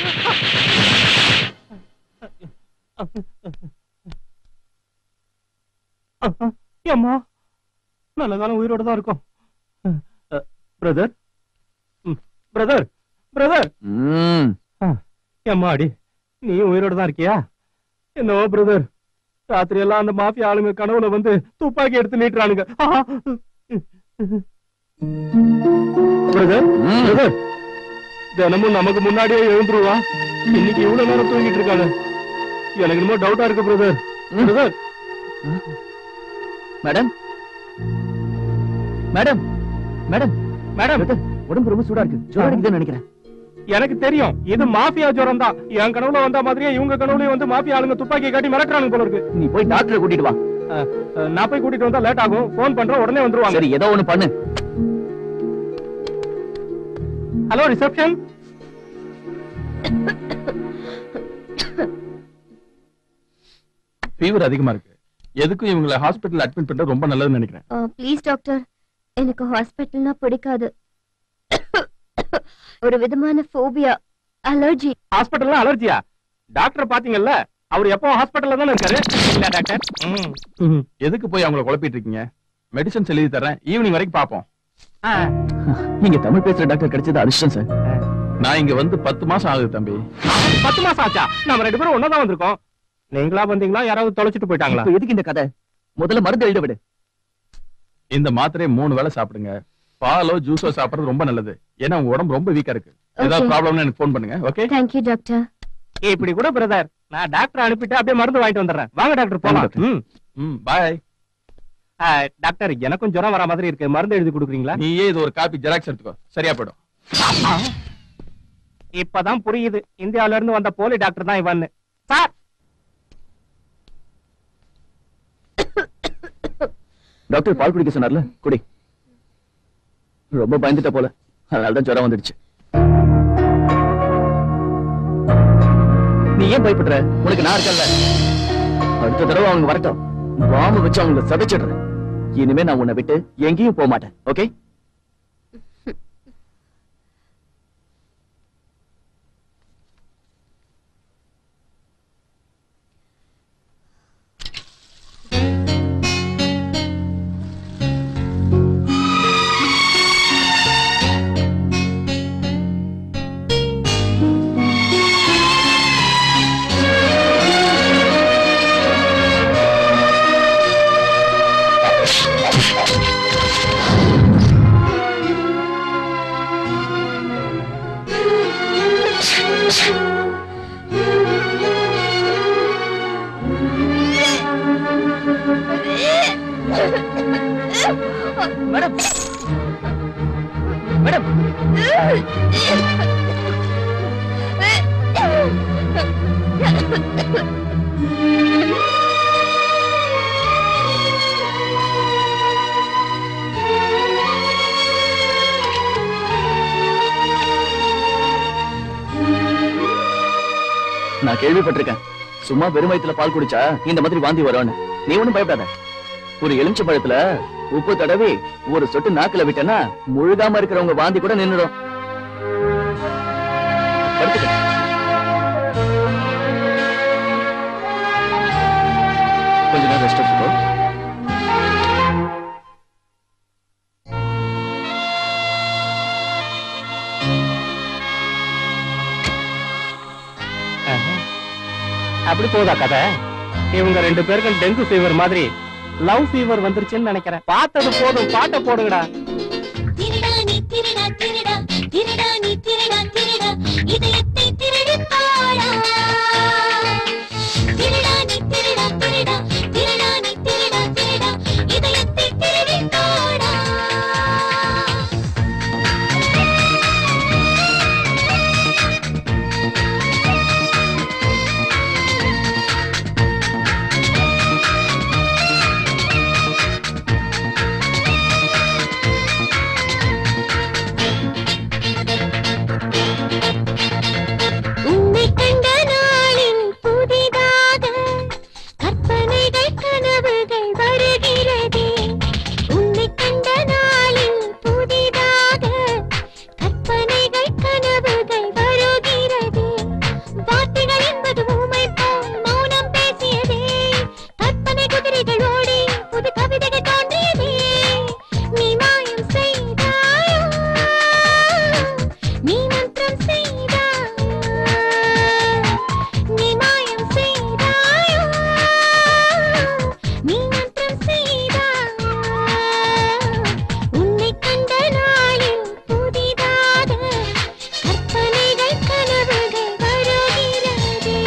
ஏம்மா நல்ல காலம் உயிரோட தான் இருக்கும் பிரதர் பிரதர் பிரதர் ஏம்மா அடி நீ உயிரோட தான் இருக்கியா என்னவோ பிரதர் ராத்திரி எல்லாம் அந்த மாஃபியா ஆளுங்க கனவுல வந்து துப்பாக்கி எடுத்து நீட்டுறானுங்க பிரதர் பிரதர் தினமும் நமக்கு முன்னாடியே எழுந்துருவா இன்னைக்கு இவ்வளவு நேரம் தூங்கிட்டு இருக்கானு எனக்கு என்னமோ டவுட்டா இருக்கு brother brother madam madam madam madam உடம்பு ரொம்ப சூடா இருக்கு ஜுரம் அடிக்குதுன்னு நினைக்கிறேன் எனக்கு தெரியும் இது மாஃபியா ஜுரம் தான் என் கனவுல வந்த மாதிரியே இவங்க கனவுலயும் வந்து மாஃபியா ஆளுங்க துப்பாக்கி காட்டி மிரட்டுறாங்க போல இருக்கு நீ போய் டாக்டரை கூட்டிட்டு வா அஹ், அஹ், நான் போய் கூட்டிட்டு வந்தா லேட் ஆகும் போன் பண்றேன் உடனே வந்துருவாங்க சரி ஏதோ ஒண்ணு பண்ணு ஹலோ ரிசப்ஷன் ஃபீவர் அதிகமா இருக்கு எதுக்கும் இவங்களை ஹாஸ்பிடல் அட்மிட் பண்றது ரொம்ப நல்லதுன்னு நினைக்கிறேன் ப்ளீஸ் டாக்டர் எனக்கு ஹாஸ்பிட்டல்னா பிடிக்காது ஒரு விதமான ஃபோபியா அலர்ஜி ஹாஸ்பிட்டல்ல அலர்ஜியா டாக்டர் பாத்தீங்கல்ல அவர் எப்போ ஹாஸ்பிட்டல்ல தானே இருக்காரு இல்ல டாக்டர் ம். எதுக்கு போய் அவங்கள குழப்பிட்டு இருக்கீங்க மெடிசன்ஸ் எழுதி தரேன் ஈவினிங் வரைக்கும் பாப்போம் நீங்க தமிழ் பேசுற டாக்டர் கிடைச்சது அதிர்ஷ்டம் சார் நான் இங்க வந்து பத்து மாசம் ஆகுது தம்பி பத்து மாசம் ஆச்சா நம்ம ரெண்டு பேரும் ஒன்னதான் வந்திருக்கோம் நீங்களா வந்தீங்களா யாராவது தொலைச்சிட்டு போயிட்டாங்களா இப்ப எதுக்கு இந்த கதை முதல்ல மருந்து எழுத விடு இந்த மாத்திரையை மூணு வேளை சாப்பிடுங்க பாலோ ஜூஸோ சாப்பிடுறது ரொம்ப நல்லது ஏன்னா உங்க உடம்பு ரொம்ப வீக்கா இருக்கு ஏதாவது Okay. ப்ராப்ளம்னா எனக்கு ஃபோன் பண்ணுங்க ஓகே தேங்க்யூ டாக்டர் இப்படி கூட பிரதர் நான் டாக்டர் அனுப்பிட்டு அப்படியே மருந்து வாங்கிட்டு வந்துடுறேன் வாங்க டாக்டர் போலாம் ம் ம் பாய் டாக்டர் எனக்கும் ஜுரம் வர மாதிரி இருக்கு மருந்து எழுதி கொடுக்குறீங்களா நீயே இது ஒரு காப்பி ஜெராக்ஸ் எடுத்துக்கோ சரியா போயிடும் இப்பதான் புரியுது இந்தியால இருந்து வந்த போலி டாக்டர் தான் இவன்னு சார் டாக்டர் பால் குடிக்க சொன்னார்ல குடி ரொம்ப பயந்துட்ட போல அதனாலதான் ஜுரம் வந்துடுச்சு நீ ஏன் பயப்படுற உனக்கு நான் இருக்கல அடுத்த தடவை அவங்க வரட்டும் பாம்பு வச்சு அவங்கள சதைச்சிடுறேன் இனிமே நான் உன்னை விட்டு எங்கேயும் போக மாட்டேன் ஓகே மேடம் மேடம் நான் கேள்விப்பட்டிருக்கேன் சும்மா வெறும் வயித்துல பால் குடிச்சா இந்த மாதிரி வாந்தி வரும்னு நீ ஒண்ணும் பயப்படாத ஒரு எலுமிச்சை பழத்துல உப்பு தடவி ஒரு சொட்டு நாக்குல விட்டேன்னா முழுகாம இருக்கிறவங்க வாந்தி கூட நின்னுடும் படுத்துக்க. கொஞ்ச நேரம் ரெஸ்ட் எடுத்துக்கோ அப்படி போதா கதை இவங்க ரெண்டு பேருக்கும் டெங்கு ஃபீவர் மாதிரி லவ் ஃபீவர் வந்துருச்சுன்னு நினைக்கிறேன் பார்த்தது போதும் பாட்டை போடுங்கடா திருடா நீ திருடா திருடா திருடா நீ திருடா திருடா இதயத்தை திருடிப் பாடா திருடா நீ திருடா திருடா திருடா நீ திருடா திருடா இதயத்தை திருடிப் பாடா உன்னை கண்ட நாளில் புதிதாக கற்பனைகள் கனவுகள் வருகிறதே உன்னை கண்ட நாளில் புதிதாக கற்பனைகள் கனவுகள் வருகிறதே வார்த்தைகள் என்பது ஊமை போல் மௌனம் பேசியதே கற்பனை குதிரைகள் ஓடி புது கவிதைகள் தோன்றியதே நீ மாயம் செய்தாயோ நீ மந்திரம் செய்தாயோ நீ மாயம் செய்தாயோ நீ மந்திரம் செய்தாயோ உன்னை கண்ட நாளில் புதிதாக கற்பனைகள் கனவுகள் வருகிறதே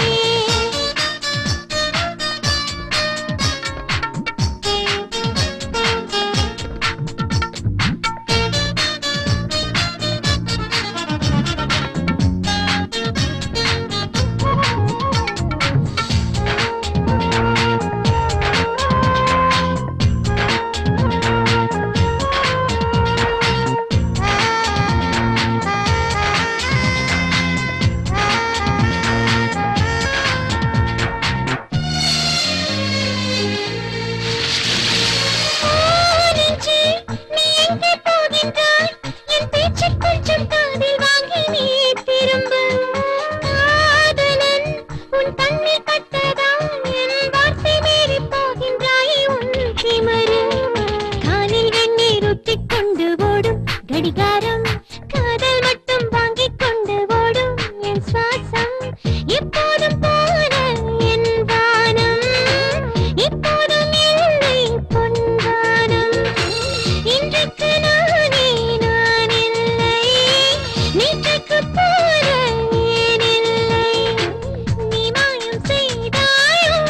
நெஞ்சே, நீ எங்கே போகின்றாய்? என் பேச்சைக் கொஞ்சம் காதில் வாங்கி நீ திரும்பு. காதலன், உன் கண்ணில் பட்டதால் என் வார்த்தை மீறிப் போகின்றாய் உன் திமிரு. காலில் வெந்நீர் ஊத்திக் கொண்டு ஓடும் கடிகாரம் காதல் மட்டும் வாங்கிக் கொண்டு ஓடும் என் சுவாசம் எப்போதும் போல என் வானம் இப்போதும் இல்லை பொன்வானம் இன்றைக்கு நானே நான் இல்லை நேற்றுக்கு போல ஏன் இல்லை நீ மாயம் செய்தாயோ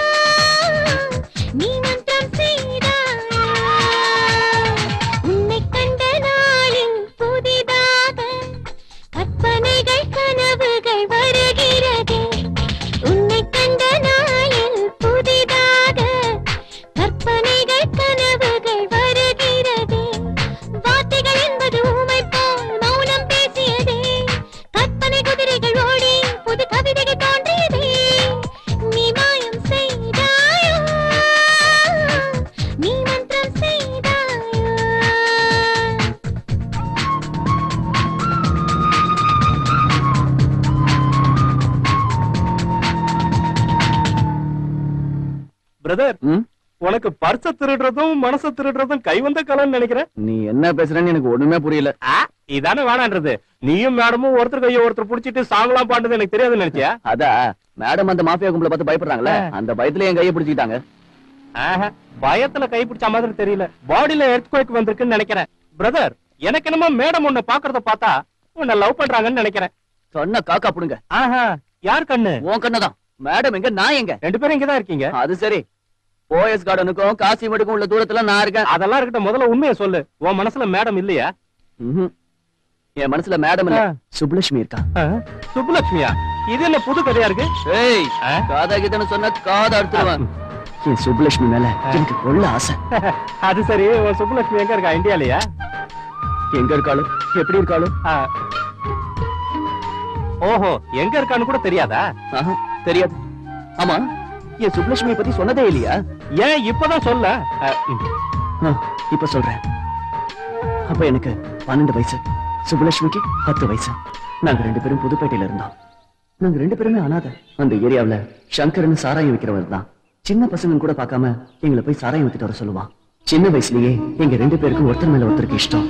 நீ மந்திரம் செய்தாயோ உன்னை கண்ட நாளில் புதிதாக கற்பனைகள் கனவுகள் வருகிறதே உன்னை கண்ட நாளில் புதிதாக கற்பனைகள் கனவுகள் வருகிறதே வார்த்தைகள் என்பது ஊமை போல் மௌனம் பேசியதே கற்பனை குதிரைகள் ஓடி புது கவிதைகள் தோன்றியதே நீ மாயம் செய்தாயோ நீ மந்திரம் செய்தாயோ பிரதர் உனக்கு பர்ச திருடுறதும் மனச திருடுறதும் கை வந்த கலன்னு நினைக்கிறேன் நீ என்ன பேசுறேன்னு எனக்கு ஒண்ணுமே புரியல இதானே வேணான்றது நீயும் மேடமும் ஒருத்தர் கைய ஒருத்தர் புடிச்சிட்டு சாங்கலாம் பாடுறது எனக்கு தெரியாதுன்னு நினைச்சியா அதா மேடம் அந்த மாஃபியா கும்பல பார்த்து பயப்படுறாங்களே அந்த பயத்துல என் கையை பிடிச்சிக்கிட்டாங்க ஆஹா, பயத்துல கை பிடிச்ச மாதிரி தெரியல பாடியில எர்த்குவேக் வந்திருக்குன்னு நினைக்கிறேன் பிரதர் எனக்கு என்னமோ மேடம் உன்னை பாக்குறத பார்த்தா உன்னை லவ் பண்றாங்கன்னு நினைக்கிறேன் சொன்ன காக்கா புடுங்க ஆஹா யார் கண்ணு உன் கண்ணுதான் மேடம் எங்க நான் எங்க ரெண்டு பேரும் இங்கதான் இருக்கீங்க அது சரி போயஸ் கார்டனுக்கும் காசி மடுக்கும் உள்ள தூரத்துல நான் இருக்கேன் அதெல்லாம் இருக்கட்டும் முதல்ல உண்மையை சொல்லு உன் மனசுல மேடம் இல்லையா ம்ஹும். என் மனசுல மேடம் இல்ல சுப்புலட்சுமி இருக்கா சுப்புலட்சுமியா இது என்ன புது கதையா இருக்கு ஏய் காதா கிட்டன்னு சொன்ன காதை அறுத்துருவேன் என் சுப்புலட்சுமி மேல எனக்கு கொள்ள ஆசை அது சரி உன் சுப்புலட்சுமி எங்க இருக்கா இந்தியாலயா எங்க இருக்காளோ எப்படி இருக்காளோ ஓஹோ எங்க இருக்கான்னு கூட தெரியாதா ஆஹா, தெரியாது ஆமா என் சுப்புலட்சுமியை பத்தி சொன்னதே இல்லையா ஏன் இப்பதான் சொல்ல அஹ், ம். ஆ, இப்ப சொல்றேன் அப்ப எனக்கு பன்னெண்டு வயசு சுப்புலட்சுமிக்கு பத்து வயசு நாங்க ரெண்டு பேரும் புதுப்பேட்டையில இருந்தோம் நாங்க ரெண்டு பேருமே அனாதை அந்த ஏரியாவுல சங்கர்னு சாராயம் விக்கிறவர் தான் சின்ன பசங்க கூட பார்க்காம எங்களை போய் சாராயம் வித்துட்டு வர சொல்லுவான் சின்ன வயசுலயே எங்க ரெண்டு பேருக்கும் ஒருத்தர் மேல ஒருத்தருக்கு இஷ்டம்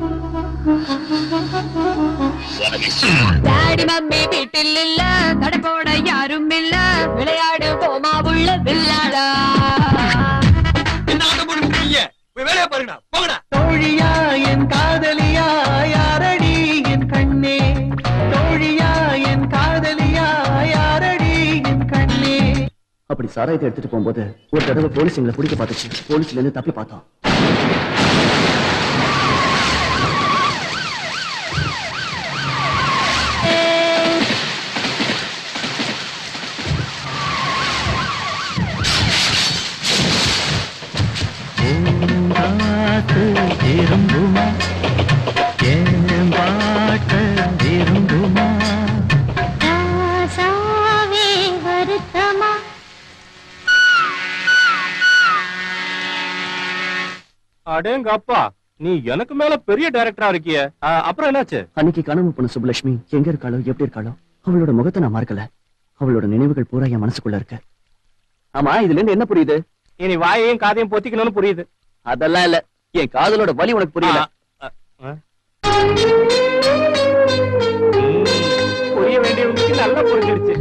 டாடி மம்மி வீட்டில் இல்ல தடை போட யாரும் இல்ல விளையாடு போமா உள்ள வில்லாடா வேலையை பாருங்கடா போங்கடா தோழியா என் காதலியா யாரடி என் கண்ணே தோழியா என் காதலியா யாரடி என் கண்ணே அப்படி சாராயத்தை எடுத்துட்டு போகும்போது ஒரு தடவை போலீஸ் எங்களை பிடிக்க பார்த்துச்சு போலீஸ்ல இருந்து தப்பி பார்த்தோம் பூங்காத்து விரும்புமா என் பாட்டு விரும்புமா ராசாவே வருத்தமா அடேங்க அப்பா நீ எனக்கு மேல பெரிய டைரக்டரா இருக்கிய அப்புறம் என்னாச்சு அன்னைக்கு கனவு பொண்ணு சுப்புலட்சுமி எங்க இருக்காளோ எப்படி இருக்காளோ அவளோட முகத்தை நான் மறக்கல அவளோட நினைவுகள் பூரா என் மனசுக்குள்ள இருக்கு ஆமா இதுல இருந்து என்ன புரியுது இனி வாயையும் காதையும் பொத்திக்கணும்னு புரியுது அதெல்லாம் இல்ல என் காதலோட வலி உனக்கு புரியல புரிய வேண்டியவங்களுக்கு நல்லா புரிஞ்சிருச்சு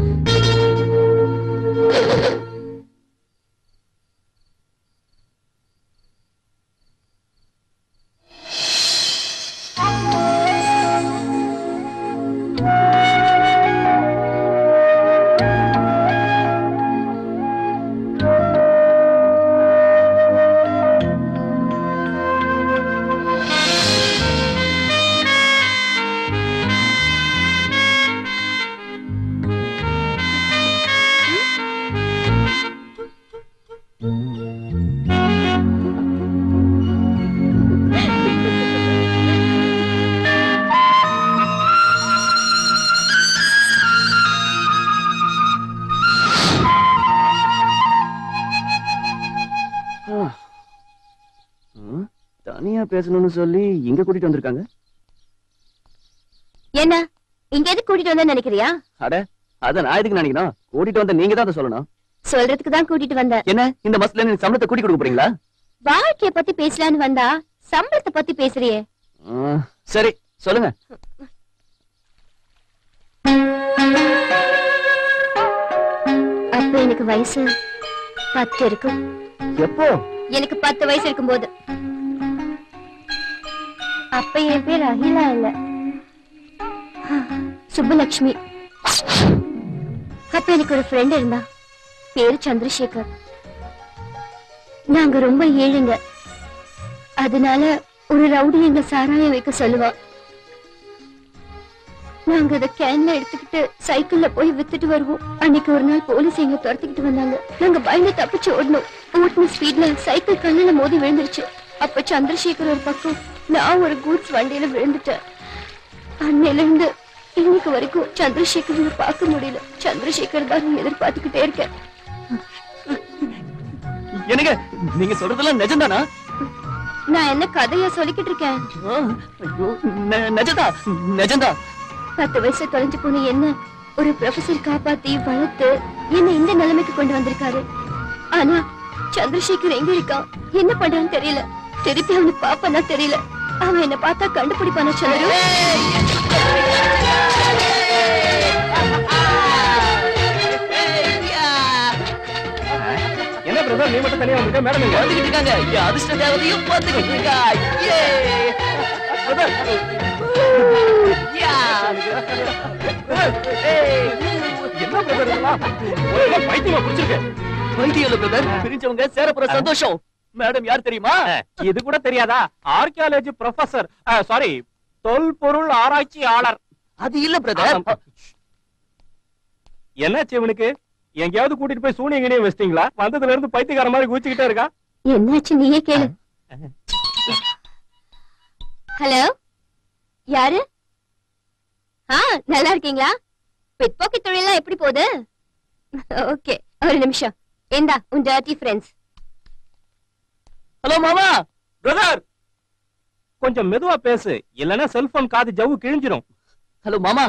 ம், தனியா பேசணும்னு சொல்லி இங்க கூட்டிட்டு வந்திருக்காங்க என்ன இங்க எது கூட்டிட்டு வந்தேன்னு நினைக்கிறியா அட அத நான் எதுக்கு நினைக்கணும் கூட்டிட்டு வந்த நீங்க தான் அதை சொல்லணும் சொல்றதுக்கு தான் கூட்டிட்டு வந்தேன் என்ன இந்த மாசத்துல நீ சம்பளத்தை கூட்டி கொடுக்க போறீங்களா வாழ்க்கைய பத்தி பேசலான்னு வந்தா சம்பளத்தை பத்தி பேசுறியே ம், சரி சொல்லுங்க அப்ப எனக்கு வயசு பத்து இருக்கும் எப்போ எனக்கு பத்து வயசு இருக்கும்போது அப்ப என் பேர் அகிலா இல்ல சுப்புலட்சுமி அப்ப எனக்கு ஒரு ஃப்ரெண்ட் இருந்தா பேரு சந்திரசேகர் நாங்க ரொம்ப ஏழைங்க அதனால ஒரு ரவுடி எங்களை சாராயம் வைக்க சொல்லுவா நாங்க அத கேன்ல எடுத்துக்கிட்டு சைக்கிள்ல போய் வித்துட்டு வருவோம் அன்னைக்கு ஒரு நாள் போலீஸ் எங்க துரத்திக்கிட்டு வந்தாங்க நாங்க பயந்து தப்பிச்சு ஓடணும் ஓட்டின ஸ்பீட்ல சைக்கிள் கண்ணுல மோதி விழுந்துருச்சு அப்ப சந்திரசேகர் ஒரு பக்கம் நான் ஒரு கூட்ஸ் வண்டியில விழுந்துட்டேன் அன்னையில இருந்து இன்னைக்கு வரைக்கும் சந்திரசேகர் பார்க்க முடியல சந்திரசேகர் தான் நான் எதிர்பார்த்துக்கிட்டே இருக்கேன் என்னங்க நீங்க சொல்றதெல்லாம் நிஜம்தானா நான் என்ன கதையா சொல்லிக்கிட்டு இருக்கேன் ஐயோ நெ- நிஜம்தா நிஜம்தா பத்து வயசு தொலைஞ்சு போன என்ன ஒரு ப்ரொஃபசர் காப்பாத்தி வளர்த்து என்ன இந்த நிலைமைக்கு கொண்டு வந்திருக்காரு ஆனா சந்திரசேகர் எங்க இருக்கான் என்ன பண்றான்னு தெரியல திருப்பி அவனை பாப்பனா தெரியல அவன் என்ன பார்த்தா கண்டுபிடிப்பான சந்திரு என்ன பிரதர் நீ மட்டும் தனியா வந்திருக்க மேடம் எங்க வந்துகிட்டு இருக்காங்க என் அதிர்ஷ்ட தேவதையும் வந்துகிட்டு இருக்கா ஏ என்ன பிரதர் இதெல்லாம் உனக்கு பைத்தியமா பிடிச்சிருக்கு பைத்தியம் இல்ல பிரதர் பிரிஞ்சவங்க சேரப்புற சந்தோஷம் மேடம் யார் தெரியுமா இது கூட தெரியாதா ஆர்கியாலஜி ப்ரொஃபசர் சாரி தொல்பொருள் ஆராய்ச்சியாளர் அது இல்ல பிரதர் என்னாச்சு இவனுக்கு எங்கேயாவது கூட்டிட்டு போய் சூனியங்கனையும் வச்சிட்டீங்களா வந்ததுல இருந்து பைத்தியக்கார மாதிரி குச்சிக்கிட்டே இருக்கா என்னாச்சு நீயே கேளு ஹலோ யாரு ஆ நல்லா இருக்கீங்களா பிட் பாக்கெட் தொழிலாம் எப்படி போகுது ஓகே ஒரு நிமிஷம் இந்தா உன் டர்ட்டி ஃப்ரெண்ட்ஸ் ஹலோ மாமா பிரதர் கொஞ்சம் மெதுவா பேசு இல்லனா செல்போன் காது ஜவ்வு கிழிஞ்சிரும் ஹலோ மாமா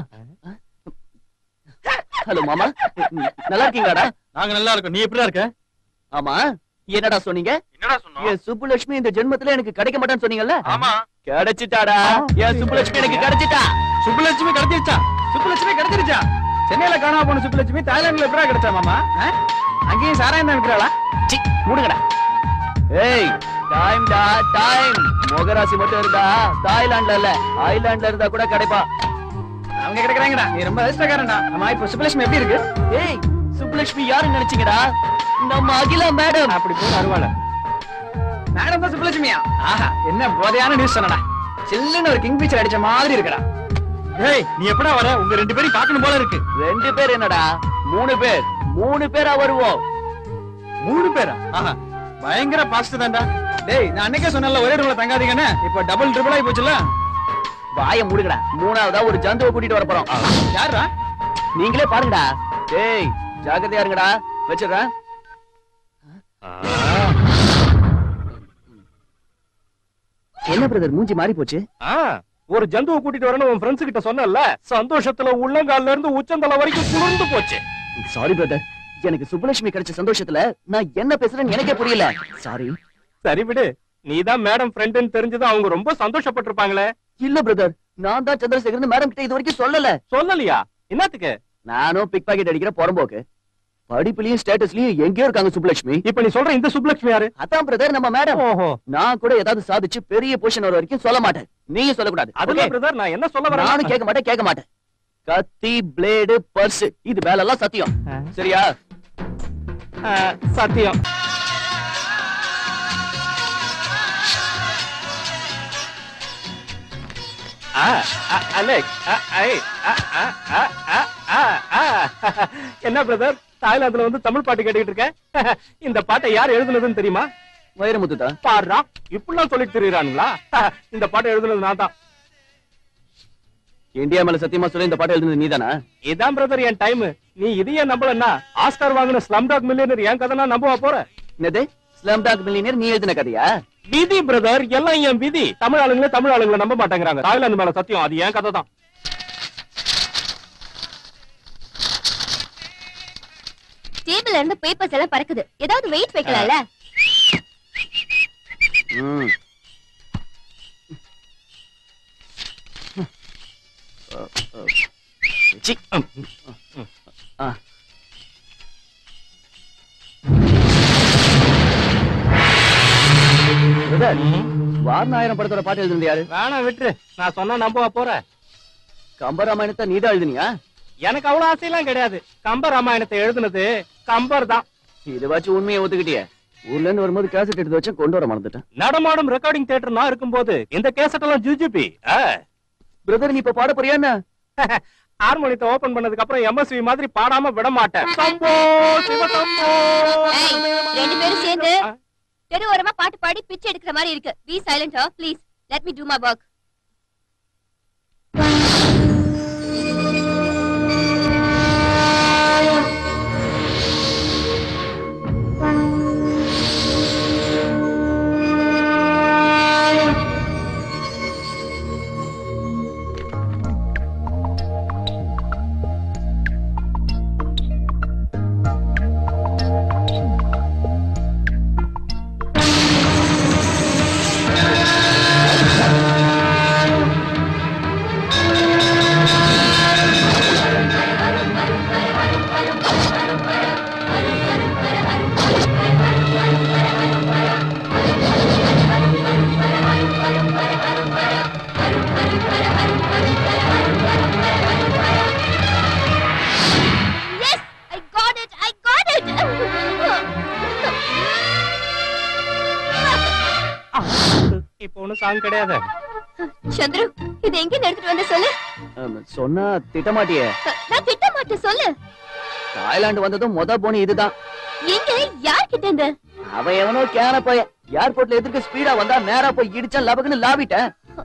ஹலோ மாமா நல்லா இருக்கீங்களாடா நாங்க நல்லா இருக்கோம் நீ எப்படிடா இருக்க ஆமா என்னடா சொன்னீங்க என்னடா என் சுப்புலட்சுமி இந்த ஜென்மத்துல எனக்கு கிடைக்க மாட்டான்னு சொன்னீங்கல்ல ஆமா கிடைச்சிட்டாடா என் சுப்புலட்சுமி எனக்கு கிடைச்சிட்டா சுப்புலட்சுமி கிடைச்சிருச்சா சுப்புலட்சுமி கிடைச்சிருச்சா சென்னையில காணாம போன சுப்புலட்சுமி தாய்லாந்துல எப்படா கிடைச்சா மாமா ஆ? அங்கேயும் சாராயம் தான் இருக்கிறாளா சி மூடுங்கடா ஏய் டைம் டா டைம் மொகராசி மட்டும் இருந்தா தாய்லாந்துல இல்ல ஐலாண்ட்ல இருந்தா கூட கிடைப்பா அவங்க கிடைக்கிறாங்கடா நீ ரொம்ப அதிர்ஷ்டக்காரன்டா ஆமா இப்ப சுப்புலட்சுமி எப்படி இருக்கு ஏய் சுப்புலட்சுமி யாருன்னு நினைச்சீங்கடா நம்ம அகிலா மேடம் அப்படி போய் அருவாள மேடம் தான் சுப்புலட்சுமியா ஆஹா என்ன போதையான நியூஸ் சொன்னடா சில்லுன்னு ஒரு கிங் பீச்சர் அடிச்ச மாதிரி இருக்கடா ஏய் நீ எப்படா வர உங்க ரெண்டு பேரும் பார்க்கணும் போல இருக்கு ரெண்டு பேர் என்னடா மூணு பேர் மூணு பேரா வருவோம் மூணு பேரா ஆஹா பயங்கர பாஸ்ட் தான்டா டேய் நான் அன்னைக்கே சொன்னல ஒரே ரூம்ல தங்காதீங்கன்னு இப்ப டபுள் ட்ரிபிள் ஆகி போச்சுல வாய மூடுங்கடா மூணாவதா ஒரு ஜந்துவை கூட்டிட்டு வர போறோம் யாரா நீங்களே பாருங்கடா டேய் ஜாக்கிரதையா இருங்கடா வச்சிடுறேன் என்ன பிரதர் மூஞ்சி மாறி போச்சு ஆ, ஒரு ஜந்துவை கூட்டிட்டு வரணும் உன் ஃப்ரெண்ட்ஸ் கிட்ட சொன்னல சந்தோஷத்துல உள்ளங்கால்ல இருந்து உச்சந்தலை வரைக்கும் குளிர்ந்து போச்சு சாரி பிரதர் எனக்கு சுப்புலட்சுமி கிடைச்ச சந்தோஷத்துல நான் என்ன பேசுறேன்னு எனக்கே புரியல சாரி சரி விடு நீதான் மேடம் ஃப்ரெண்டுன்னு தெரிஞ்சது அவங்க ரொம்ப சந்தோஷப்பட்டிருப்பாங்களே இல்ல பிரதர் நான் தான் சந்திரசேகர் மேடம் கிட்ட இது வரைக்கும் சொல்லல சொல்லலையா என்னத்துக்கு நானும் பிக் பாக்கெட் அடிக்கிற புறம்போக்கு படிப்புலயும் ஸ்டேட்டஸ்லயும் எங்கேயோ இருக்காங்க சுப்புலட்சுமி இப்ப நீ சொல்ற இந்த சுப்புலட்சுமி யாரு அதான் பிரதர் நம்ம மேடம் ஓஹோ நான் கூட ஏதாவது சாதிச்சு பெரிய பொசிஷன் வர வரைக்கும் சொல்ல மாட்டேன் நீங்க சொல்லக்கூடாது அதுல okay? பிரதர் நான் என்ன சொல்ல வரேன் நானும் கேட்க மாட்டேன் கேட்க மாட்டேன் கத்தி பிளேடு பர்ஸ் இது மேல எல்லாம் சத்தியம் சரியா ஆ, சத்தியம் ஆ, ஆ, அலெக்ஸ், ஆ, ஐ, ஆ, ஆ, ஆ, ஆ, ஆ, ஆ. என்ன பிரதர் தாய்லாந்துல வந்து தமிழ் பாட்டு கேட்டுக்கிட்டு இருக்க இந்த பாட்டை யார் எழுதுனதுன்னு தெரியுமா வைரமுத்து தான் பாடுறா இப்படிலாம் சொல்லிட்டு தெரியுறானுங்களா இந்த பாட்டை எழுதுனது நான் தான் இந்தியா மேல சத்தியமா சொல்ல இந்த பாட்டு எழுதுனது நீதானா இதான் பிரதர் என் டைம் நீ இதையே நம்பலன்னா ஆஸ்கார் வாங்கின ஸ்லம் டாக் மில்லியனர் என் கதை நான் நம்பவா போற என்னது ஸ்லம் டாக் மில்லியனர் நீ எழுதின கதையா விதி பிரதர் எல்லாம் என் விதி தமிழ் ஆளுங்களே தமிழ் ஆளுங்களை நம்ப மாட்டேங்கிறாங்க தாய்லாந்து மேல சத்தியம் அது என் கதை தான் டேபிள்ல இருந்து பேப்பர்ஸ் எல்லாம் பறக்குது ஏதாவது வெயிட் வைக்கலாம்ல ம். சி. ஆ. பிரதர், வாரணாயிரம் படத்தோட பாட்டு எழுதுனது யாரு வேணாம் விட்டுரு நான் சொன்னா நம்பவா போற கம்பராமாயணத்தை நீதான் எழுதுனியா எனக்கு அவ்வளவு ஆசையெல்லாம் கிடையாது கம்ப ராமாயணத்தை எழுதுனது கம்பர் தான் இதுவாச்சும் உண்மையை ஒத்துக்கிட்டியே ஊர்ல இருந்து வரும்போது கேசட் எடுத்து வச்சு கொண்டு வர மறந்துட்டேன் நடமாடும் ரெக்கார்டிங் தியேட்டர் நான் இருக்கும்போது இந்த கேசட் எல்லாம் ஜிஜிபி பிரதர் நீ இப்ப பாட போறியா என்ன ஹார்மோனியத்தை ஓபன் பண்ணதுக்கு அப்புறம் எம்எஸ்வி மாதிரி பாடாம விட மாட்டேன் சம்போ சிவசம்போ ஏய், ரெண்டு பேரும் சேர்ந்து தெரு ஓரமா பாட்டு பாடி பிச்சை எடுக்கிற மாதிரி இருக்கு be silent please let me do my work ஆ இப்போ ஒண்ணும் சாங் கிடையாது சந்துரு இது எங்க எடுத்துட்டு வந்த சொல்லு ஆம், சொன்னா திட்டமாட்டியே நான் திட்ட மாட்டேன் சொல்லு தாய்லாந்து வந்ததும் மொத போனி இதுதான் எங்க யார் கிட்ட இருந்து அவன் எவனோ கேன பையன் ஏர்போர்ட்ல எதிர்க்க ஸ்பீடா வந்தா நேரா போய் இடிச்சா லபக்குன்னு லாவிட்டேன்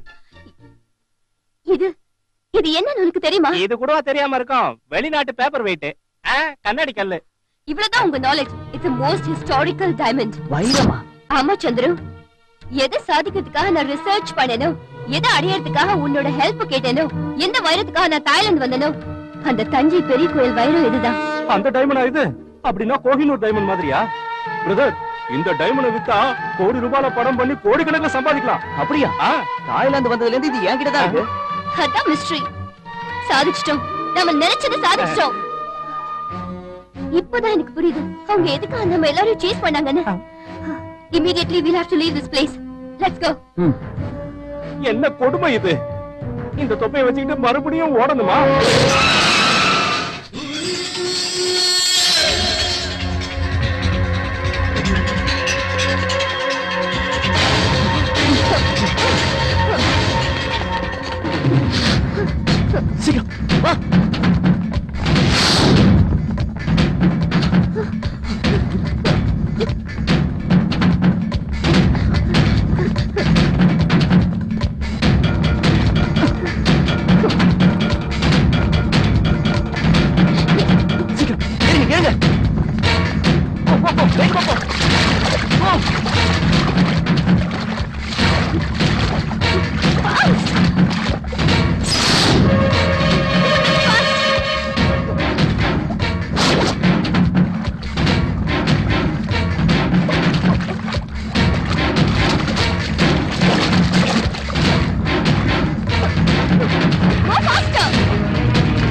இது இது என்னன்னு உனக்கு தெரியுமா இது கூடவா தெரியாம இருக்கும் வெளிநாட்டு பேப்பர் வெயிட் கண்ணாடி கல்லு இவ்வளவுதான் உங்க knowledge it's most historical diamond வைரமா ஆமா சந்துரு எதை சாதிக்கிறதுக்காக நான் ரிசர்ச் பண்ணனோ எதை அடையறதுக்காக உன்னோட ஹெல்ப் கேட்டேனோ எந்த வைரத்துக்காக நான் தாய்லாந்து வந்தனோ அந்த தஞ்சை பெரிய கோயில் வைரம் இதுதான் அந்த டைமண்ட் இது அப்படின்னா கோஹினூர் டைமண்ட் மாதிரியா பிரதர் இந்த டைமண்ட் வித்தா கோடி ரூபாயில படம் பண்ணி கோடிக்கணக்கில் சம்பாதிக்கலாம் அப்படியா தாய்லாந்து வந்ததுல இருந்து இது என்கிட்ட தான் இருக்கு அதான் மிஸ்ட்ரி சாதிச்சிட்டோம் நம்ம நினைச்சதை சாதிச்சிட்டோம் இப்போதான் எனக்கு புரியுது அவங்க எதுக்காக நம்ம எல்லாரும் சேஸ் பண்ணாங்கன்னு immediately we'll have to leave this place let's go என்ன கொடுமை இது இந்த தொப்பையை வச்சுக்கிட்டு மறுபடியும் ஓடணுமா சீக்கிரம் வா சீக்கிரம் ஏறுங்க ஏறுங்க போ போ போ வேகமா போ போ go faster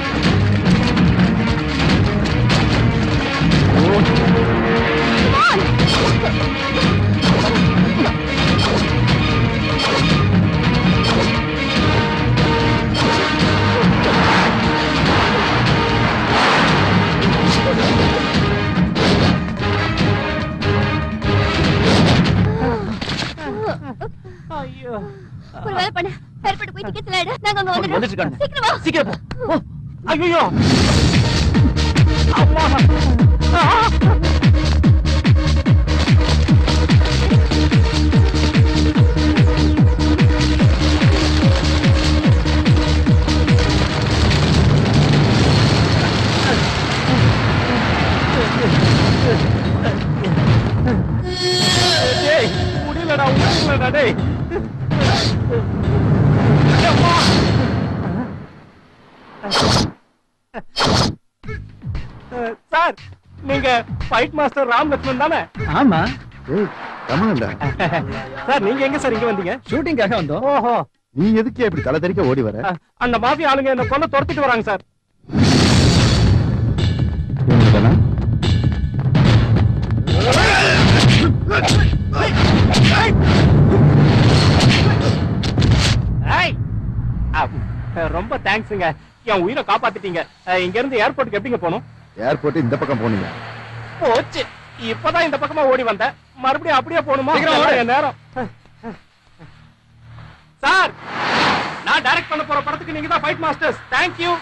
ஐயோ ஒரு வேலை பண்ணு ஏர்போர்ட் போய் டிக்கெட்ஸ் எடு நாங்க அங்க அவங்க வந்துட்டு வந்துடுறோம் இருக்காங்க. சீக்கிரம் வா சீக்கிரம் போ போ ஐயோ அம்மா ஆ! டேய், முடியலடா முடியலடா டேய் அம்மா! அஹ், சார் நீங்க ஃபைட் மாஸ்டர் ராம் லக்ஷ்மன் தானே ஆமா ஏய் கமலண்டா சார் நீங்க எங்க சார் இங்க வந்தீங்க ஷூட்டிங்காக வந்தோம் ஓஹோ நீ எதுக்கு இப்படி தலை தெறிக்க ஓடி வர அஹ், அந்த மாஃபியா ஆளுங்க என்ன கொல்ல துரத்திட்டு வராங்க சார் ஏய்! அப், ரொம்ப தேங்க்ஸுங்க என் உயிரை காப்பாத்திட்டீங்க அஹ், இங்க இருந்து ஏர்போர்ட்டுக்கு எப்படிங்க போகணும் ஏர்போர்ட் இந்த பக்கம் போனீங்க போச்சு இப்பதான் இந்த பக்கமா ஓடி வந்தேன் மறுபடியும் அப்படியே போகணுமா சீக்கிரம் எல்லாம் ஓடு. என் நேரம் சார் நான் டைரக்ட் பண்ண போற படத்துக்கு நீங்க தான் ஃபைட் மாஸ்டர்ஸ் தேங்க்யூ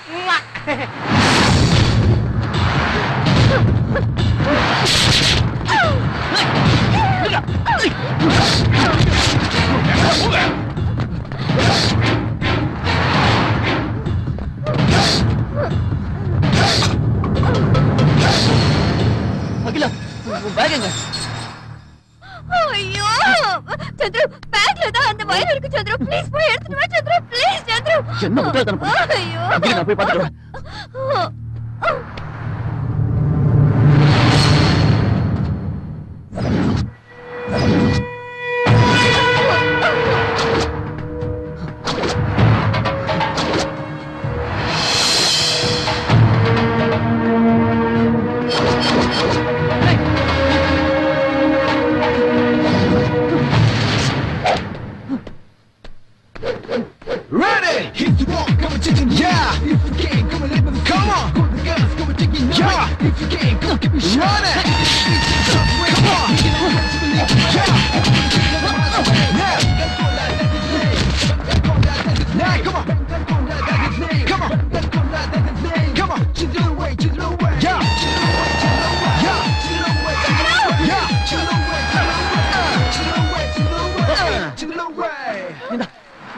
அகிலா உன் பேக் எங்க ஐயோ சந்திரு பேக்ல தான் அந்த வயல் இருக்கு சந்திரு ப்ளீஸ் போய் எடுத்துட்டு வா சந்திரு ப்ளீஸ் சந்திரு என்ன முட்டாள்தனம் பண்ண? ஐயோ அகிலா, நான் போய் பார்த்துட்டு வரேன். Ready? Hit the rock, come and chicken, yeah. If you can't, come and let me come on. Put the guns, come and chicken,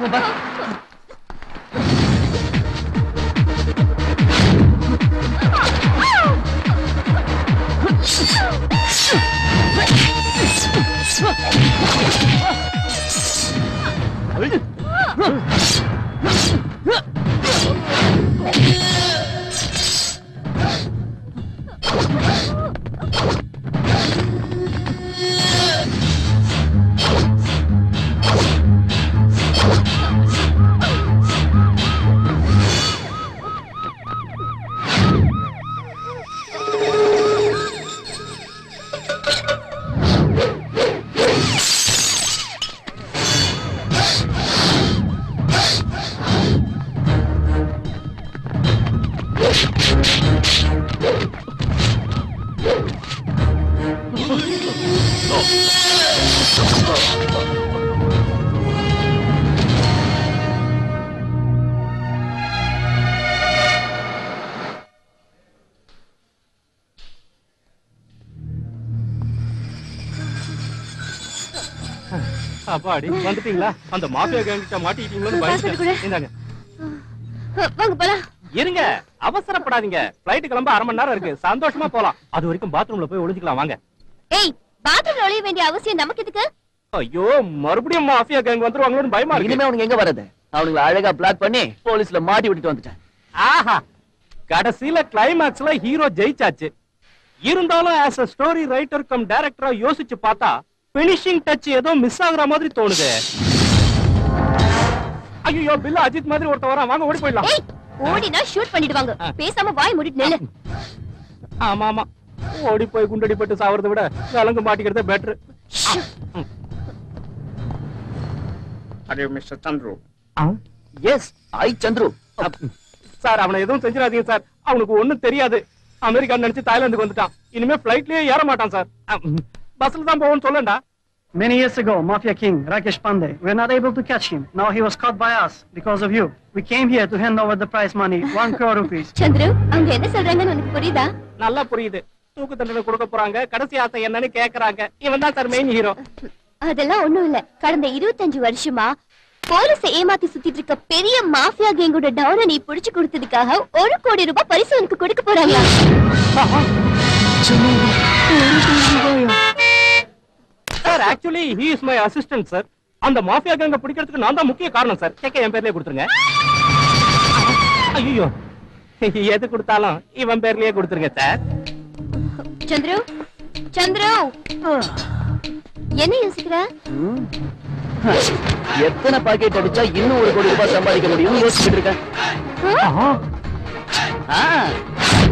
அப்பாடி வந்துட்டீங்களா அந்த மாஃபியா கேங் கிட்ட மாட்டிக்கிட்டீங்களோன்னு பாஸ்போர்ட் கொடு. பயந்துட்டேன் இந்தாங்க வாங்க போலாம் இருங்க அவசரப்படாதீங்க பிளைட் கிளம்ப அரை மணி நேரம் இருக்கு சந்தோஷமா போலாம் அது வரைக்கும் பாத்ரூம்ல போய் ஒளிஞ்சுக்கலாம் வாங்க ஏய் பாத்ரூம்ல ஒளிய வேண்டிய அவசியம் நமக்கு எதுக்கு ஐயோ மறுபடியும் மாஃபியா கேங் வந்துருவாங்களோன்னு பயமா இருக்கு இனிமே அவனுக்கு எங்க வர்றது அவனுங்களை அழகா பிளாக் பண்ணி போலீஸ்ல மாட்டி விட்டுட்டு வந்துட்டேன் ஆஹா கடைசியில கிளைமாக்ஸ்ல ஹீரோ ஜெயிச்சாச்சு இருந்தாலும் as a story writer cum டைரக்டரா யோசிச்சு பார்த்தா பினிஷிங் டச் ஏதோ மிஸ் ஆகுற மாதிரி தோணுது ஐயோ பில்ல அஜித் மாதிரி ஒருத்தன் வரான் வாங்க ஓடி போயிடலாம் ஏய் ஓடினா ஷூட் பண்ணிடுவாங்க பேசாம வாய் மூடிட்டு நில்லு ஆமா ஆமா ஓடி போய் குண்டடி பட்டு சாவறதை விட கலங்கு மாட்டிக்கிறதே பெட்டர் அரே mister Chandru yes I Chandru sir அவனை எதுவும் செஞ்சிடாதீங்க சார் அவனுக்கு ஒண்ணும் தெரியாது அமெரிக்கா நினைச்சு தாய்லாந்துக்கு வந்துட்டான் இனிமே பிளைட்லயே ஏற மாட்டான் சார் பஸ்ல தான் போவோம்னு சொல்லண்டா Many years ago, Mafia King Rakesh Pandey, we were not able to catch him. Now he was caught by us because of you. We came here to hand over the prize money, one crore rupees. Chandru அவங்க என்ன சொல்றாங்கன்னு உனக்கு புரியுதா நல்லா புரியுது தூக்கு தண்டனை கொடுக்க போறாங்க கடைசி ஆசை என்னன்னு கேக்குறாங்க இவன் தான் சார் மெயின் ஹீரோ அதெல்லாம் ஒண்ணும் இல்ல கடந்த இருபத்தஞ்சு வருஷமா போலீஸ ஏமாத்தி சுத்திட்டு இருக்க பெரிய மாஃபியா கேங்கோட டவுன நீ புடிச்சு கொடுத்ததுக்காக ஒரு கோடி ரூபாய் பரிசு உனக்கு கொடுக்க போறாங்களா sir actually he is my assistant sir அந்த மாஃபியா கேங்க பிடிக்கிறதுக்கு நான் தான் முக்கிய காரணம் சார் கேக்க என் பேர்லயே கொடுத்துருங்க ஐயோ எது கொடுத்தாலும் இவன் பேர்லயே கொடுத்துருங்க சார் சந்திரு சந்திரு என்ன யோசிக்கிற எத்தனை பாக்கெட் அடிச்சா இன்னும் ஒரு கோடி ரூபாய் சம்பாதிக்க முடியும்னு யோசிச்சுட்டு இருக்கேன் ஆ,